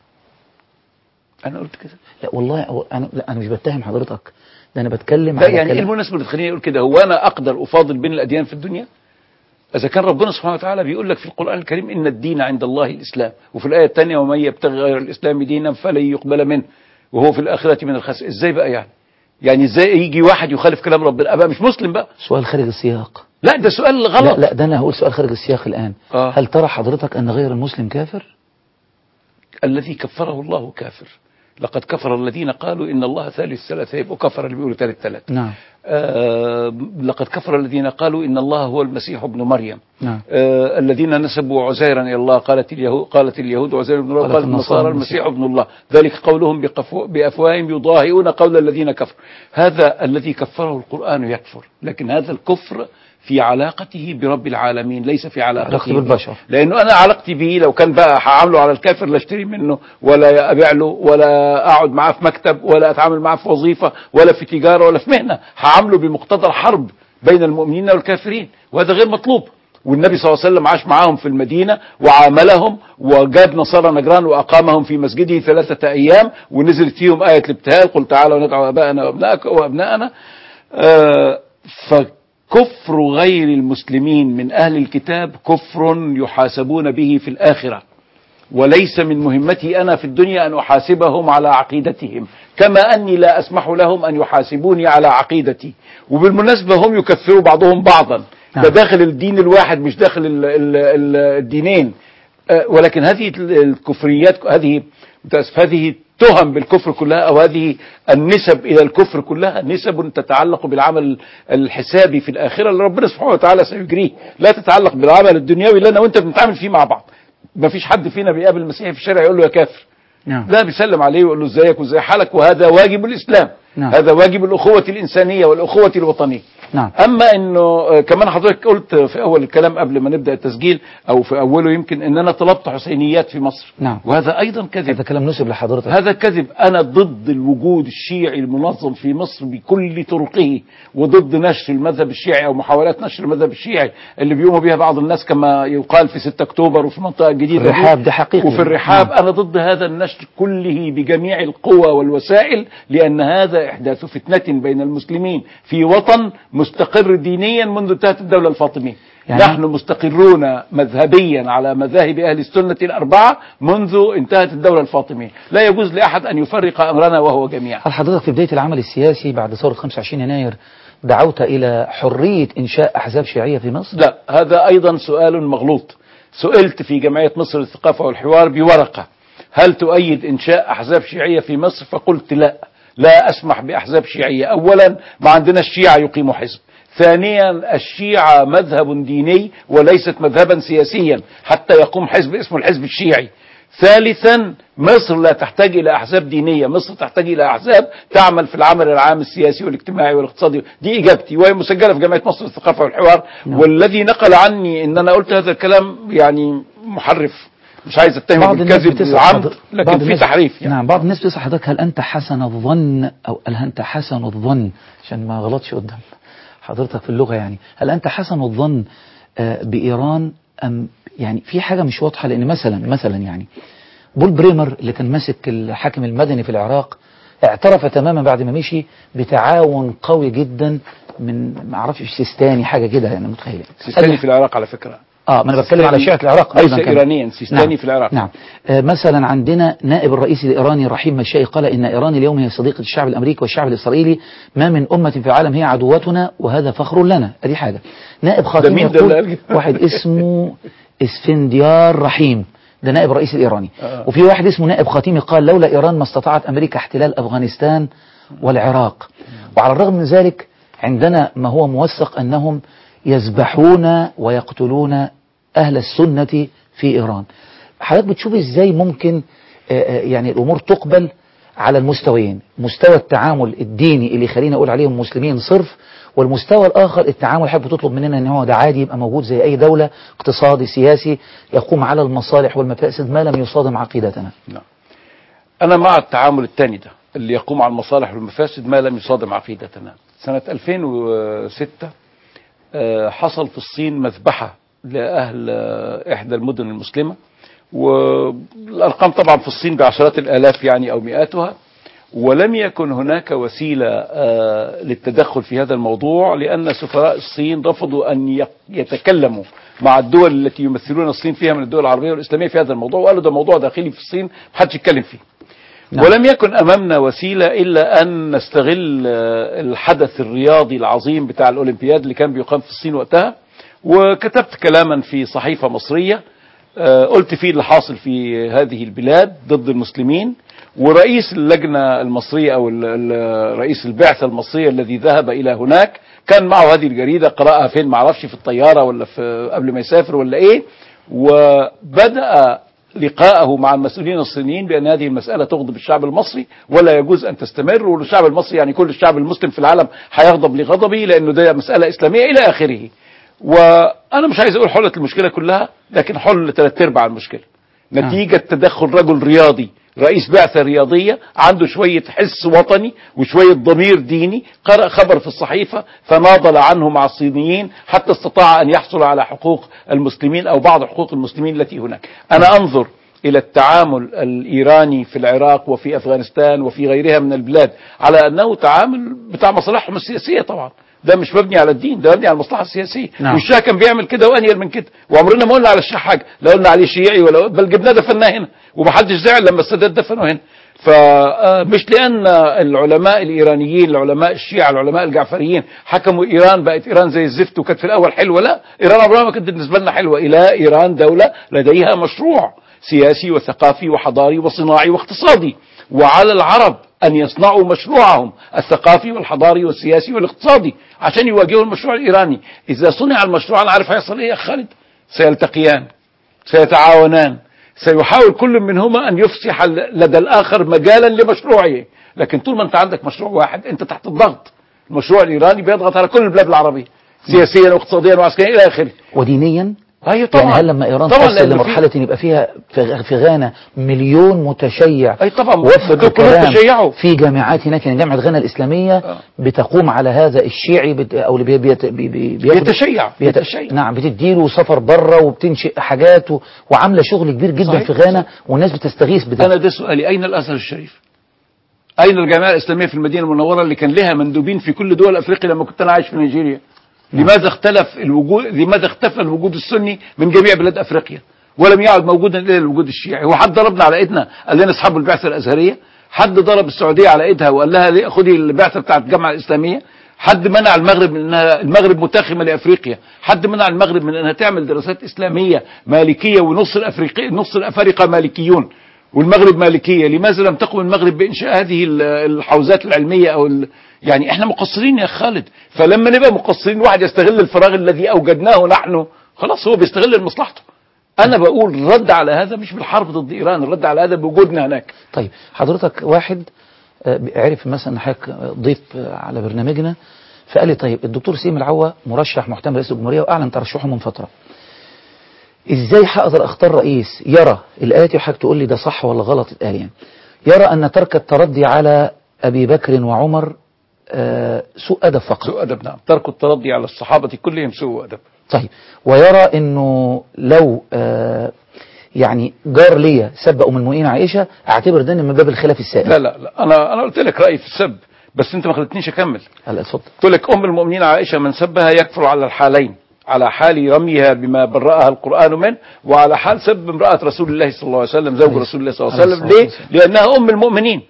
أنا قلت كده لا والله هو أنا لا أنا مش بتهم حضرتك ده أنا بتكلم لا على يعني ايه كلام- المناسبة اللي تخليني اقول كده هو انا اقدر افاضل بين الاديان في الدنيا اذا كان ربنا سبحانه وتعالى بيقول لك في القران الكريم ان الدين عند الله الاسلام وفي الايه الثانيه ومن يبتغي غير الاسلام دينا فلن يقبل منه وهو في الاخره من الخاسرين ازاي بقى يعني يعني ازاي يجي واحد يخالف كلام ربنا ابقى مش مسلم بقى سؤال خارج السياق لا ده سؤال لا غلط لا ده أنا هقول سؤال خارج السياق الآن آه. هل ترى حضرتك أن غير المسلم كافر؟ الذي كفره الله كافر لقد كفر الذين قالوا ان الله ثالث ثلاثه يبقوا كفر اللي بيقولوا ثالث ثلاثه نعم آه لقد كفر الذين قالوا ان الله هو المسيح ابن مريم نعم آه الذين نسبوا عزيرا الى الله قالت اليهود قالت اليهود عزير ابن الله قالت قالت النصارى النصارى المسيح ابن الله ذلك قولهم بقفو- بافواههم يضاهئون قول الذين كفروا هذا الذي كفره القران يكفر لكن هذا الكفر في علاقته برب العالمين ليس في علاقته علاقته بالبشر. لانه انا علاقتي به لو كان بقى هعامله على الكافر لا اشتري منه ولا ابيع له ولا اقعد معاه في مكتب ولا اتعامل معاه في وظيفه ولا في تجاره ولا في مهنه هعامله بمقتضى الحرب بين المؤمنين والكافرين وهذا غير مطلوب والنبي صلى الله عليه وسلم عاش معاهم في المدينة وعاملهم وجاب نصارى نجران وأقامهم في مسجده ثلاثة أيام ونزلت فيهم آية الابتهال قل تعالوا ندعو أباءنا وأبناءك وأبناءنا آه فكفر غير المسلمين من أهل الكتاب كفر يحاسبون به في الآخرة وليس من مهمتي أنا في الدنيا أن أحاسبهم على عقيدتهم كما أني لا أسمح لهم أن يحاسبوني على عقيدتي وبالمناسبة هم يكفروا بعضهم بعضا نعم. ده داخل الدين الواحد مش داخل ال ال ال الدينين آه، ولكن هذه ال- الكفريات هذه متأسف هذه تهم بالكفر كلها او هذه النسب الى الكفر كلها نسب تتعلق بالعمل الحسابي في الاخره اللي ربنا سبحانه وتعالى سيجريه لا تتعلق بالعمل الدنيوي اللي انا وانت بنتعامل فيه مع بعض ما فيش حد فينا بيقابل المسيحي في الشارع يقول له يا كافر نعم لا بيسلم عليه ويقول له ازيك وازي حالك وهذا واجب الاسلام نعم. هذا واجب الاخوه الانسانيه والاخوه الوطنيه نعم اما انه آه، كمان حضرتك قلت في اول الكلام قبل ما نبدا التسجيل او في اوله يمكن ان انا طلبت حسينيات في مصر نعم. وهذا ايضا كذب هذا كلام نسب لحضرتك هذا كذب أنا ضد الوجود الشيعي المنظم في مصر بكل طرقه وضد نشر المذهب الشيعي أو محاولات نشر المذهب الشيعي اللي بيقوموا بها بعض الناس كما يقال في 6 أكتوبر وفي المنطقة الجديدة دي. الرحاب ده حقيقي. وفي الرحاب نعم. أنا ضد هذا النشر كله بجميع القوى والوسائل لأن هذا إحداث فتنة بين المسلمين في وطن مستقر دينيا منذ انتهت الدولة الفاطمية يعني- نحن مستقرون مذهبيا على مذاهب أهل السنة الأربعة منذ انتهت الدولة الفاطمية لا يجوز لأحد أن يفرق أمرنا وهو جميعا هل حضرتك في بداية العمل السياسي بعد ثورة 25 يناير دعوت إلى حرية إنشاء أحزاب شيعية في مصر؟ لا هذا أيضا سؤال مغلوط سئلت في جمعية مصر للثقافة والحوار بورقة هل تؤيد إنشاء أحزاب شيعية في مصر فقلت لا لا أسمح بأحزاب شيعية أولا ما عندنا الشيعة يقيموا حزب ثانيا الشيعة مذهب ديني وليست مذهبا سياسيا حتى يقوم حزب اسمه الحزب الشيعي ثالثا مصر لا تحتاج الى احزاب دينيه، مصر تحتاج الى احزاب تعمل في العمل العام السياسي والاجتماعي والاقتصادي، دي اجابتي وهي مسجله في جمعيه مصر للثقافه والحوار، والذي نقل عني ان انا قلت هذا الكلام يعني محرف مش عايز اتهم بعض الناس بالكذب بتسأل والعمد حضر- لكن بعض في الناس- تحريف يعني. نعم بعض الناس بتسأل حضرتك هل أنت حسن الظن أو هل أنت حسن الظن عشان ما غلطش قدام حضرتك في اللغة يعني هل أنت حسن الظن آه، بإيران أم يعني في حاجة مش واضحة لأن مثلا مثلا يعني بول بريمر اللي كان ماسك الحاكم المدني في العراق اعترف تماما بعد ما مشي بتعاون قوي جدا من ما اعرفش سيستاني حاجه كده يعني متخيل سيستاني في العراق على فكره اه ما انا بتكلم على شيعة العراق ليس ايضا كمان. ايرانيا سيستاني نعم. في العراق نعم آه مثلا عندنا نائب الرئيس الايراني رحيم مشائي قال ان ايران اليوم هي صديقه الشعب الامريكي والشعب الاسرائيلي ما من امه في العالم هي عدوتنا وهذا فخر لنا ادي حاجه نائب خاتمي مين ده اللي يقول قال كده؟ واحد اسمه اسفنديار رحيم ده نائب الرئيس الايراني آه. وفي واحد اسمه نائب خاتمي قال لولا ايران ما استطاعت امريكا احتلال افغانستان والعراق وعلى الرغم من ذلك عندنا ما هو موثق انهم يذبحون ويقتلون اهل السنه في ايران حضرتك بتشوف ازاي ممكن آه، آه، يعني الامور تقبل على المستويين مستوى التعامل الديني اللي يخلينا اقول عليهم مسلمين صرف والمستوى الاخر التعامل حضرتك بتطلب مننا ان هو ده عادي يبقى موجود زي اي دوله اقتصادي سياسي يقوم على المصالح والمفاسد ما لم يصادم عقيدتنا نعم. أنا مع التعامل الثاني ده اللي يقوم على المصالح والمفاسد ما لم يصادم عقيدتنا سنة 2006 آه، حصل في الصين مذبحة لأهل آه، إحدى المدن المسلمة والأرقام طبعا في الصين بعشرات الآلاف يعني أو مئاتها ولم يكن هناك وسيلة آه، للتدخل في هذا الموضوع لأن سفراء الصين رفضوا أن يق- يتكلموا مع الدول التي يمثلون الصين فيها من الدول العربية والإسلامية في هذا الموضوع وقالوا ده موضوع داخلي في الصين محدش يتكلم فيه نعم. ولم يكن أمامنا وسيلة إلا أن نستغل آه، الحدث الرياضي العظيم بتاع الأولمبياد اللي كان بيقام في الصين وقتها وكتبت كلاما في صحيفة مصرية آه، قلت فيه اللي حاصل في هذه البلاد ضد المسلمين ورئيس اللجنة المصرية أو ال- ال- رئيس البعثة المصرية الذي ذهب إلى هناك كان معه هذه الجريدة قرأها فين معرفش في الطيارة ولا في قبل ما يسافر ولا إيه وبدأ لقاءه مع المسؤولين الصينيين بأن هذه المسألة تغضب الشعب المصري ولا يجوز أن تستمر والشعب المصري يعني كل الشعب المسلم في العالم هيغضب لغضبه لأنه ده مسألة إسلامية إلى آخره وأنا مش عايز أقول حلة المشكلة كلها لكن حل ثلاث أرباع المشكلة نتيجة تدخل رجل رياضي رئيس بعثة رياضية عنده شوية حس وطني وشوية ضمير ديني قرأ خبر في الصحيفة فناضل عنه مع الصينيين حتى استطاع أن يحصل على حقوق المسلمين أو بعض حقوق المسلمين التي هناك أنا أنظر إلى التعامل الإيراني في العراق وفي أفغانستان وفي غيرها من البلاد على أنه تعامل بتاع مصالحهم السياسية طبعا ده مش مبني على الدين ده مبني على المصلحه السياسيه نعم. والشاه كان بيعمل كده وانيل من كده وعمرنا ما قلنا على الشاه حاجه لا قلنا عليه شيعي ولا بل جبناه دفناه هنا ومحدش زعل لما السادات دفنه هنا فمش لان العلماء الايرانيين العلماء الشيعة العلماء الجعفريين حكموا ايران بقت ايران زي الزفت وكانت في الاول حلوه لا ايران عمرها ما كانت بالنسبه لنا حلوه الى ايران دوله لديها مشروع سياسي وثقافي وحضاري وصناعي واقتصادي وعلى العرب أن يصنعوا مشروعهم الثقافي والحضاري والسياسي والاقتصادي عشان يواجهوا المشروع الإيراني إذا صنع المشروع أنا عارف هيحصل إيه يا خالد سيلتقيان سيتعاونان سيحاول كل منهما أن يفسح لدى الآخر مجالا لمشروعه لكن طول ما أنت عندك مشروع واحد أنت تحت الضغط المشروع الإيراني بيضغط على كل البلاد العربية سياسيا واقتصاديا وعسكريا إلى آخره ودينيا أيوة طبعا يعني هل لما ايران طبعا تصل لأن في- لمرحله ان يبقى فيها في في غانا مليون متشيع أي طبعا وفق دول كلهم الكلام تشيعوا في جامعات هناك يعني جامعه غانا الاسلاميه آه. بتقوم على هذا الشيعي بت او اللي بي بيت بي بي بياخد- بيتشيع بيت بيتشيع نعم بتديله سفر بره وبتنشئ حاجات و... وعامله شغل كبير جدا صحيح. في غانا والناس بتستغيث بده أنا ده سؤالي أين الأزهر الشريف؟ أين الجامعة الإسلامية في المدينة المنورة اللي كان لها مندوبين في كل دول أفريقيا لما كنت أنا عايش في نيجيريا؟ لماذا اختلف الوجود لماذا اختفى الوجود السني من جميع بلاد أفريقيا؟ ولم يعد موجودا إلا الوجود الشيعي، هو حد ضربنا على إيدنا قال لنا اصحابوا البعثة الأزهرية؟ حد ضرب السعودية على إيدها وقال لها ليه خدي البعثة بتاعت الجامعة الإسلامية؟ حد منع المغرب من انها المغرب متاخمه لافريقيا، حد منع المغرب من انها تعمل دراسات اسلاميه مالكيه ونص الافريقي نص الافارقه مالكيون والمغرب مالكيه، لماذا لم تقم المغرب بانشاء هذه ال- الحوزات العلميه او ال... يعني احنا مقصرين يا خالد، فلما نبقى مقصرين واحد يستغل الفراغ الذي اوجدناه نحن، خلاص هو بيستغل مصلحته. انا بقول الرد على هذا مش بالحرب ضد ايران، الرد على هذا بوجودنا هناك. طيب حضرتك واحد آه، عرف مثلا ان حضرتك ضيف آه، على برنامجنا فقال لي طيب الدكتور سيم العوا مرشح محتمل رئيس الجمهوريه واعلن ترشحه من فتره ازاي هقدر اختار رئيس يرى الاتي وحضرتك تقول لي ده صح ولا غلط اتقال يعني يرى ان ترك التردي على ابي بكر وعمر آه، سوء ادب فقط سوء ادب نعم، ترك الترضي على الصحابه كلهم سوء ادب. طيب ويرى انه لو آه يعني جار ليا سب ام المؤمنين عائشه اعتبر ده من باب الخلاف السائر لا لا لا انا انا قلت لك رايي في السب بس انت ما خلتنيش اكمل هلا اتفضل قلت لك ام المؤمنين عائشه من سبها يكفر على الحالين على حال رميها بما برأها القرآن منه وعلى حال سب امرأة رسول الله صلى الله عليه وسلم زوج عليه رسول الله صلى الله عليه عليه وسلم الصلاة ليه؟ لأنها أم المؤمنين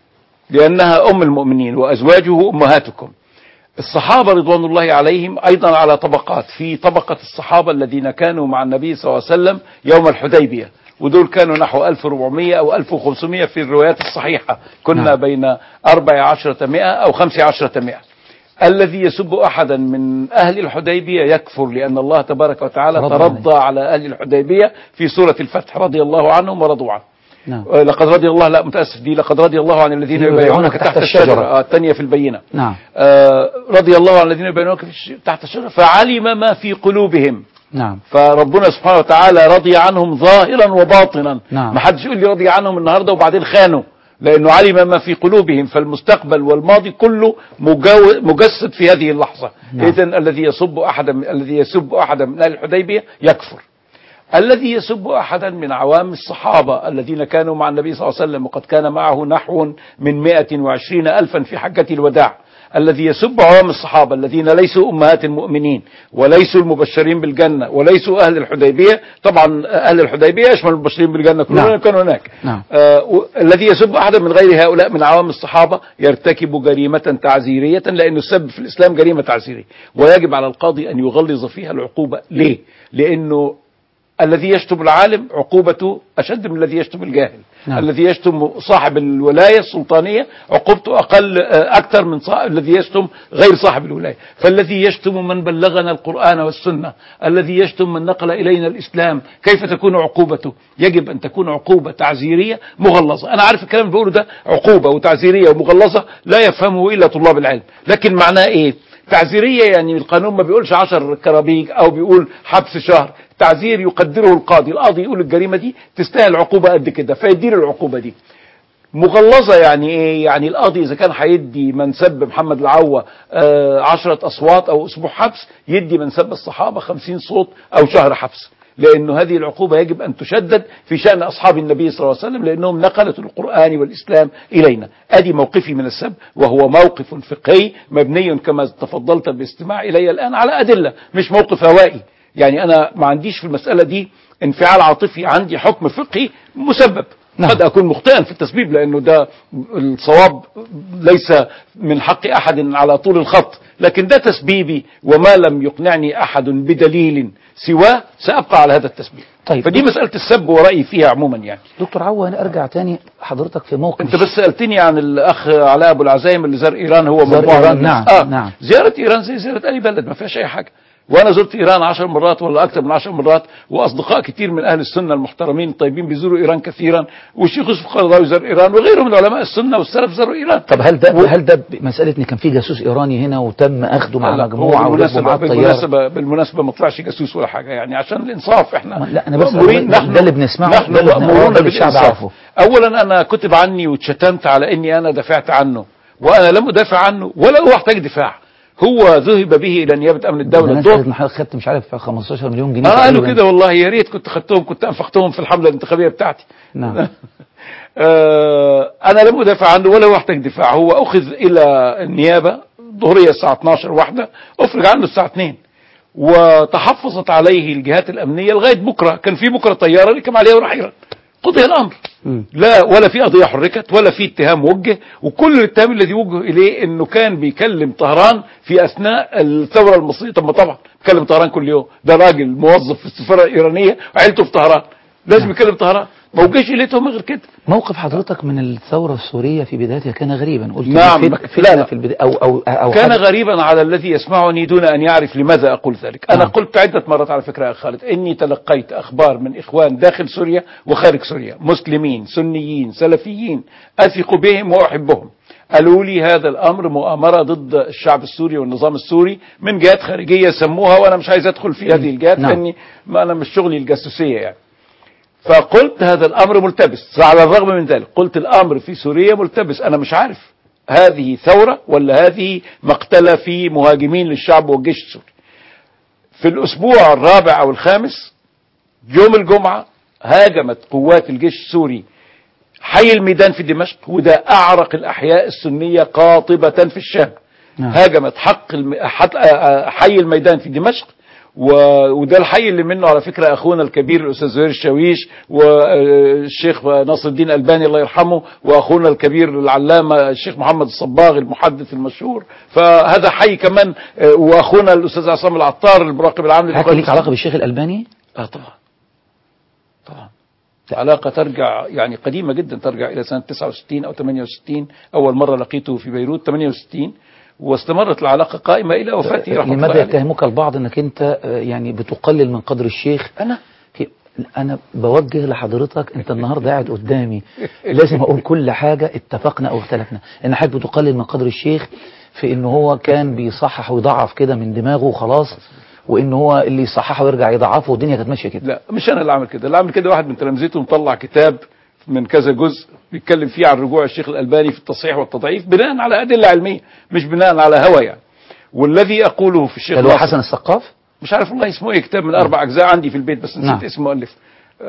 لأنها أم المؤمنين وأزواجه أمهاتكم الصحابة رضوان الله عليهم أيضا على طبقات في طبقة الصحابة الذين كانوا مع النبي صلى الله عليه وسلم يوم الحديبية ودول كانوا نحو 1400 أو 1500 في الروايات الصحيحة كنا نعم. بين 14 مئة أو 15 مئة الذي يسب أحدا من أهل الحديبية يكفر لأن الله تبارك وتعالى رضى ترضى على أهل الحديبية في سورة الفتح رضي الله عنهم ورضوا عنه نعم آه، لقد رضي الله لا متأسف دي لقد رضي الله عن الذين يبايعونك يبايعونك تحت تحت الشجرة. الشجرة آه، الثانية في البينة نعم آه، رضي الله عن الذين يبايعونك في الش- تحت الشجرة فعلم ما في قلوبهم نعم فربنا سبحانه وتعالى رضي عنهم ظاهرا وباطنا نعم. ما حدش يقول لي رضي عنهم النهارده وبعدين خانوا لانه علم ما في قلوبهم فالمستقبل والماضي كله مجاو- مجسد في هذه اللحظه نعم. اذا الذي يسب احدا الذي يسب احدا من اهل الحديبيه يكفر الذي يسب احدا من عوام الصحابه الذين كانوا مع النبي صلى الله عليه وسلم وقد كان معه نحو من 120 الفا في حجه الوداع الذي يسب عوام الصحابة الذين ليسوا أمهات المؤمنين وليسوا المبشرين بالجنة وليسوا أهل الحديبية طبعا أهل الحديبية يشمل المبشرين بالجنة كلهم نعم. كانوا هناك نعم. آه و- الذي يسب أحدا من غير هؤلاء من عوام الصحابة يرتكب جريمة تعزيرية لأن السب في الإسلام جريمة تعزيرية ويجب على القاضي أن يغلظ فيها العقوبة ليه؟ لأنه الذي يشتم العالم عقوبته أشد من الذي يشتم الجاهل نعم. الذي يشتم صاحب الولاية السلطانية عقوبته أقل آه، أكثر من صاحب الذي يشتم غير صاحب الولاية فالذي يشتم من بلغنا القرآن والسنة الذي يشتم من نقل إلينا الإسلام كيف تكون عقوبته يجب أن تكون عقوبة تعزيرية مغلظة أنا عارف الكلام اللي بقوله ده عقوبة وتعزيرية ومغلظة لا يفهمه إلا طلاب العلم لكن معناه إيه تعزيرية يعني القانون ما بيقولش عشر كرابيج أو بيقول حبس شهر تعزير يقدره القاضي القاضي يقول الجريمة دي تستاهل عقوبة قد كده فيدير العقوبة دي مغلظة يعني ايه يعني القاضي اذا كان هيدي من سب محمد العوة آه عشرة اصوات او اسبوع حبس يدي من سب الصحابة خمسين صوت او شهر حبس لأنه هذه العقوبة يجب أن تشدد في شأن أصحاب النبي صلى الله عليه وسلم لأنهم نقلة القرآن والإسلام إلينا أدي موقفي من السب وهو موقف فقهي مبني كما تفضلت بالاستماع إلي الآن على أدلة مش موقف هوائي يعني أنا ما عنديش في المسألة دي انفعال عاطفي عندي حكم فقهي مسبب نعم. قد أكون مخطئا في التسبيب لأنه ده الصواب ليس من حق أحد على طول الخط لكن ده تسبيبي وما لم يقنعني أحد بدليل سواه سأبقى على هذا التسبيب طيب. فدي مسألة السب ورأيي فيها عموما يعني دكتور عوا أنا أرجع تاني حضرتك في موقف انت بس سألتني عن الأخ علاء أبو العزايم اللي زار إيران هو زار مجموعة إيران، من الناس. نعم، آه. نعم. زيارة إيران زي زيارة أي بلد ما فيهاش أي حاجة وأنا زرت إيران عشر مرات ولا أكثر من عشر مرات وأصدقاء كتير من أهل السنة المحترمين الطيبين بيزوروا إيران كثيرا والشيخ يوسف القرضاوي زار إيران وغيره من علماء السنة والسلف زاروا إيران طب هل ده هل ده مسألة إن كان في جاسوس إيراني هنا وتم أخده مع لا، هو مجموعة وركبوا بالمناسبة مع الطيارة بالمناسبة بالمناسبة ما طلعش جاسوس ولا حاجة يعني عشان الإنصاف إحنا لا، أنا بس مأمورين ده- نحن ده اللي بنسمعه، نحن ده اللي بنقراه، مأمورون ده اللي الشعب بالإنصاف. عارفه. أولا أنا كتب عني واتشتمت على إني أنا دافعت عنه وأنا لم أدافع عنه ولا هو احتاج دفاع هو ذهب به إلى نيابة أمن الدولة الناس الدور قالت إن حضرتك خدت مش عارف 15 مليون جنيه اه قالوا تقريباً. كده والله يا ريت كنت خدتهم كنت انفقتهم في الحمله الانتخابيه بتاعتي نعم. آه انا لم ادافع عنه ولا هو يحتاج دفاع هو اخذ الى النيابه ظهريه الساعه 12 واحده افرج عنه الساعه 2 وتحفظت عليه الجهات الامنيه لغايه بكره كان في بكره طياره ركب عليها وراح ايران قضي الامر مم. لا ولا في قضيه حركت ولا في اتهام وجه وكل الاتهام الذي وجه اليه انه كان بيكلم طهران في اثناء الثوره المصريه طب ما طبعا بيكلم طهران كل يوم ده راجل موظف في السفاره الايرانيه وعيلته في طهران لازم يكلم طهران ما وجهش اليه تهمه غير كده موقف حضرتك من الثورة السورية في بدايتها كان غريبا قلت نعم، في لا، فتنة لا. في البداية أو أو أو كان حاجة. غريبا على الذي يسمعني دون ان يعرف لماذا اقول ذلك انا نعم. قلت عده مرات على فكره يا أخ خالد اني تلقيت اخبار من اخوان داخل سوريا وخارج سوريا مسلمين سنيين سلفيين اثق بهم واحبهم قالوا لي هذا الامر مؤامره ضد الشعب السوري والنظام السوري من جهات خارجيه سموها وانا مش عايز ادخل في هذه الجهات نعم. لاني ما انا مش شغلي الجاسوسيه يعني فقلت هذا الامر ملتبس على الرغم من ذلك قلت الامر في سوريا ملتبس انا مش عارف هذه ثوره ولا هذه مقتله في مهاجمين للشعب والجيش السوري في الاسبوع الرابع او الخامس يوم الجمعه هاجمت قوات الجيش السوري حي الميدان في دمشق وده اعرق الاحياء السنيه قاطبه في الشام نعم. هاجمت حق الم... حط... آه، آه، حي الميدان في دمشق و... وده الحي اللي منه على فكره اخونا الكبير الاستاذ زهير الشاويش والشيخ ناصر الدين الباني الله يرحمه واخونا الكبير العلامه الشيخ محمد الصباغ المحدث المشهور فهذا حي كمان آه، واخونا الاستاذ عصام العطار المراقب العام حضرتك ليك علاقة بالشيخ الألباني اه طبعا طبعا علاقة ترجع يعني قديمة جدا ترجع إلى سنة 69 أو 68 أول مرة لقيته في بيروت 68 واستمرت العلاقة قائمة إلى وفاته رحمة الله لماذا عليه يتهمك البعض انك انت آه، يعني بتقلل من قدر الشيخ أنا في- انا بوجه لحضرتك انت النهارده قاعد قدامي لازم اقول كل حاجه اتفقنا او اختلفنا ان حضرتك بتقلل من قدر الشيخ في ان هو كان بيصحح ويضعف كده من دماغه وخلاص وان هو اللي يصححه ويرجع يضعفه والدنيا كانت ماشيه كده لا مش أنا اللي عامل كده اللي عامل كده واحد من تلامذته مطلع كتاب من كذا جزء بيتكلم فيه عن رجوع الشيخ الألباني في التصحيح والتضعيف بناء على أدلة علمية مش بناء على هوى يعني والذي أقوله في الشيخ اللي هو ناصر- حسن السقاف مش عارف والله اسمه ايه كتاب من اربع اجزاء عندي في البيت بس نسيت نعم. اسم مؤلف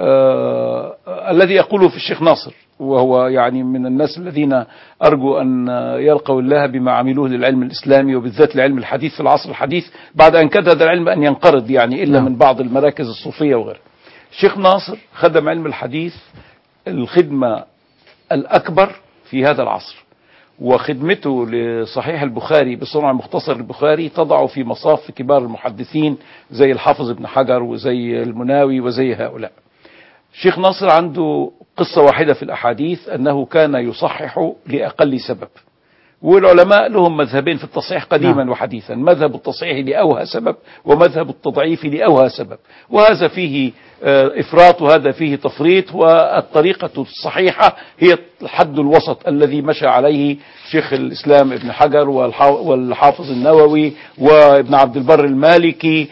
آه الذي يقوله في الشيخ ناصر وهو يعني من الناس الذين ارجو ان يلقوا الله بما عملوه للعلم الاسلامي وبالذات لعلم الحديث في العصر الحديث بعد ان كاد هذا العلم ان ينقرض يعني الا نعم. من بعض المراكز الصوفيه وغيرها. الشيخ ناصر خدم علم الحديث الخدمه الاكبر في هذا العصر. وخدمته لصحيح البخاري بصنع مختصر البخاري تضع في مصاف كبار المحدثين زي الحافظ ابن حجر وزي المناوي وزي هؤلاء الشيخ ناصر عنده قصة واحدة في الأحاديث أنه كان يصحح لأقل سبب والعلماء لهم مذهبين في التصحيح قديما نعم. وحديثا مذهب التصحيح لأوهى سبب ومذهب التضعيف لأوهى سبب وهذا فيه آه، إفراط وهذا فيه تفريط والطريقة الصحيحة هي الحد الوسط الذي مشى عليه شيخ الإسلام ابن حجر والحا- والحافظ النووي وابن عبد البر المالكي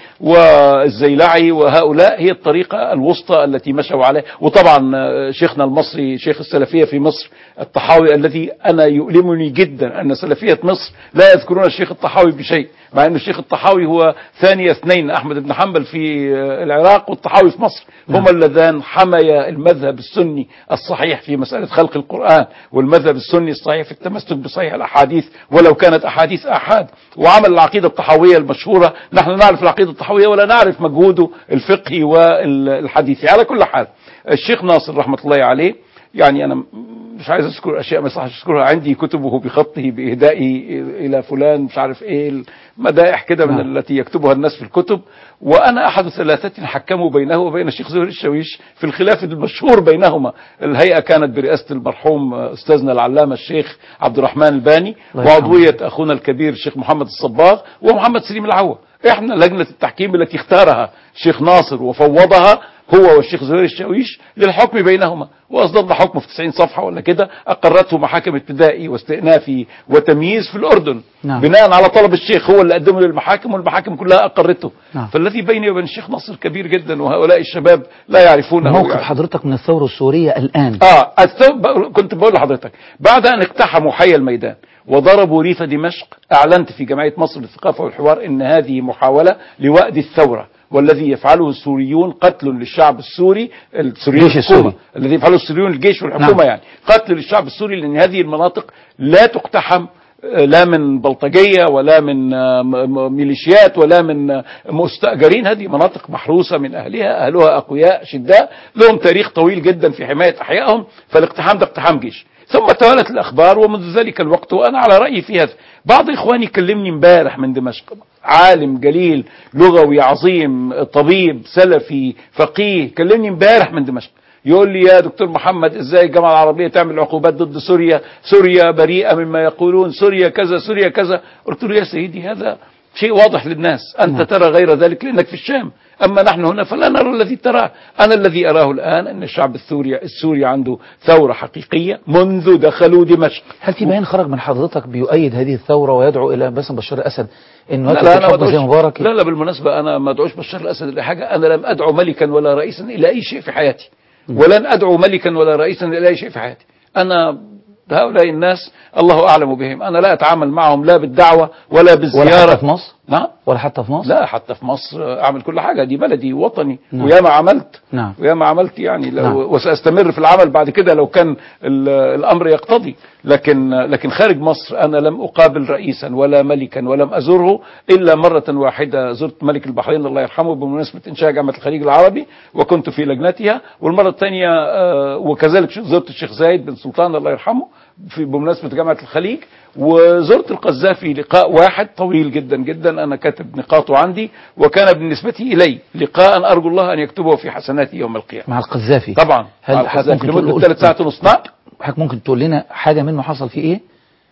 والزيلعي وهؤلاء هي الطريقة الوسطى التي مشوا عليها وطبعا آه، شيخنا المصري شيخ السلفية في مصر الطحاوي الذي أنا يؤلمني جدا أن سلفية مصر لا يذكرون الشيخ الطحاوي بشيء مع أن الشيخ الطحاوي هو ثاني اثنين أحمد بن حنبل في آه، العراق والطحاوي في مصر هما اللذان حميا المذهب السني الصحيح في مسألة خلق القرآن والمذهب السني الصحيح في التمسك بصحيح الأحاديث ولو كانت أحاديث أحاد وعمل العقيدة الطحاوية المشهورة نحن نعرف العقيدة الطحاوية ولا نعرف مجهوده الفقهي والحديثي على كل حال الشيخ ناصر رحمة الله عليه يعني أنا مش عايز أذكر أشياء ما يصحش أذكرها عندي كتبه بخطه بإهدائي إلى فلان مش عارف إيه مدائح كده من نعم. التي يكتبها الناس في الكتب وأنا أحد ثلاثة حكموا بينه وبين الشيخ زهير الشويش في الخلاف المشهور بينهما الهيئة كانت برئاسة المرحوم أستاذنا العلامة الشيخ عبد الرحمن الباني الله يرحمه. وعضوية أخونا الكبير الشيخ محمد الصباغ ومحمد سليم العوة احنا لجنة التحكيم التي اختارها الشيخ ناصر وفوضها هو والشيخ زهير الشاويش للحكم بينهما واصدرنا حكم في 90 صفحة ولا كده اقرته محاكم ابتدائي واستئنافي وتمييز في الاردن نعم. بناء على طلب الشيخ هو اللي قدمه للمحاكم والمحاكم كلها اقرته نعم. فالذي بيني وبين الشيخ ناصر كبير جدا وهؤلاء الشباب لا يعرفونه موقف يعني. حضرتك من الثورة السورية الآن اه الثو- بقول- كنت بقول لحضرتك بعد ان اقتحموا حي الميدان وضربوا ريف دمشق اعلنت في جمعيه مصر للثقافه والحوار ان هذه محاوله لوأد الثوره والذي يفعله السوريون قتل للشعب السوري السوريين الجيش الحكومه السوري. الذي يفعله السوريون الجيش والحكومه نعم. يعني قتل للشعب السوري لان هذه المناطق لا تقتحم آه، لا من بلطجيه ولا من آه، م- م- ميليشيات ولا من آه، مستاجرين هذه مناطق محروسه من اهلها اهلها اقوياء شداء لهم تاريخ طويل جدا في حمايه احيائهم فالاقتحام ده اقتحام جيش ثم توالت الاخبار ومنذ ذلك الوقت وانا على رايي في هذا بعض اخواني كلمني امبارح من دمشق عالم جليل لغوي عظيم طبيب سلفي فقيه كلمني امبارح من دمشق يقول لي يا دكتور محمد ازاي الجامعه العربيه تعمل عقوبات ضد سوريا سوريا بريئه مما يقولون سوريا كذا سوريا كذا قلت له يا سيدي هذا شيء واضح للناس انت نعم. ترى غير ذلك لانك في الشام اما نحن هنا فلا نرى الذي تراه انا الذي اراه الان ان الشعب السوري السوري عنده ثوره حقيقيه منذ دخلوا دمشق هل في بيان خرج من حضرتك بيؤيد هذه الثورة ويدعو إلى مثلا بشار الأسد إنه لا يترك لا انا ما الحكم زي أدعوش مبارك لا لا بالمناسبه انا ما ادعوش بشار الاسد الى حاجه انا لم ادعو ملكا ولا رئيسا الى اي شيء في حياتي ولن ادعو ملكا ولا رئيسا الى اي شيء في حياتي انا هؤلاء الناس الله اعلم بهم انا لا اتعامل معهم لا بالدعوه ولا ولا بالزياره حتى في مصر نعم ولا حتى في مصر لا حتى في مصر اعمل كل حاجه دي بلدي وطني نعم. وياما عملت نعم. وياما عملت يعني لو نعم. وساستمر في العمل بعد كده لو كان ال- الامر يقتضي لكن لكن خارج مصر انا لم اقابل رئيسا ولا ملكا ولم ازره الا مره واحده زرت ملك البحرين الله يرحمه بمناسبه انشاء جامعه الخليج العربي وكنت في لجنتها والمره الثانيه آه، وكذلك زرت الشيخ زايد بن سلطان الله يرحمه في بمناسبه جامعه الخليج وزرت القذافي لقاء واحد طويل جدا جدا انا كاتب نقاطه عندي وكان بالنسبه الي لقاء ارجو الله ان يكتبه في حسناتي يوم القيامه مع القذافي طبعا هل مع حضرتك القذافي ممكن لمده تقول- ثلاث ساعات ونص نعم حضرتك ممكن تقول لنا حاجة منه حصل فيه إيه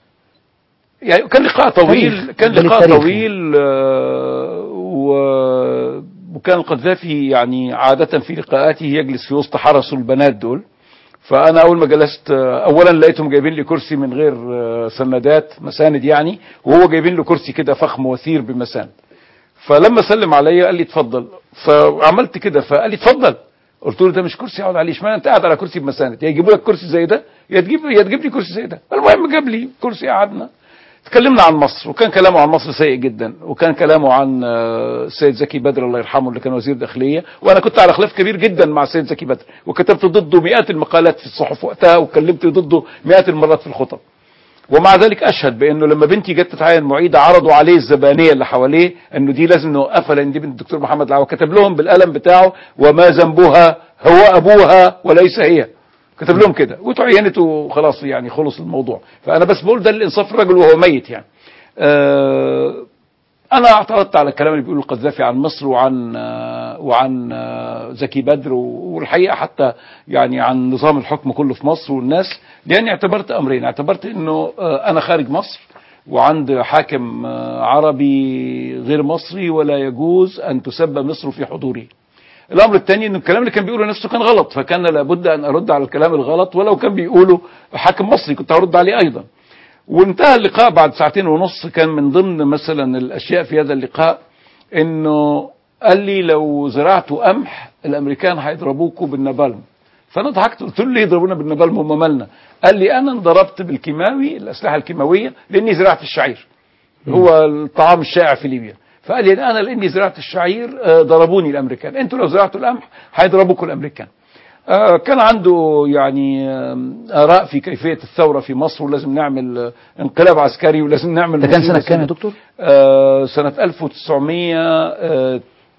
يعني كان لقاء طويل تاريخ. كان دليل لقاء تاريخي. طويل آه، و- وكان القذافي يعني عادة في لقاءاته يجلس في وسط حرسه البنات دول فأنا أول ما جلست آه، أولا لقيتهم جايبين لي كرسي من غير آه، سندات مساند يعني وهو جايبين له كرسي كده فخم وثير بمساند فلما سلم عليا قال لي اتفضل فعملت كده فقال لي اتفضل قلت له ده مش كرسي اقعد عليه اشمعنى انت قاعد على كرسي بمساند يا يجيبوا لك كرسي زي ده يا تجيب يا تجيب لي كرسي زي ده المهم جاب لي كرسي قعدنا تكلمنا عن مصر وكان كلامه عن مصر سيء جدا وكان كلامه عن آه، السيد زكي بدر الله يرحمه اللي كان وزير داخليه وانا كنت على خلاف كبير جدا مع السيد زكي بدر وكتبت ضده مئات المقالات في الصحف وقتها وكلمت ضده مئات المرات في الخطب ومع ذلك اشهد بانه لما بنتي جت تتعين معيده عرضوا عليه الزبانيه اللي حواليه انه دي لازم نوقفها لان دي بنت الدكتور محمد العوا كتب لهم بالقلم بتاعه وما ذنبها هو ابوها وليس هي كتب لهم كده وتعينت وخلاص يعني خلص الموضوع فانا بس بقول ده الانصاف الرجل وهو ميت يعني آه انا اعترضت على الكلام اللي بيقوله القذافي عن مصر وعن آه، وعن آه، زكي بدر والحقيقه حتى يعني عن نظام الحكم كله في مصر والناس لاني اعتبرت امرين اعتبرت انه آه، انا خارج مصر وعند حاكم آه، عربي غير مصري ولا يجوز ان تسب مصر في حضوره الامر الثاني انه الكلام اللي كان بيقوله نفسه كان غلط فكان لابد ان ارد على الكلام الغلط ولو كان بيقوله حاكم مصري كنت هرد عليه ايضا وانتهى اللقاء بعد ساعتين ونص كان من ضمن مثلا الاشياء في هذا اللقاء انه قال لي لو زرعتوا قمح الامريكان هيضربوكوا بالنبالم فانا ضحكت قلت له ليه يضربونا بالنبالم هم مالنا قال لي انا انضربت بالكيماوي الاسلحه الكيماويه لاني زرعت الشعير هو الطعام الشائع في ليبيا فقال لي انا لاني زرعت الشعير آه، ضربوني الامريكان انتوا لو زرعتوا القمح هيضربوكوا الامريكان آه، كان عنده يعني آم، آراء في كيفية الثورة في مصر ولازم نعمل آه، انقلاب عسكري ولازم نعمل ده كان سنة مصيبة كام يا دكتور؟ آه، سنة 1900 آه،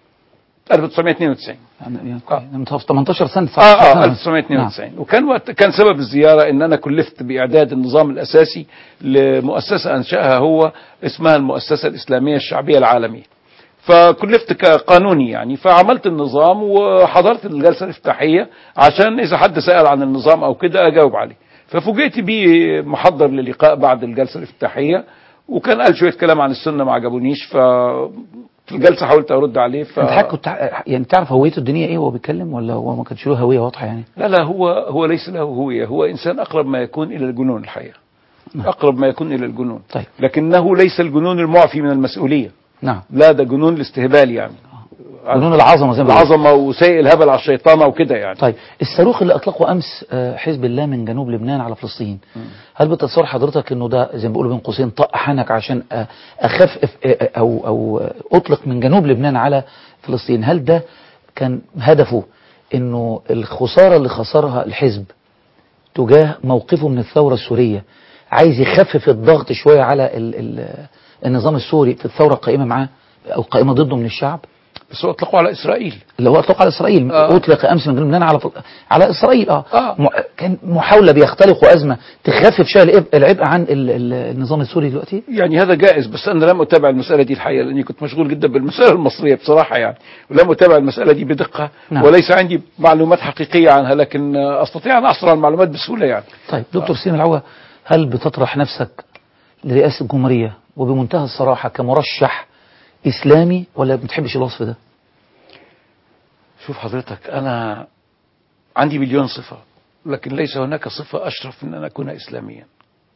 1992 يعني آه. من 18 سنة اه اه 19 1992 وكان وقت كان سبب الزياره ان انا كلفت باعداد النظام الاساسي لمؤسسه انشاها هو اسمها المؤسسه الاسلاميه الشعبيه العالميه فكلفت كقانوني يعني فعملت النظام وحضرت الجلسه الافتتاحيه عشان اذا حد سال عن النظام او كده اجاوب عليه ففوجئت بيه محضر للقاء بعد الجلسه الافتتاحيه وكان قال شويه كلام عن السنه ما عجبونيش ف في الجلسه حاولت ارد عليه ف انت حضرتك كنت ع- يعني تعرف هويته الدينيه ايه وهو بيتكلم ولا هو ما كانش له هويه واضحه يعني؟ لا لا هو هو ليس له هوية هو إنسان أقرب ما يكون إلى الجنون الحقيقة أقرب ما يكون إلى الجنون طيب. لكنه ليس الجنون المعفي من المسؤولية نعم لا ده جنون الاستهبال يعني جنون العظمه زي ما بيقولوا. العظمة وسيء الهبل على الشيطانة وكده يعني طيب الصاروخ اللي اطلقه امس آه، حزب الله من جنوب لبنان على فلسطين هل بتتصور حضرتك انه ده زي ما بيقولوا بين قوسين طق حنك عشان آه، اخفف آه، او او آه، اطلق من جنوب لبنان على فلسطين هل ده كان هدفه انه الخساره اللي خسرها الحزب تجاه موقفه من الثوره السوريه عايز يخفف الضغط شويه على ال ال النظام السوري في الثوره القائمه معاه او قائمه ضده من الشعب بس هو أطلقوا على إسرائيل اللي هو اطلق على اسرائيل آه. اطلق امس من جنوب لبنان على على اسرائيل اه, آه. م- كان محاوله بيختلقوا ازمه تخفف شويه العبء- العبء عن ال- ال- النظام السوري دلوقتي يعني هذا جائز بس أنا لم أتابع المسألة دي الحقيقة لأني كنت مشغول جدا بالمسألة المصرية بصراحة يعني ولم أتابع المسألة دي بدقة نعم. وليس عندي معلومات حقيقية عنها لكن آه، أستطيع أن أحصل على المعلومات بسهولة يعني طيب دكتور سليم العوا هل بتطرح نفسك لرئاسه الجمهوريه وبمنتهى الصراحه كمرشح اسلامي ولا ما بتحبش الوصف ده؟ شوف حضرتك أنا عندي مليون صفة لكن ليس هناك صفة أشرف من أن أكون إسلاميا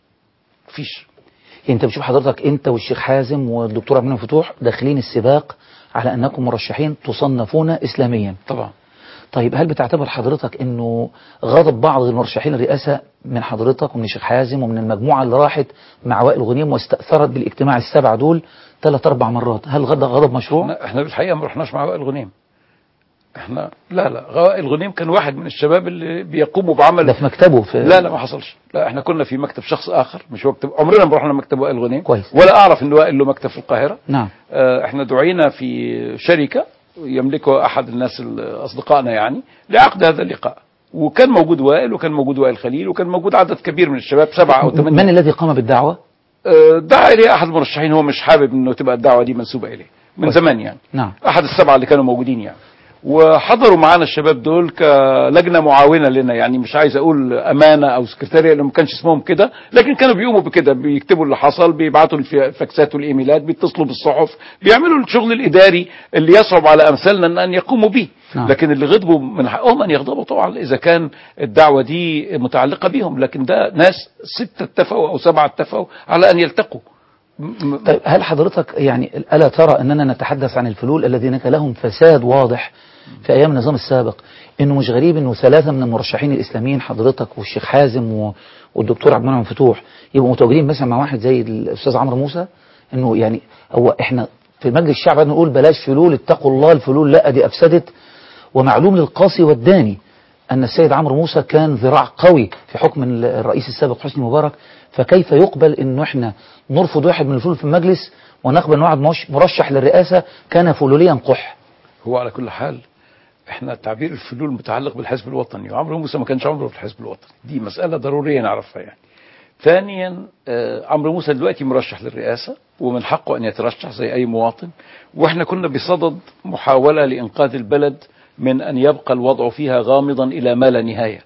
فيش يعني انت بتشوف حضرتك انت والشيخ حازم والدكتور عبد المنعم فتوح داخلين السباق على انكم مرشحين تصنفون اسلاميا طبعا طيب هل بتعتبر حضرتك انه غضب بعض المرشحين الرئاسة من حضرتك ومن الشيخ حازم ومن المجموعة اللي راحت مع وائل غنيم واستأثرت بالاجتماع السبع دول ثلاث اربع مرات هل غضب غضب مشروع؟ احنا, احنا بالحقيقة ما رحناش مع وائل غنيم احنا لا لا وائل غنيم كان واحد من الشباب اللي بيقوموا بعمل ده في مكتبه في لا لا ما حصلش لا احنا كنا في مكتب شخص اخر مش مكتب عمرنا ما رحنا مكتب وائل غنيم كويس. ولا اعرف ان وائل له مكتب في القاهرة نعم آه، احنا دعينا في شركة يملكها احد الناس ال- اصدقائنا يعني لعقد هذا اللقاء وكان موجود وائل وكان موجود وائل خليل وكان موجود عدد كبير من الشباب سبعة او ثمانية من الذي قام بالدعوة؟ آه، دعا اليه احد المرشحين هو مش حابب انه تبقى الدعوه دي منسوبه اليه من كويس. زمان يعني نعم احد السبعه اللي كانوا موجودين يعني وحضروا معانا الشباب دول كلجنه معاونه لنا يعني مش عايز اقول امانه او سكرتاريه لانه ما كانش اسمهم كده لكن كانوا بيقوموا بكده بيكتبوا اللي حصل بيبعتوا الف- الفاكسات والايميلات بيتصلوا بالصحف بيعملوا الشغل الاداري اللي يصعب على امثالنا ان ان يقوموا به نعم. لكن اللي غضبوا من حقهم ان يغضبوا طبعا اذا كان الدعوه دي متعلقه بيهم لكن ده ناس سته اتفقوا او سبعه اتفقوا على ان يلتقوا م- م- طيب هل حضرتك يعني ألا ترى أننا نتحدث عن الفلول الذين كان لهم فساد واضح في أيام النظام السابق إنه مش غريب إنه ثلاثة من المرشحين الإسلاميين حضرتك والشيخ حازم و- والدكتور عبد المنعم فتوح يبقوا متواجدين مثلا مع واحد زي الأستاذ عمرو موسى إنه يعني هو إحنا في مجلس الشعب نقول بلاش فلول اتقوا الله الفلول لا دي أفسدت ومعلوم للقاصي والداني أن السيد عمرو موسى كان ذراع قوي في حكم الرئيس السابق حسني مبارك فكيف يقبل أنه إحنا نرفض واحد من الفلول في المجلس ونقبل أن واحد مش- مرشح للرئاسة كان فلوليا قح هو على كل حال احنا تعبير الفلول متعلق بالحزب الوطني وعمرو موسى ما كانش عمره في الحزب الوطني دي مسألة ضرورية نعرفها يعني ثانيا آه، عمرو موسى دلوقتي مرشح للرئاسة ومن حقه أن يترشح زي أي مواطن وإحنا كنا بصدد محاولة لإنقاذ البلد من أن يبقى الوضع فيها غامضا إلى ما لا نهاية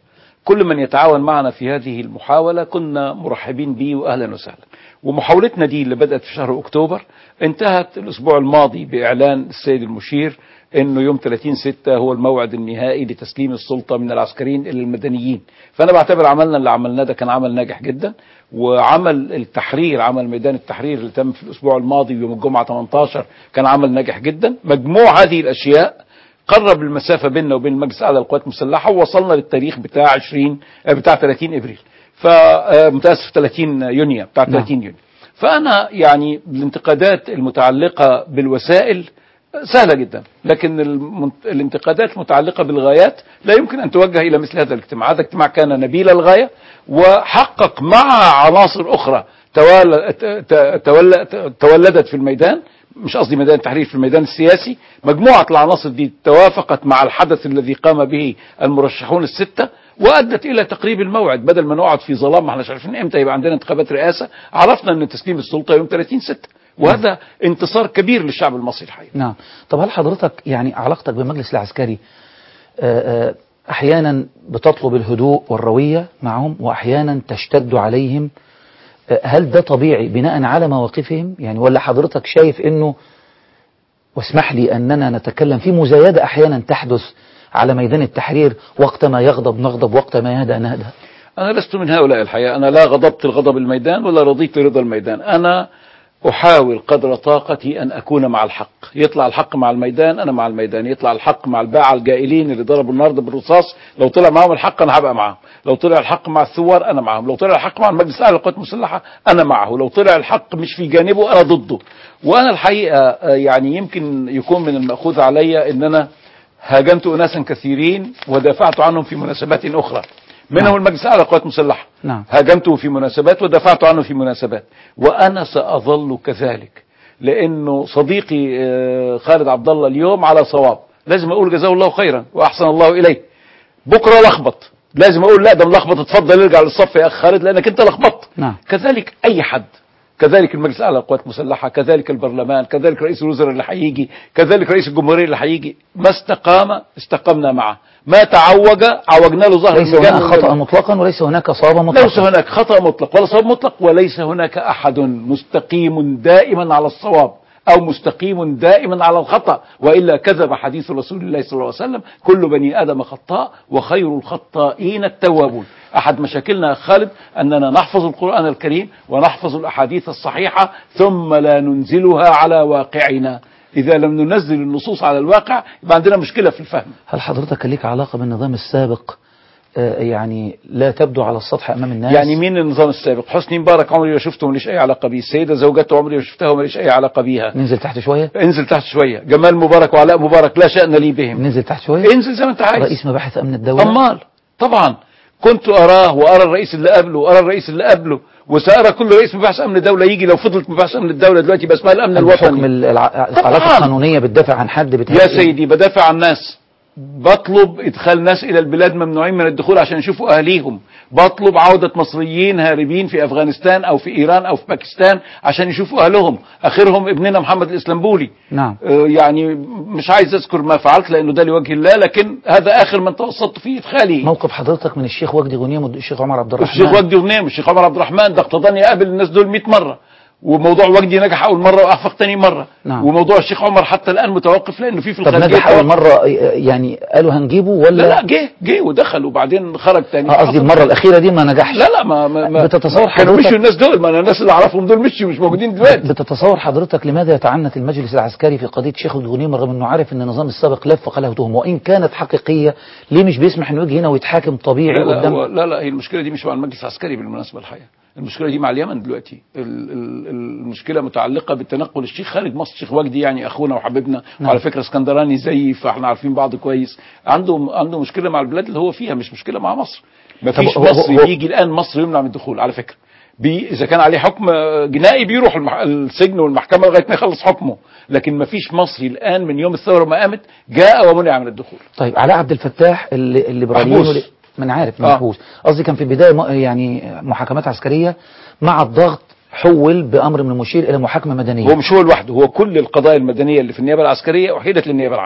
كل من يتعاون معنا في هذه المحاولة كنا مرحبين به وأهلا وسهلا ومحاولتنا دي اللي بدأت في شهر أكتوبر انتهت الأسبوع الماضي بإعلان السيد المشير انه يوم 30 6 هو الموعد النهائي لتسليم السلطه من العسكريين الى المدنيين فانا بعتبر عملنا اللي عملناه ده كان عمل ناجح جدا وعمل التحرير عمل ميدان التحرير اللي تم في الاسبوع الماضي يوم الجمعه 18 كان عمل ناجح جدا مجموع هذه الاشياء قرب المسافه بيننا وبين المجلس الاعلى للقوات المسلحه ووصلنا للتاريخ بتاع 20 آه، بتاع 30 ابريل ف آه، متاسف 30 يونيو بتاع 30 يونيو فانا يعني الانتقادات المتعلقه بالوسائل سهلة جدا لكن المنت- الانتقادات المتعلقة بالغايات لا يمكن أن توجه إلى مثل هذا الاجتماع هذا الاجتماع كان نبيل الغاية وحقق مع عناصر أخرى توال- ت- ت- تول- تولدت في الميدان مش قصدي ميدان التحرير في الميدان السياسي مجموعة العناصر دي توافقت مع الحدث الذي قام به المرشحون الستة وادت الى تقريب الموعد بدل ما نقعد في ظلام ما احناش عارفين امتى يبقى عندنا انتخابات رئاسه عرفنا ان تسليم السلطه يوم 30 6 وهذا انتصار كبير للشعب المصري الحقيقه نعم طب هل حضرتك يعني علاقتك بالمجلس العسكري آه، آه، أحيانا بتطلب الهدوء والروية معهم وأحيانا تشتد عليهم آه، هل ده طبيعي بناء على مواقفهم يعني ولا حضرتك شايف أنه واسمح لي أننا نتكلم في مزايدة أحيانا تحدث على ميدان التحرير وقت ما يغضب نغضب وقت ما يهدأ نهدأ أنا لست من هؤلاء الحقيقة أنا لا غضبت الغضب الميدان ولا رضيت رضا الميدان أنا أحاول قدر طاقتي أن أكون مع الحق يطلع الحق مع الميدان أنا مع الميدان يطلع الحق مع الباعة الجائلين اللي ضربوا النهارده بالرصاص لو طلع معهم الحق أنا هبقى معهم لو طلع الحق مع الثوار أنا معهم لو طلع الحق مع المجلس الأعلى للقوات المسلحة أنا معه لو طلع الحق مش في جانبه أنا ضده وأنا الحقيقة آه، يعني يمكن يكون من المأخوذ علي أن أنا هاجمت أناسا كثيرين ودافعت عنهم في مناسبات أخرى منهم المجلس الأعلى للقوات المسلحة نعم. هاجمته في مناسبات ودافعت عنه في مناسبات وأنا سأظل كذلك لأنه صديقي آه، خالد عبد الله اليوم على صواب لازم أقول جزاه الله خيرا وأحسن الله إليه بكرة لخبط لازم أقول لا ده ملخبط اتفضل ارجع للصف يا أخ خالد لأنك أنت لخبطت نعم. كذلك أي حد كذلك المجلس الاعلى للقوات المسلحه كذلك البرلمان كذلك رئيس الوزراء اللي هيجي كذلك رئيس الجمهوريه اللي هيجي ما استقام استقمنا معه ما تعوج عوجنا له ظهر ليس المجال هناك والمجال. خطأ مطلقا وليس هناك صواب ليس مطلقا هناك خطأ مطلق ولا صواب مطلق وليس هناك أحد مستقيم دائما على الصواب أو مستقيم دائما على الخطأ وإلا كذب حديث رسول الله صلى الله عليه وسلم كل بني آدم خطاء وخير الخطائين التوابون أحد مشاكلنا يا خالد أننا نحفظ القرآن الكريم ونحفظ الأحاديث الصحيحة ثم لا ننزلها على واقعنا إذا لم ننزل النصوص على الواقع يبقى عندنا مشكلة في الفهم هل حضرتك كان ليك علاقة بالنظام السابق آه، يعني لا تبدو على السطح أمام الناس يعني مين النظام السابق حسني مبارك عمري ما شفته ماليش اي علاقه بيه السيده زوجته عمري ما شفتها وماليش اي علاقه بيها ننزل تحت شوية انزل تحت شويه جمال مبارك وعلاء مبارك لا شان لي بهم ننزل تحت شوية انزل زي ما انت عايز رئيس مباحث أمن الدولة امال طبعا كنت اراه وارى الرئيس اللي قبله وارى الرئيس اللي قبله وسارى كل رئيس مباحث امن الدوله يجي لو فضلت مباحث امن الدوله دلوقتي يبقى اسمها الامن بحكم الوطني الع- العلاقة طبعاً. القانونية بتدافع عن حد بتهدد يا سيدي بدافع عن الناس بطلب ادخال ناس الى البلاد ممنوعين من الدخول عشان يشوفوا اهليهم بطلب عودة مصريين هاربين في افغانستان او في ايران او في باكستان عشان يشوفوا اهلهم اخرهم ابننا محمد الاسلامبولي نعم آه، يعني مش عايز اذكر ما فعلت لانه ده لوجه الله لكن هذا اخر من توسطت فيه ادخالي موقف حضرتك من الشيخ وجدي غنيم والشيخ عمر عبد الرحمن الشيخ وجدي غنيم الشيخ عمر عبد الرحمن ده اقتضاني اقابل الناس دول 100 مره وموضوع وجدي نجح اول مره واخفق تاني مره نعم. وموضوع الشيخ عمر حتى الان متوقف لانه في في طب الخارجيه نجح أول توقف. مرة آه، يعني قالوا هنجيبه ولا لا لا جه جه ودخل وبعدين خرج تاني آه، قصدي المرة الأخيرة دي ما نجحش لا لا ما, ما, ما بتتصور كانوا حضرتك- مشوا الناس دول ما انا الناس اللي اعرفهم دول مشوا مش موجودين دلوقتي بتتصور حضرتك لماذا يتعنت المجلس العسكري في قضية شيخ الغنيم رغم انه عارف ان النظام السابق لف وقاله تهم وان كانت حقيقية ليه مش بيسمح انه يجي هنا ويتحاكم طبيعي لا لا, قدام هو لا لا هي المشكله دي مش مع المجلس العسكري بالمناسبه الحقيقه المشكله دي مع اليمن دلوقتي ال- ال- المشكله متعلقه بتنقل الشيخ خارج مصر الشيخ وجدي يعني اخونا وحبيبنا نعم. وعلى فكره اسكندراني زيي فاحنا عارفين بعض كويس عنده عنده مشكله مع البلاد اللي هو فيها مش مشكله مع مصر ما فيش هو- هو- مصري هو- بيجي الان مصر يمنع من الدخول على فكره بي اذا كان عليه حكم جنائي بيروح المح... السجن والمحكمه لغايه ما يخلص حكمه لكن ما فيش مصري الان من يوم الثوره ما قامت جاء ومنع من الدخول طيب علاء عبد الفتاح اللي الليبراليين محبوس. واللي- ما انا عارف آه. محبوس قصدي كان في البداية م- يعني محاكمات عسكرية مع الضغط حول بأمر من المشير إلى محاكمة مدنية هو مش هو لوحده هو كل القضايا المدنيه اللي في النيابه العسكريه احيلت للنيابه العامه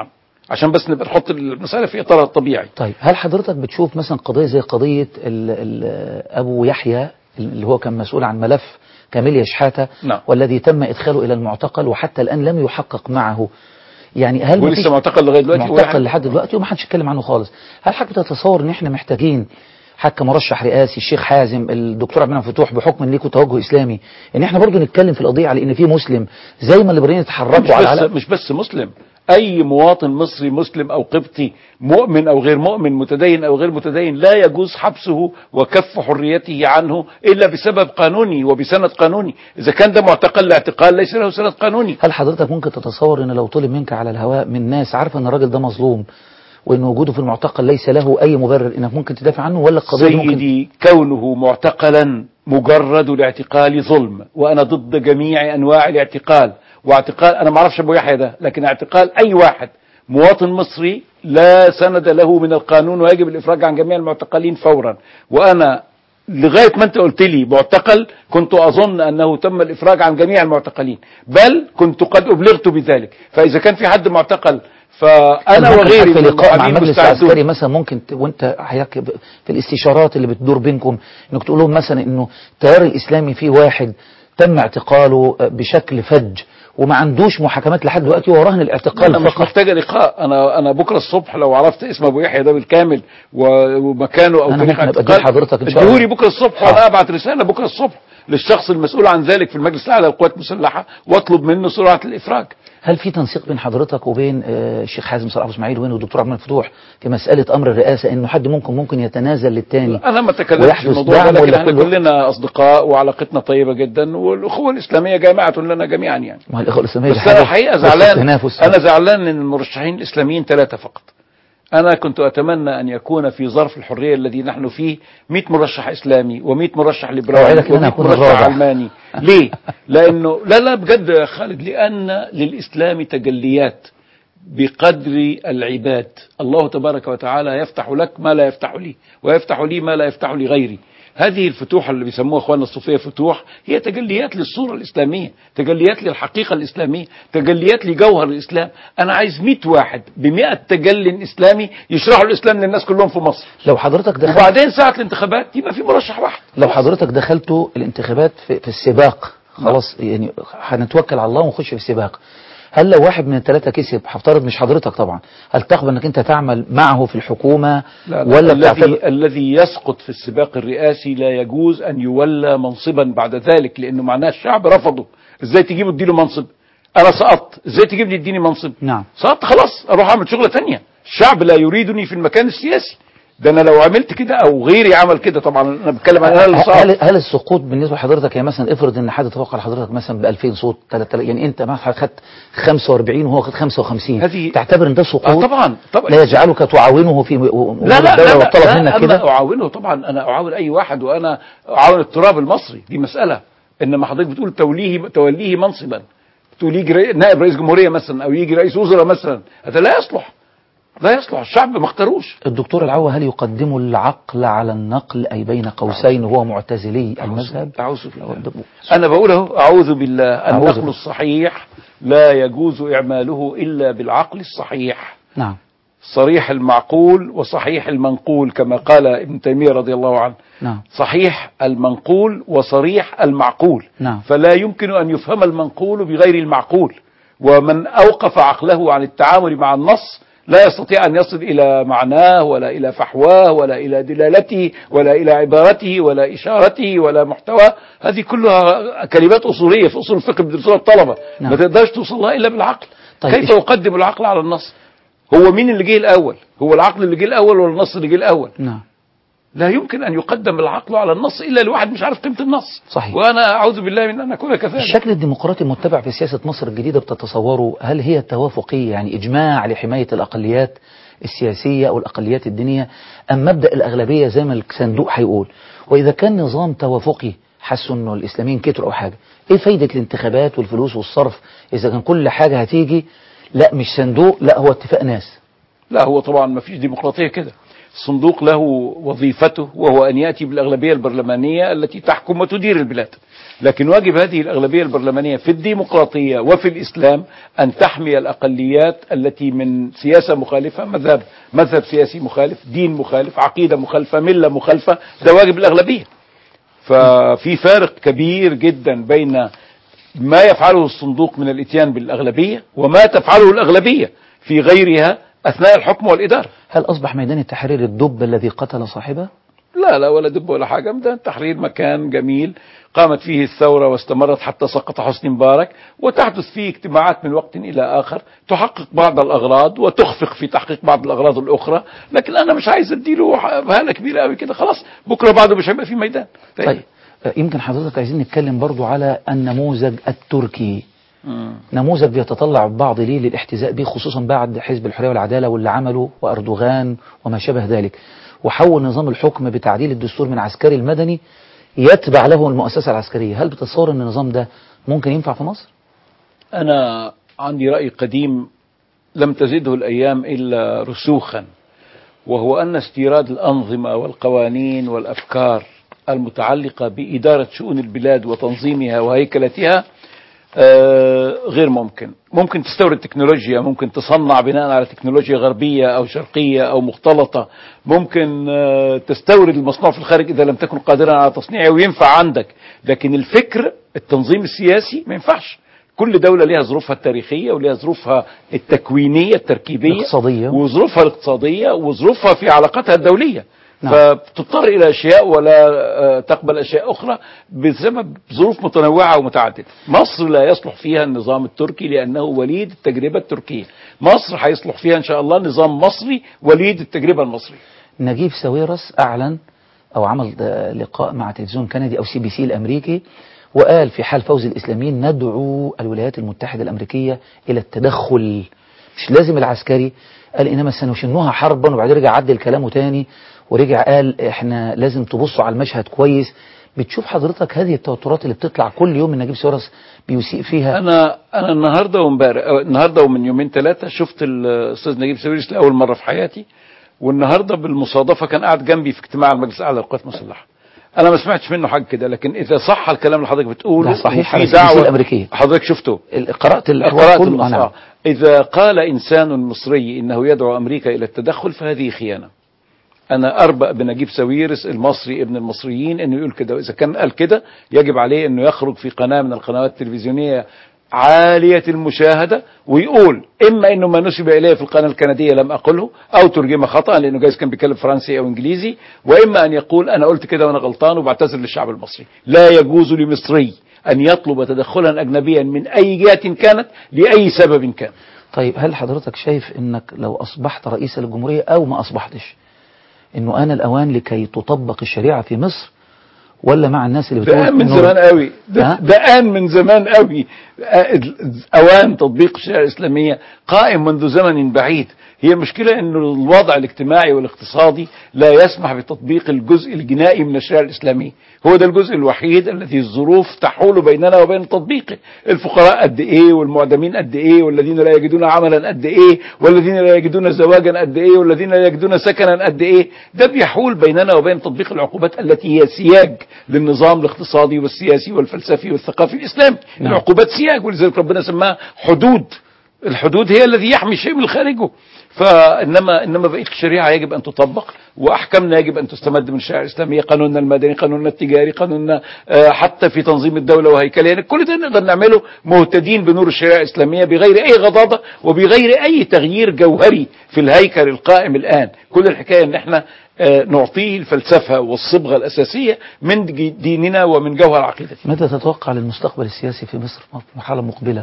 عشان بس نبقى نحط المسألة في إطارها الطبيعي طيب هل حضرتك بتشوف مثلا قضية زي قضية ال ال أبو يحيى اللي هو كان مسؤول عن ملف كاميليا شحاتة نعم. والذي تم إدخاله إلى المعتقل وحتى الآن لم يحقق معه يعني هل ولسه مفيش- معتقل لغاية دلوقتي معتقل واحد. لحد دلوقتي وما حدش يتكلم عنه خالص هل حضرتك بتتصور ان احنا محتاجين حتى مرشح رئاسي الشيخ حازم الدكتور عبد المنعم فتوح بحكم ان ليكوا توجه اسلامي ان احنا برضو نتكلم في القضيه على ان في مسلم زي ما الليبراليين مش اتحركوا على بس على مش بس مسلم اي مواطن مصري مسلم او قبطي مؤمن او غير مؤمن متدين او غير متدين لا يجوز حبسه وكف حريته عنه الا بسبب قانوني وبسند قانوني اذا كان ده معتقل لاعتقال ليس له سند قانوني هل حضرتك ممكن تتصور ان لو طلب منك على الهواء من ناس عارفه ان الراجل ده مظلوم وان وجوده في المعتقل ليس له اي مبرر انك ممكن تدافع عنه ولا القضيه دي ممكن سيدي كونه معتقلا مجرد الاعتقال ظلم وانا ضد جميع انواع الاعتقال واعتقال انا ما اعرفش ابو يحيى ده لكن اعتقال اي واحد مواطن مصري لا سند له من القانون ويجب الافراج عن جميع المعتقلين فورا وانا لغايه ما انت قلت لي معتقل كنت اظن انه تم الافراج عن جميع المعتقلين بل كنت قد ابلغت بذلك فاذا كان في حد معتقل فانا ممكن وغيري في من لقاء مع المحامين المجلس مستعدون. العسكري مثلا ممكن ت... وانت حضرتك ب- في الاستشارات اللي بتدور بينكم انك تقول لهم مثلا انه التيار الاسلامي فيه واحد تم اعتقاله بشكل فج وما عندوش محاكمات لحد دلوقتي ورهن انا الاعتقال مش فقط محتاجه لقاء انا انا بكره الصبح لو عرفت اسم ابو يحيى ده بالكامل و- ومكانه او أنا تاريخ ممكن أبقى أديه اعتقال لحضرتك إن شاء الله. اديهولي بكره الصبح وانا ابعت رساله بكره الصبح للشخص المسؤول عن ذلك في المجلس الاعلى للقوات المسلحه واطلب منه سرعه الافراج هل في تنسيق بين حضرتك وبين آه، الشيخ حازم صلاح أبو اسماعيل وين والدكتور عبد المنعم فتوح في مساله امر الرئاسه انه حد ممكن ممكن يتنازل للتاني انا ما تكلمتش في ويحدث الموضوع ده دعم لكن ولا احنا كله؟ كلنا اصدقاء وعلاقتنا طيبه جدا والاخوه الاسلاميه جامعه لنا جميعا يعني ما هو الاخوه الاسلاميه بس دي انا حاجة الحقيقه وسط زعلان التنافس. انا زعلان ان المرشحين الاسلاميين ثلاثه فقط انا كنت اتمنى ان يكون في ظرف الحريه الذي نحن فيه 100 مرشح اسلامي و100 مرشح ليبرالي أوعدك إن أنا و100 أكون مرشح الرابع. علماني ليه لانه لا لا بجد يا خالد لان للاسلام تجليات بقدر العباد الله تبارك وتعالى يفتح لك ما لا يفتح لي ويفتح لي ما لا يفتح لغيري هذه الفتوح اللي بيسموها اخواننا الصوفيه فتوح هي تجليات للصوره الاسلاميه تجليات للحقيقه الاسلاميه تجليات لجوهر الاسلام انا عايز 100 واحد ب 100 تجل اسلامي يشرحوا الاسلام للناس كلهم في مصر لو حضرتك دخلت وبعدين ساعه الانتخابات يبقى في مرشح واحد لو حضرتك دخلتوا الانتخابات في, في السباق خلاص يعني هنتوكل على الله ونخش في السباق هل لو واحد من الثلاثة كسب هفترض مش حضرتك طبعا هل تقبل انك انت تعمل معه في الحكومة لا لا ولا الذي بتعتبر الذي يسقط في السباق الرئاسي لا يجوز ان يولى منصبا بعد ذلك لانه معناه الشعب رفضه ازاي تجيبه تديله منصب انا سقطت ازاي تجيبني تديني منصب نعم سقطت خلاص اروح اعمل شغله تانية الشعب لا يريدني في المكان السياسي ده انا لو عملت كده او غيري عمل كده طبعا انا بتكلم عن انا اللي سقطت هل, هل السقوط بالنسبة لحضرتك يعني مثلا افرض ان حد توقع لحضرتك مثلا ب 2000 صوت 3000 يعني انت مثلا خدت 45 وهو خد 55 هذه- تعتبر ان ده سقوط آه طبعا طبعا لا يجعلك تعاونه في لا لا لا, لا, طلب لا منك أما كده أعاونه طبعا أنا أعاون أي واحد وأنا أعاون التراب المصري دي مسألة إنما حضرتك بتقول توليه توليه منصبا تقول يجي رئي- نائب رئيس جمهورية مثلا أو يجي رئيس وزراء مثلا هذا لا يصلح لا يصلح الشعب ما اختاروش الدكتور العوا هل يقدم العقل على النقل أي بين قوسين وهو معتزلي المذهب أعوذ بالله أنا بقول أهو أعوذ بالله أعوذ النقل بالله. الصحيح لا يجوز إعماله إلا بالعقل الصحيح نعم صريح المعقول وصحيح المنقول كما قال ابن تيمية رضي الله عنه نعم صحيح المنقول وصريح المعقول نعم. فلا يمكن أن يفهم المنقول بغير المعقول ومن أوقف عقله عن التعامل مع النص لا يستطيع أن يصل إلى معناه ولا إلى فحواه ولا إلى دلالته ولا إلى عبارته ولا إشارته ولا محتواه هذه كلها كلمات أصولية في أصول الفقه بيدرسوها الطلبة نعم. ما تقدرش توصل لها إلا بالعقل طيب كيف إيش- أقدم العقل على النص هو مين اللي جه الأول هو العقل اللي جه الأول ولا النص اللي جه الأول نعم لا يمكن أن يقدم العقل على النص إلا لواحد مش عارف قيمة النص صحيح. وأنا أعوذ بالله من أن أكون كذلك الشكل الديمقراطي المتبع في سياسة مصر الجديدة بتتصوره هل هي توافقية يعني إجماع لحماية الأقليات السياسية أو الأقليات الدينية أم مبدأ الأغلبية زي ما الصندوق هيقول وإذا كان نظام توافقي حسوا انه الاسلاميين كتروا او حاجه ايه فايده الانتخابات والفلوس والصرف اذا كان كل حاجه هتيجي لا مش صندوق لا هو اتفاق ناس لا هو طبعا ما فيش ديمقراطية كده الصندوق له وظيفته وهو أن يأتي بالأغلبية البرلمانية التي تحكم وتدير البلاد لكن واجب هذه الأغلبية البرلمانية في الديمقراطية وفي الإسلام أن تحمي الأقليات التي من سياسة مخالفة مذهب مذهب سياسي مخالف دين مخالف عقيدة مخالفة ملة مخالفة ده واجب الأغلبية ففي فارق كبير جدا بين ما يفعله الصندوق من الاتيان بالأغلبية وما تفعله الأغلبية في غيرها أثناء الحكم والإدارة هل أصبح ميدان التحرير الدب الذي قتل صاحبه؟ لا لا ولا دب ولا حاجة ميدان التحرير مكان جميل قامت فيه الثورة واستمرت حتى سقط حسني مبارك وتحدث فيه اجتماعات من وقت إلى آخر تحقق بعض الأغراض وتخفق في تحقيق بعض الأغراض الأخرى لكن أنا مش عايز أديله بهالة كبيرة قوي كده خلاص بكرة بعده مش هيبقى في ميدان طيب آه، يمكن حضرتك عايزين نتكلم برضو على النموذج التركي مم. نموذج بيتطلع البعض ليه للاحتذاء به خصوصا بعد حزب الحرية والعدالة واللي عمله وأردوغان وما شابه ذلك وحول نظام الحكم بتعديل الدستور من عسكري المدني يتبع له المؤسسة العسكرية هل بتتصور أن النظام ده ممكن ينفع في مصر؟ أنا عندي رأي قديم لم تزده الأيام إلا رسوخا وهو أن استيراد الأنظمة والقوانين والأفكار المتعلقة بإدارة شؤون البلاد وتنظيمها وهيكلتها آه، غير ممكن ممكن تستورد تكنولوجيا ممكن تصنع بناء على تكنولوجيا غربية أو شرقية أو مختلطة ممكن آه، تستورد المصنوع في الخارج إذا لم تكن قادرا على تصنيعه وينفع عندك لكن الفكر التنظيم السياسي ما ينفعش كل دولة لها ظروفها التاريخية ولها ظروفها التكوينية التركيبية الاقتصادية. وظروفها الاقتصادية وظروفها في علاقاتها الدولية نعم. فبتضطر إلى أشياء ولا آه، تقبل أشياء أخرى بسبب ظروف متنوعة ومتعددة مصر لا يصلح فيها النظام التركي لأنه وليد التجربة التركية مصر هيصلح فيها إن شاء الله نظام مصري وليد التجربة المصرية نجيب ساويرس أعلن أو عمل آه، لقاء مع تلفزيون كندي أو سي بي سي الأمريكي وقال في حال فوز الإسلاميين ندعو الولايات المتحدة الأمريكية إلى التدخل مش لازم العسكري قال إنما سنشنها حربا وبعدين رجع عدل كلامه تاني ورجع قال إحنا لازم تبصوا على المشهد كويس بتشوف حضرتك هذه التوترات اللي بتطلع كل يوم من نجيب ساويرس بيسيء فيها انا انا النهارده وامبارح أو النهارده ومن يومين ثلاثه شفت الاستاذ نجيب ساويرس لاول مره في حياتي والنهارده بالمصادفه كان قاعد جنبي في اجتماع المجلس الاعلى للقوات المسلحه انا ما سمعتش منه حاجه كده لكن اذا صح الكلام اللي حضرتك بتقوله ده صحيح وفي على السي بي سي دعوه الأمريكية. حضرتك شفته ال- قرأت الحوار قرأت كله النص آه، نعم. آه. إذا قال إنسان مصري إنه يدعو أمريكا إلى التدخل فهذه خيانة أنا أربأ بنجيب ساويرس المصري ابن المصريين إنه يقول كده وإذا كان قال كده يجب عليه إنه يخرج في قناة من القنوات التلفزيونية عالية المشاهدة ويقول إما إنه ما نسب إليه في القناة الكندية لم أقله أو ترجمة خطأ لأنه جايز كان بيتكلم فرنسي أو إنجليزي وإما أن يقول أنا قلت كده وأنا غلطان وبعتذر للشعب المصري لا يجوز لمصري أن يطلب تدخلا أجنبيا من أي جهة كانت لأي سبب كان طيب هل حضرتك شايف انك لو اصبحت رئيسا للجمهورية او ما اصبحتش انه انا الاوان لكي تطبق الشريعة في مصر ولا مع الناس اللي بتقول ده من إنه- زمان قوي ده, ها؟ ده آن من زمان قوي آه، أوان تطبيق الشريعة الإسلامية قائم منذ زمن بعيد هي المشكلة أن الوضع الاجتماعي والاقتصادي لا يسمح بتطبيق الجزء الجنائي من الشريعة الإسلامية هو ده الجزء الوحيد الذي الظروف تحول بيننا وبين تطبيقه الفقراء قد إيه والمعدمين قد إيه والذين لا يجدون عملا قد إيه والذين لا يجدون زواجا قد إيه والذين لا يجدون سكنا قد إيه ده بيحول بيننا وبين تطبيق العقوبات التي هي سياج للنظام الاقتصادي والسياسي والفلسفي والثقافي الإسلامي نعم. العقوبات سياج ولذلك ربنا سماها حدود الحدود هي الذي يحمي شيء من خارجه فانما انما بقيه الشريعه يجب ان تطبق واحكامنا يجب ان تستمد من الشريعه الاسلاميه قانوننا المدني قانوننا التجاري قانوننا آه، حتى في تنظيم الدوله وهيكلها يعني كل ده نقدر نعمله مهتدين بنور الشريعه الاسلاميه بغير اي غضاضه وبغير اي تغيير جوهري في الهيكل القائم الان كل الحكايه ان احنا آه، نعطيه الفلسفه والصبغه الاساسيه من دي- ديننا ومن جوهر عقيدتنا ماذا تتوقع للمستقبل السياسي في مصر في مرحلة مقبلة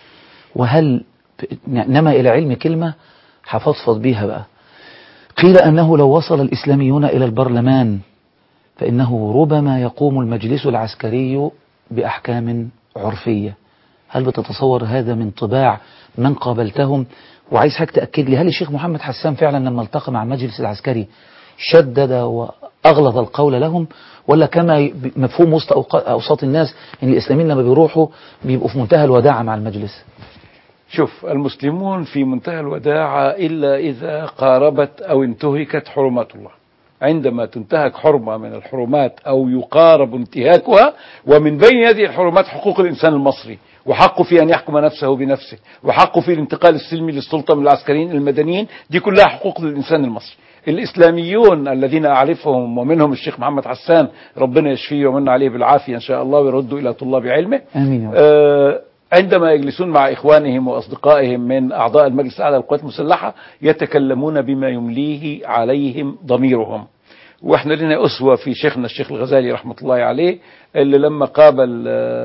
وهل نما إلى علم كلمة حفظفض بيها بقى قيل أنه لو وصل الإسلاميون إلى البرلمان فإنه ربما يقوم المجلس العسكري بأحكام عرفية هل بتتصور هذا من طباع من قابلتهم وعايز حضرتك تأكد لي هل الشيخ محمد حسان فعلا لما التقى مع المجلس العسكري شدد وأغلظ القول لهم ولا كما ي- مفهوم وسط أوق- أوساط الناس إن الإسلاميين لما بيروحوا بيبقوا في منتهى الوداعة مع المجلس شوف المسلمون في منتهى الوداعة إلا إذا قاربت أو انتهكت حرمات الله عندما تنتهك حرمة من الحرمات أو يقارب انتهاكها ومن بين هذه الحرمات حقوق الإنسان المصري وحقه في أن يحكم نفسه بنفسه وحقه في الانتقال السلمي للسلطة من العسكريين المدنيين دي كلها حقوق للإنسان المصري الإسلاميون الذين أعرفهم ومنهم الشيخ محمد حسان ربنا يشفيه ومن عليه بالعافية إن شاء الله ويردوا إلى طلاب علمه آمين يا رب. آه، عندما يجلسون مع إخوانهم وأصدقائهم من أعضاء المجلس الأعلى للقوات المسلحة يتكلمون بما يمليه عليهم ضميرهم واحنا لنا أسوة في شيخنا الشيخ الغزالي رحمة الله عليه اللي لما قابل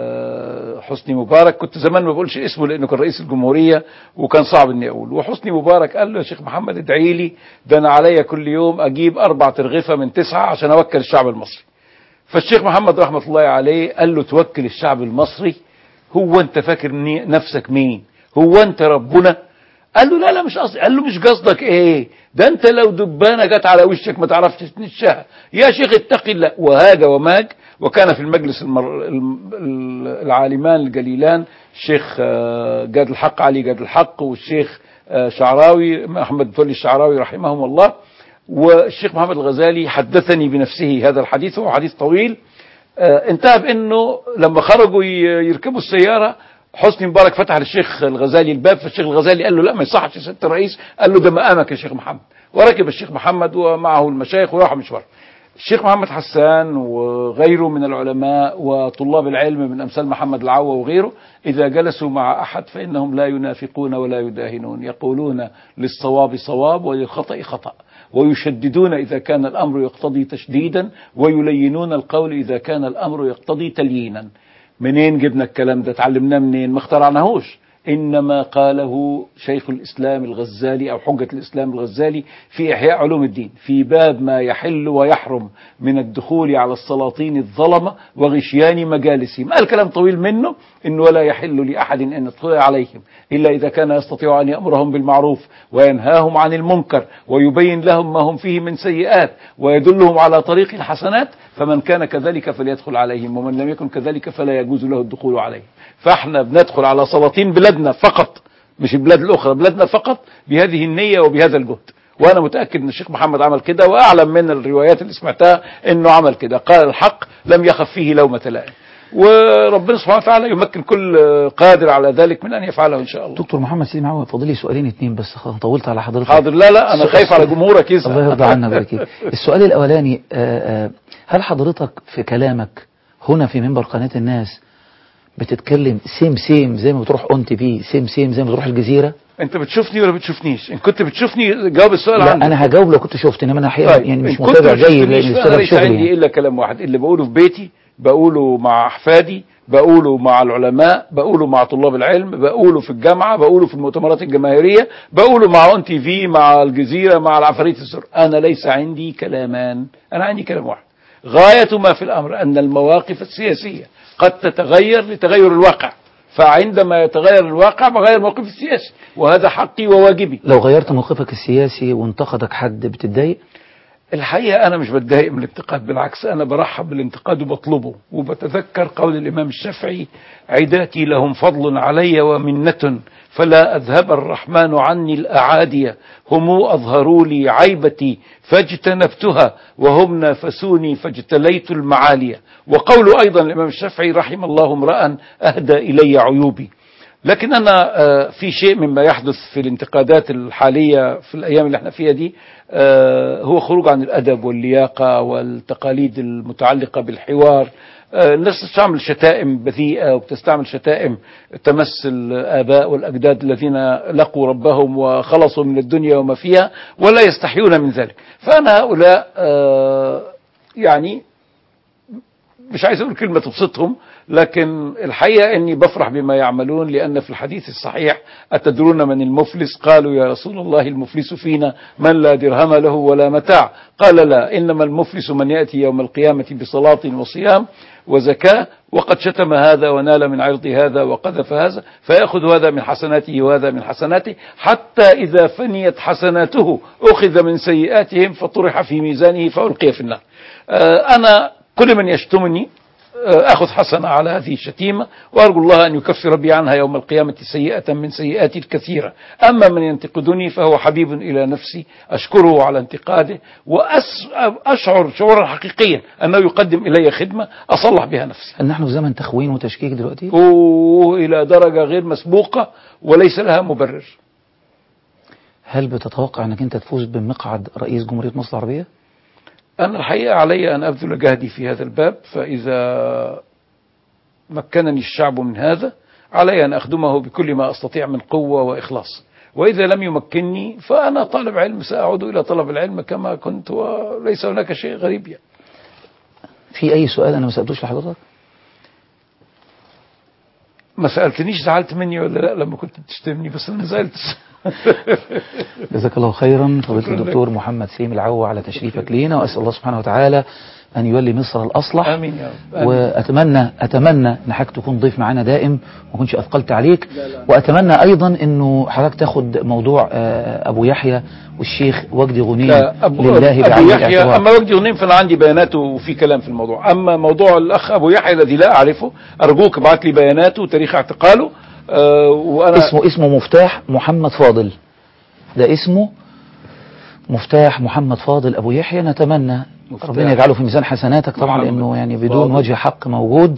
آه، حسني مبارك كنت زمان ما بقولش اسمه لأنه كان رئيس الجمهورية وكان صعب إني أقول وحسني مبارك قال له يا شيخ محمد ادعي لي ده أنا عليا كل يوم أجيب أربع ترغفة من تسعة عشان أوكل الشعب المصري فالشيخ محمد رحمة الله عليه قال له توكل الشعب المصري هو انت فاكر ني- نفسك مين هو انت ربنا قال له لا لا مش قصدي قال له مش قصدك ايه ده انت لو دبانه جت على وشك ما تعرفش تنشها يا شيخ اتق الله وهاج وماج وكان في المجلس المر... الم- ال- العالمان الجليلان الشيخ آه، جاد الحق علي جاد الحق والشيخ آه، شعراوي احمد فولي الشعراوي رحمهم الله والشيخ محمد الغزالي حدثني بنفسه هذا الحديث وهو حديث طويل آه، انتهى بانه لما خرجوا ي- يركبوا السياره حسني مبارك فتح للشيخ الغزالي الباب فالشيخ الغزالي قال له لا ما يصحش يا سياده الرئيس قال له ده مقامك يا شيخ محمد وركب الشيخ محمد ومعه المشايخ وراحوا مشوار الشيخ محمد حسان وغيره من العلماء وطلاب العلم من امثال محمد العوا وغيره اذا جلسوا مع احد فانهم لا ينافقون ولا يداهنون يقولون للصواب صواب وللخطا خطا ويشددون إذا كان الأمر يقتضي تشديدا ويلينون القول إذا كان الأمر يقتضي تليينا منين جبنا الكلام ده تعلمناه منين ما اخترعناهوش إنما قاله شيخ الإسلام الغزالي أو حجة الإسلام الغزالي في إحياء علوم الدين في باب ما يحل ويحرم من الدخول على السلاطين الظلمة وغشيان مجالسهم قال كلام طويل منه إن ولا يحل لأحد أن يطلع عليهم إلا إذا كان يستطيع أن يأمرهم بالمعروف وينهاهم عن المنكر ويبين لهم ما هم فيه من سيئات ويدلهم على طريق الحسنات فمن كان كذلك فليدخل عليهم ومن لم يكن كذلك فلا يجوز له الدخول عليهم فاحنا بندخل على سلاطين بلادنا فقط مش البلاد الأخرى بلادنا فقط بهذه النية وبهذا الجهد وانا متاكد ان الشيخ محمد عمل كده واعلم من الروايات اللي سمعتها انه عمل كده قال الحق لم يخف فيه لومه لائم وربنا سبحانه وتعالى يمكن كل قادر على ذلك من ان يفعله ان شاء الله دكتور محمد سيدي معاوي فاضل لي سؤالين اتنين بس خ- طولت على حضرتك حاضر لا لا انا خايف على جمهورك يزهق الله يرضى عنا ويبارك فيك. السؤال الاولاني آه، آه، هل حضرتك في كلامك هنا في منبر قناه الناس بتتكلم سيم سيم زي ما بتروح اون تي في سيم سيم زي ما بتروح الجزيره انت بتشوفني ولا بتشوفنيش ان كنت بتشوفني جاوب السؤال لا عندي انا هجاوب لو كنت شفت انما انا حقيقه طيب يعني إن مش كنت متابع ما جيد شفتنيش لان فأنا بسبب ليس شغلي عندي يعني. الا كلام واحد اللي بقوله في بيتي بقوله مع احفادي بقوله مع العلماء بقوله مع طلاب العلم بقوله في الجامعه بقوله في المؤتمرات الجماهيريه بقوله مع اون تي في مع الجزيره مع العفاريت الزرق انا ليس عندي كلامان انا عندي كلام واحد غايه ما في الامر ان المواقف السياسيه قد تتغير لتغير الواقع فعندما يتغير الواقع بغير موقف السياسي وهذا حقي وواجبي لو غيرت موقفك السياسي وانتقدك حد بتتضايق الحقيقة أنا مش بتضايق من الانتقاد بالعكس أنا برحب بالانتقاد وبطلبه وبتذكر قول الإمام الشافعي عداتي لهم فضل علي ومنة فلا أذهب الرحمن عني الأعادي هم أظهروا لي عيبتي فاجتنبتها وهم نافسوني فاجتليت المعالي وقول أيضا الإمام الشافعي رحم الله امرأ أهدى إلي عيوبي لكن أنا آه، في شيء مما يحدث في الانتقادات الحالية في الأيام اللي احنا فيها دي آه، هو خروج عن الأدب واللياقة والتقاليد المتعلقة بالحوار آه، الناس تستعمل شتائم بذيئة وبتستعمل شتائم تمس الآباء والأجداد الذين لقوا ربهم وخلصوا من الدنيا وما فيها ولا يستحيون من ذلك فأنا هؤلاء آه، يعني مش عايز اقول كلمه تبسطهم لكن الحقيقه اني بفرح بما يعملون لان في الحديث الصحيح اتدرون من المفلس قالوا يا رسول الله المفلس فينا من لا درهم له ولا متاع قال لا انما المفلس من ياتي يوم القيامه بصلاه وصيام وزكاه وقد شتم هذا ونال من عرض هذا وقذف هذا فياخذ هذا من حسناته وهذا من حسناته حتى اذا فنيت حسناته اخذ من سيئاتهم فطرح في ميزانه فالقي في النار آه، انا كل من يشتمني أخذ حسنة على هذه الشتيمة وأرجو الله أن يكفر بي عنها يوم القيامة سيئة من سيئاتي الكثيرة أما من ينتقدني فهو حبيب إلى نفسي أشكره على انتقاده وأشعر شعورا حقيقيا أنه يقدم إلي خدمة أصلح بها نفسي هل نحن في زمن تخوين وتشكيك دلوقتي؟ وإلى درجة غير مسبوقة وليس لها مبرر هل بتتوقع أنك أنت تفوز بمقعد رئيس جمهورية مصر العربية؟ أنا الحقيقة علي أن أبذل جهدي في هذا الباب فإذا مكنني الشعب من هذا علي أن أخدمه بكل ما أستطيع من قوة وإخلاص وإذا لم يمكنني فأنا طالب علم سأعود إلى طلب العلم كما كنت وليس هناك شيء غريب يعني. في أي سؤال أنا ما سألتوش لحضرتك؟ ما سألتنيش زعلت مني ولا لا لما كنت بتشتمني بس أنا زعلت جزاك الله خيرا فضيلة الدكتور محمد سيم العو على تشريفك لينا وأسأل الله سبحانه وتعالى أن يولي مصر الأصلح آمين يا رب آمين. وأتمنى أتمنى أن حضرتك تكون ضيف معانا دائم وما كنتش أثقلت عليك وأتمنى أيضا أنه حضرتك تاخد موضوع آه، أبو يحيى والشيخ وجدي غنيم لا، أبو, لله أبو بعين يحيى الاعتبار أما وجدي غنيم فأنا عندي بياناته وفي كلام في الموضوع أما موضوع الأخ أبو يحيى الذي لا أعرفه أرجوك ابعت لي بياناته وتاريخ اعتقاله آه وأنا اسمه اسمه مفتاح محمد فاضل ده اسمه مفتاح محمد فاضل أبو يحيى نتمنى مفتاح. ربنا يجعله في ميزان حسناتك طبعا محمد لأنه يعني بدون فاضل. وجه حق موجود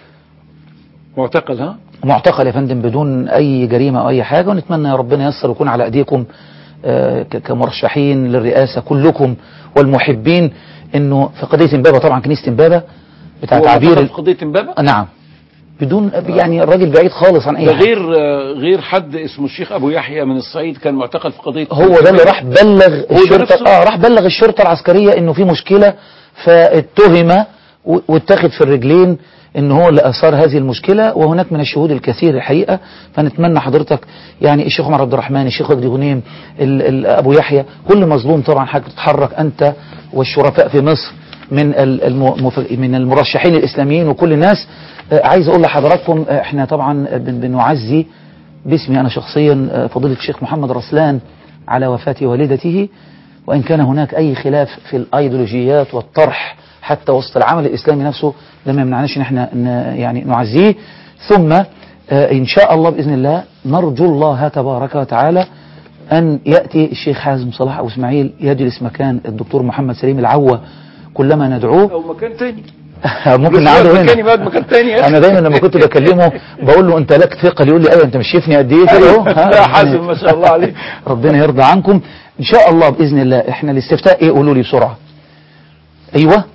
معتقل ها معتقل يا فندم بدون أي جريمة أو أي حاجة ونتمنى يا ربنا ييسر ويكون على أيديكم آه، ك- كمرشحين للرئاسة كلكم والمحبين إنه في قضية إمبابة طبعا كنيسة إمبابة بتاع هو تعبير معتقل ال- في قضية إمبابة آه، نعم بدون يعني الراجل بعيد خالص عن أي ده حاجة غير آه، غير حد اسمه الشيخ أبو يحيى من الصعيد كان معتقل في قضية هو ده اللي راح بلغ ده الشرطة نفسه؟ اه راح بلغ الشرطة العسكرية انه في مشكلة فاتهم و- واتخذ في الرجلين ان هو اللي اثار هذه المشكلة وهناك من الشهود الكثير الحقيقة فنتمنى حضرتك يعني الشيخ عمر عبد الرحمن الشيخ وجدي غنيم ال- ال- ابو يحيى كل مظلوم طبعا حضرتك تتحرك انت والشرفاء في مصر من ال- الم- مف- من المرشحين الاسلاميين وكل الناس آه، عايز اقول لحضراتكم آه، احنا طبعا بن- بنعزي باسمي أنا شخصيا آه، فضيلة الشيخ محمد رسلان على وفاة والدته وإن كان هناك أي خلاف في الأيديولوجيات والطرح حتى وسط العمل الإسلامي نفسه ده ما يمنعناش إن احنا ن- يعني نعزيه ثم آه، إن شاء الله بإذن الله نرجو الله تبارك وتعالى أن يأتي الشيخ حازم صلاح أو إسماعيل يجلس مكان الدكتور محمد سليم العوة كلما ندعوه أو مكان تاني ممكن بس نقعده مكاني هنا بعد مكان تاني يا أخي. انا دايما لما كنت بكلمه بقول له انت لك ثقه يقول لي ايوه انت مش شايفني قد ايه كده اهو ها، لا ربنا- حازم ما شاء الله عليك ربنا يرضى عنكم ان شاء الله باذن الله احنا الاستفتاء ايه قولوا لي بسرعه ايوه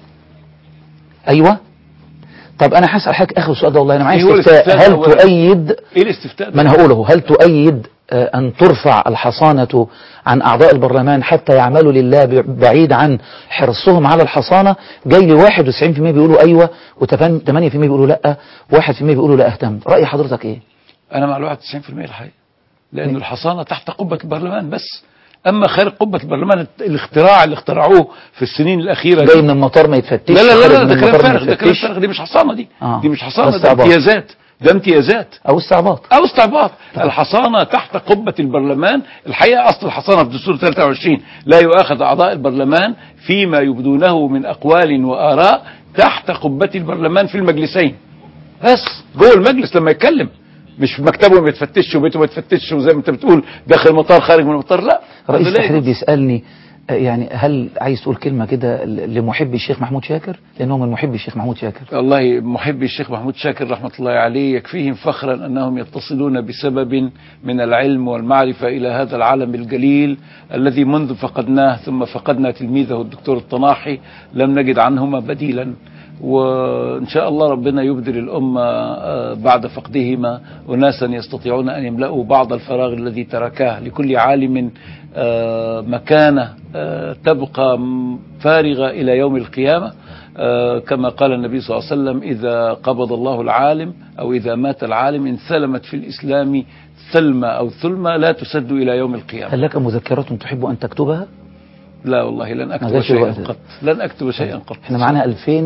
ايوه طب انا هسال حضرتك اخر سؤال ده والله انا معايا إيه هو استفتاء الاستفتاء هل أولاً؟ تؤيد إيه الاستفتاء ما ده انا هقوله هل تؤيد آه، ان ترفع الحصانه عن اعضاء البرلمان حتى يعملوا لله ب- بعيد عن حرصهم على الحصانه جاي لي 91% بيقولوا ايوه و8% بيقولوا لا 1% بيقولوا لا اهتم راي حضرتك ايه أنا مع الواحد 90% الحقيقة لأن الحصانة تحت قبة البرلمان بس أما خارج قبة البرلمان الاختراع اللي اخترعوه في السنين الأخيرة جاي دي من المطار ما يتفتش لا لا لا, خارج لا من ده كلام المطار ما فارغ ده كلام يتفتش. فارغ دي مش حصانة دي آه. دي مش حصانة ده ده استعباط. امتيازات ده امتيازات او استعباط أو استعباط الحصانة تحت قبة البرلمان الحقيقة أصل الحصانة في دستور 23 لا يؤاخذ أعضاء البرلمان فيما يبدونه من أقوال وآراء تحت قبة البرلمان في المجلسين بس جوه المجلس لما يتكلم مش في مكتبه ما يتفتش وبيته ما يتفتش وزي ما انت بتقول داخل المطار خارج من المطار لا رئيس هذا لا التحرير يجوز. بيسالني آه، يعني هل عايز تقول كلمه كده ل- لمحبي الشيخ محمود شاكر لانه من محبي الشيخ محمود شاكر والله محبي الشيخ محمود شاكر رحمة الله عليه يكفيهم فخرا أنهم يتصلون بسبب من العلم والمعرفة إلى هذا العالم الجليل الذي منذ فقدناه ثم فقدنا تلميذه الدكتور الطناحي لم نجد عنهما بديلا وإن شاء الله ربنا يبدل الأمة آه، بعد فقدهما أناسا يستطيعون أن يملأوا بعض الفراغ الذي تركاه لكل عالم آه، مكانة آه، تبقى م- فارغة إلى يوم القيامة آه، كما قال النبي صلى الله عليه وسلم إذا قبض الله العالم أو إذا مات العالم انثلمت في الإسلام ثلمة أو ثلمة لا تسد إلى يوم القيامة هل لك مذكرات تحب ان تكتبها لا والله لن ما أكتب جاش شيئا الوقت ده. قط لن أكتب شيئا قط احنا معانا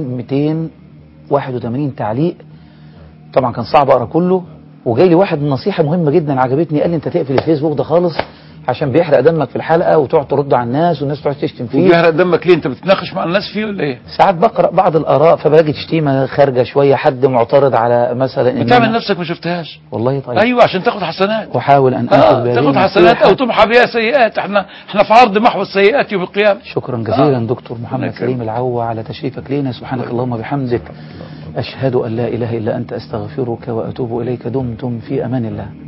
2281 تعليق طبعا كان صعب اقرا كله وجاي لي واحد نصيحه مهمه جدا عجبتني قال لي انت تقفل الفيسبوك ده خالص عشان بيحرق دمك في الحلقة وتقعد ترد على الناس والناس تقعد تشتم فيه وبيحرق دمك ليه انت بتتناقش مع الناس فيه ولا ايه ساعات بقرأ بعض الآراء فبلاقي شتيمة خارجة شوية حد معترض على مثلا إن بتعمل أنا- نفسك ما شفتهاش والله طيب ايوه عشان تاخد حسنات أحاول أن آخذ اه بالي تاخد من حسنات كل او حد. تمحى بها سيئات احنا احنا في عرض محو السيئات يوم القيامه شكرا جزيلا آه. دكتور محمد ربنا يكرمك. سليم العوا على تشريفك لينا سبحانك اللهم وبحمدك أشهد أن لا إله إلا أنت أستغفرك وأتوب إليك دمتم في أمان الله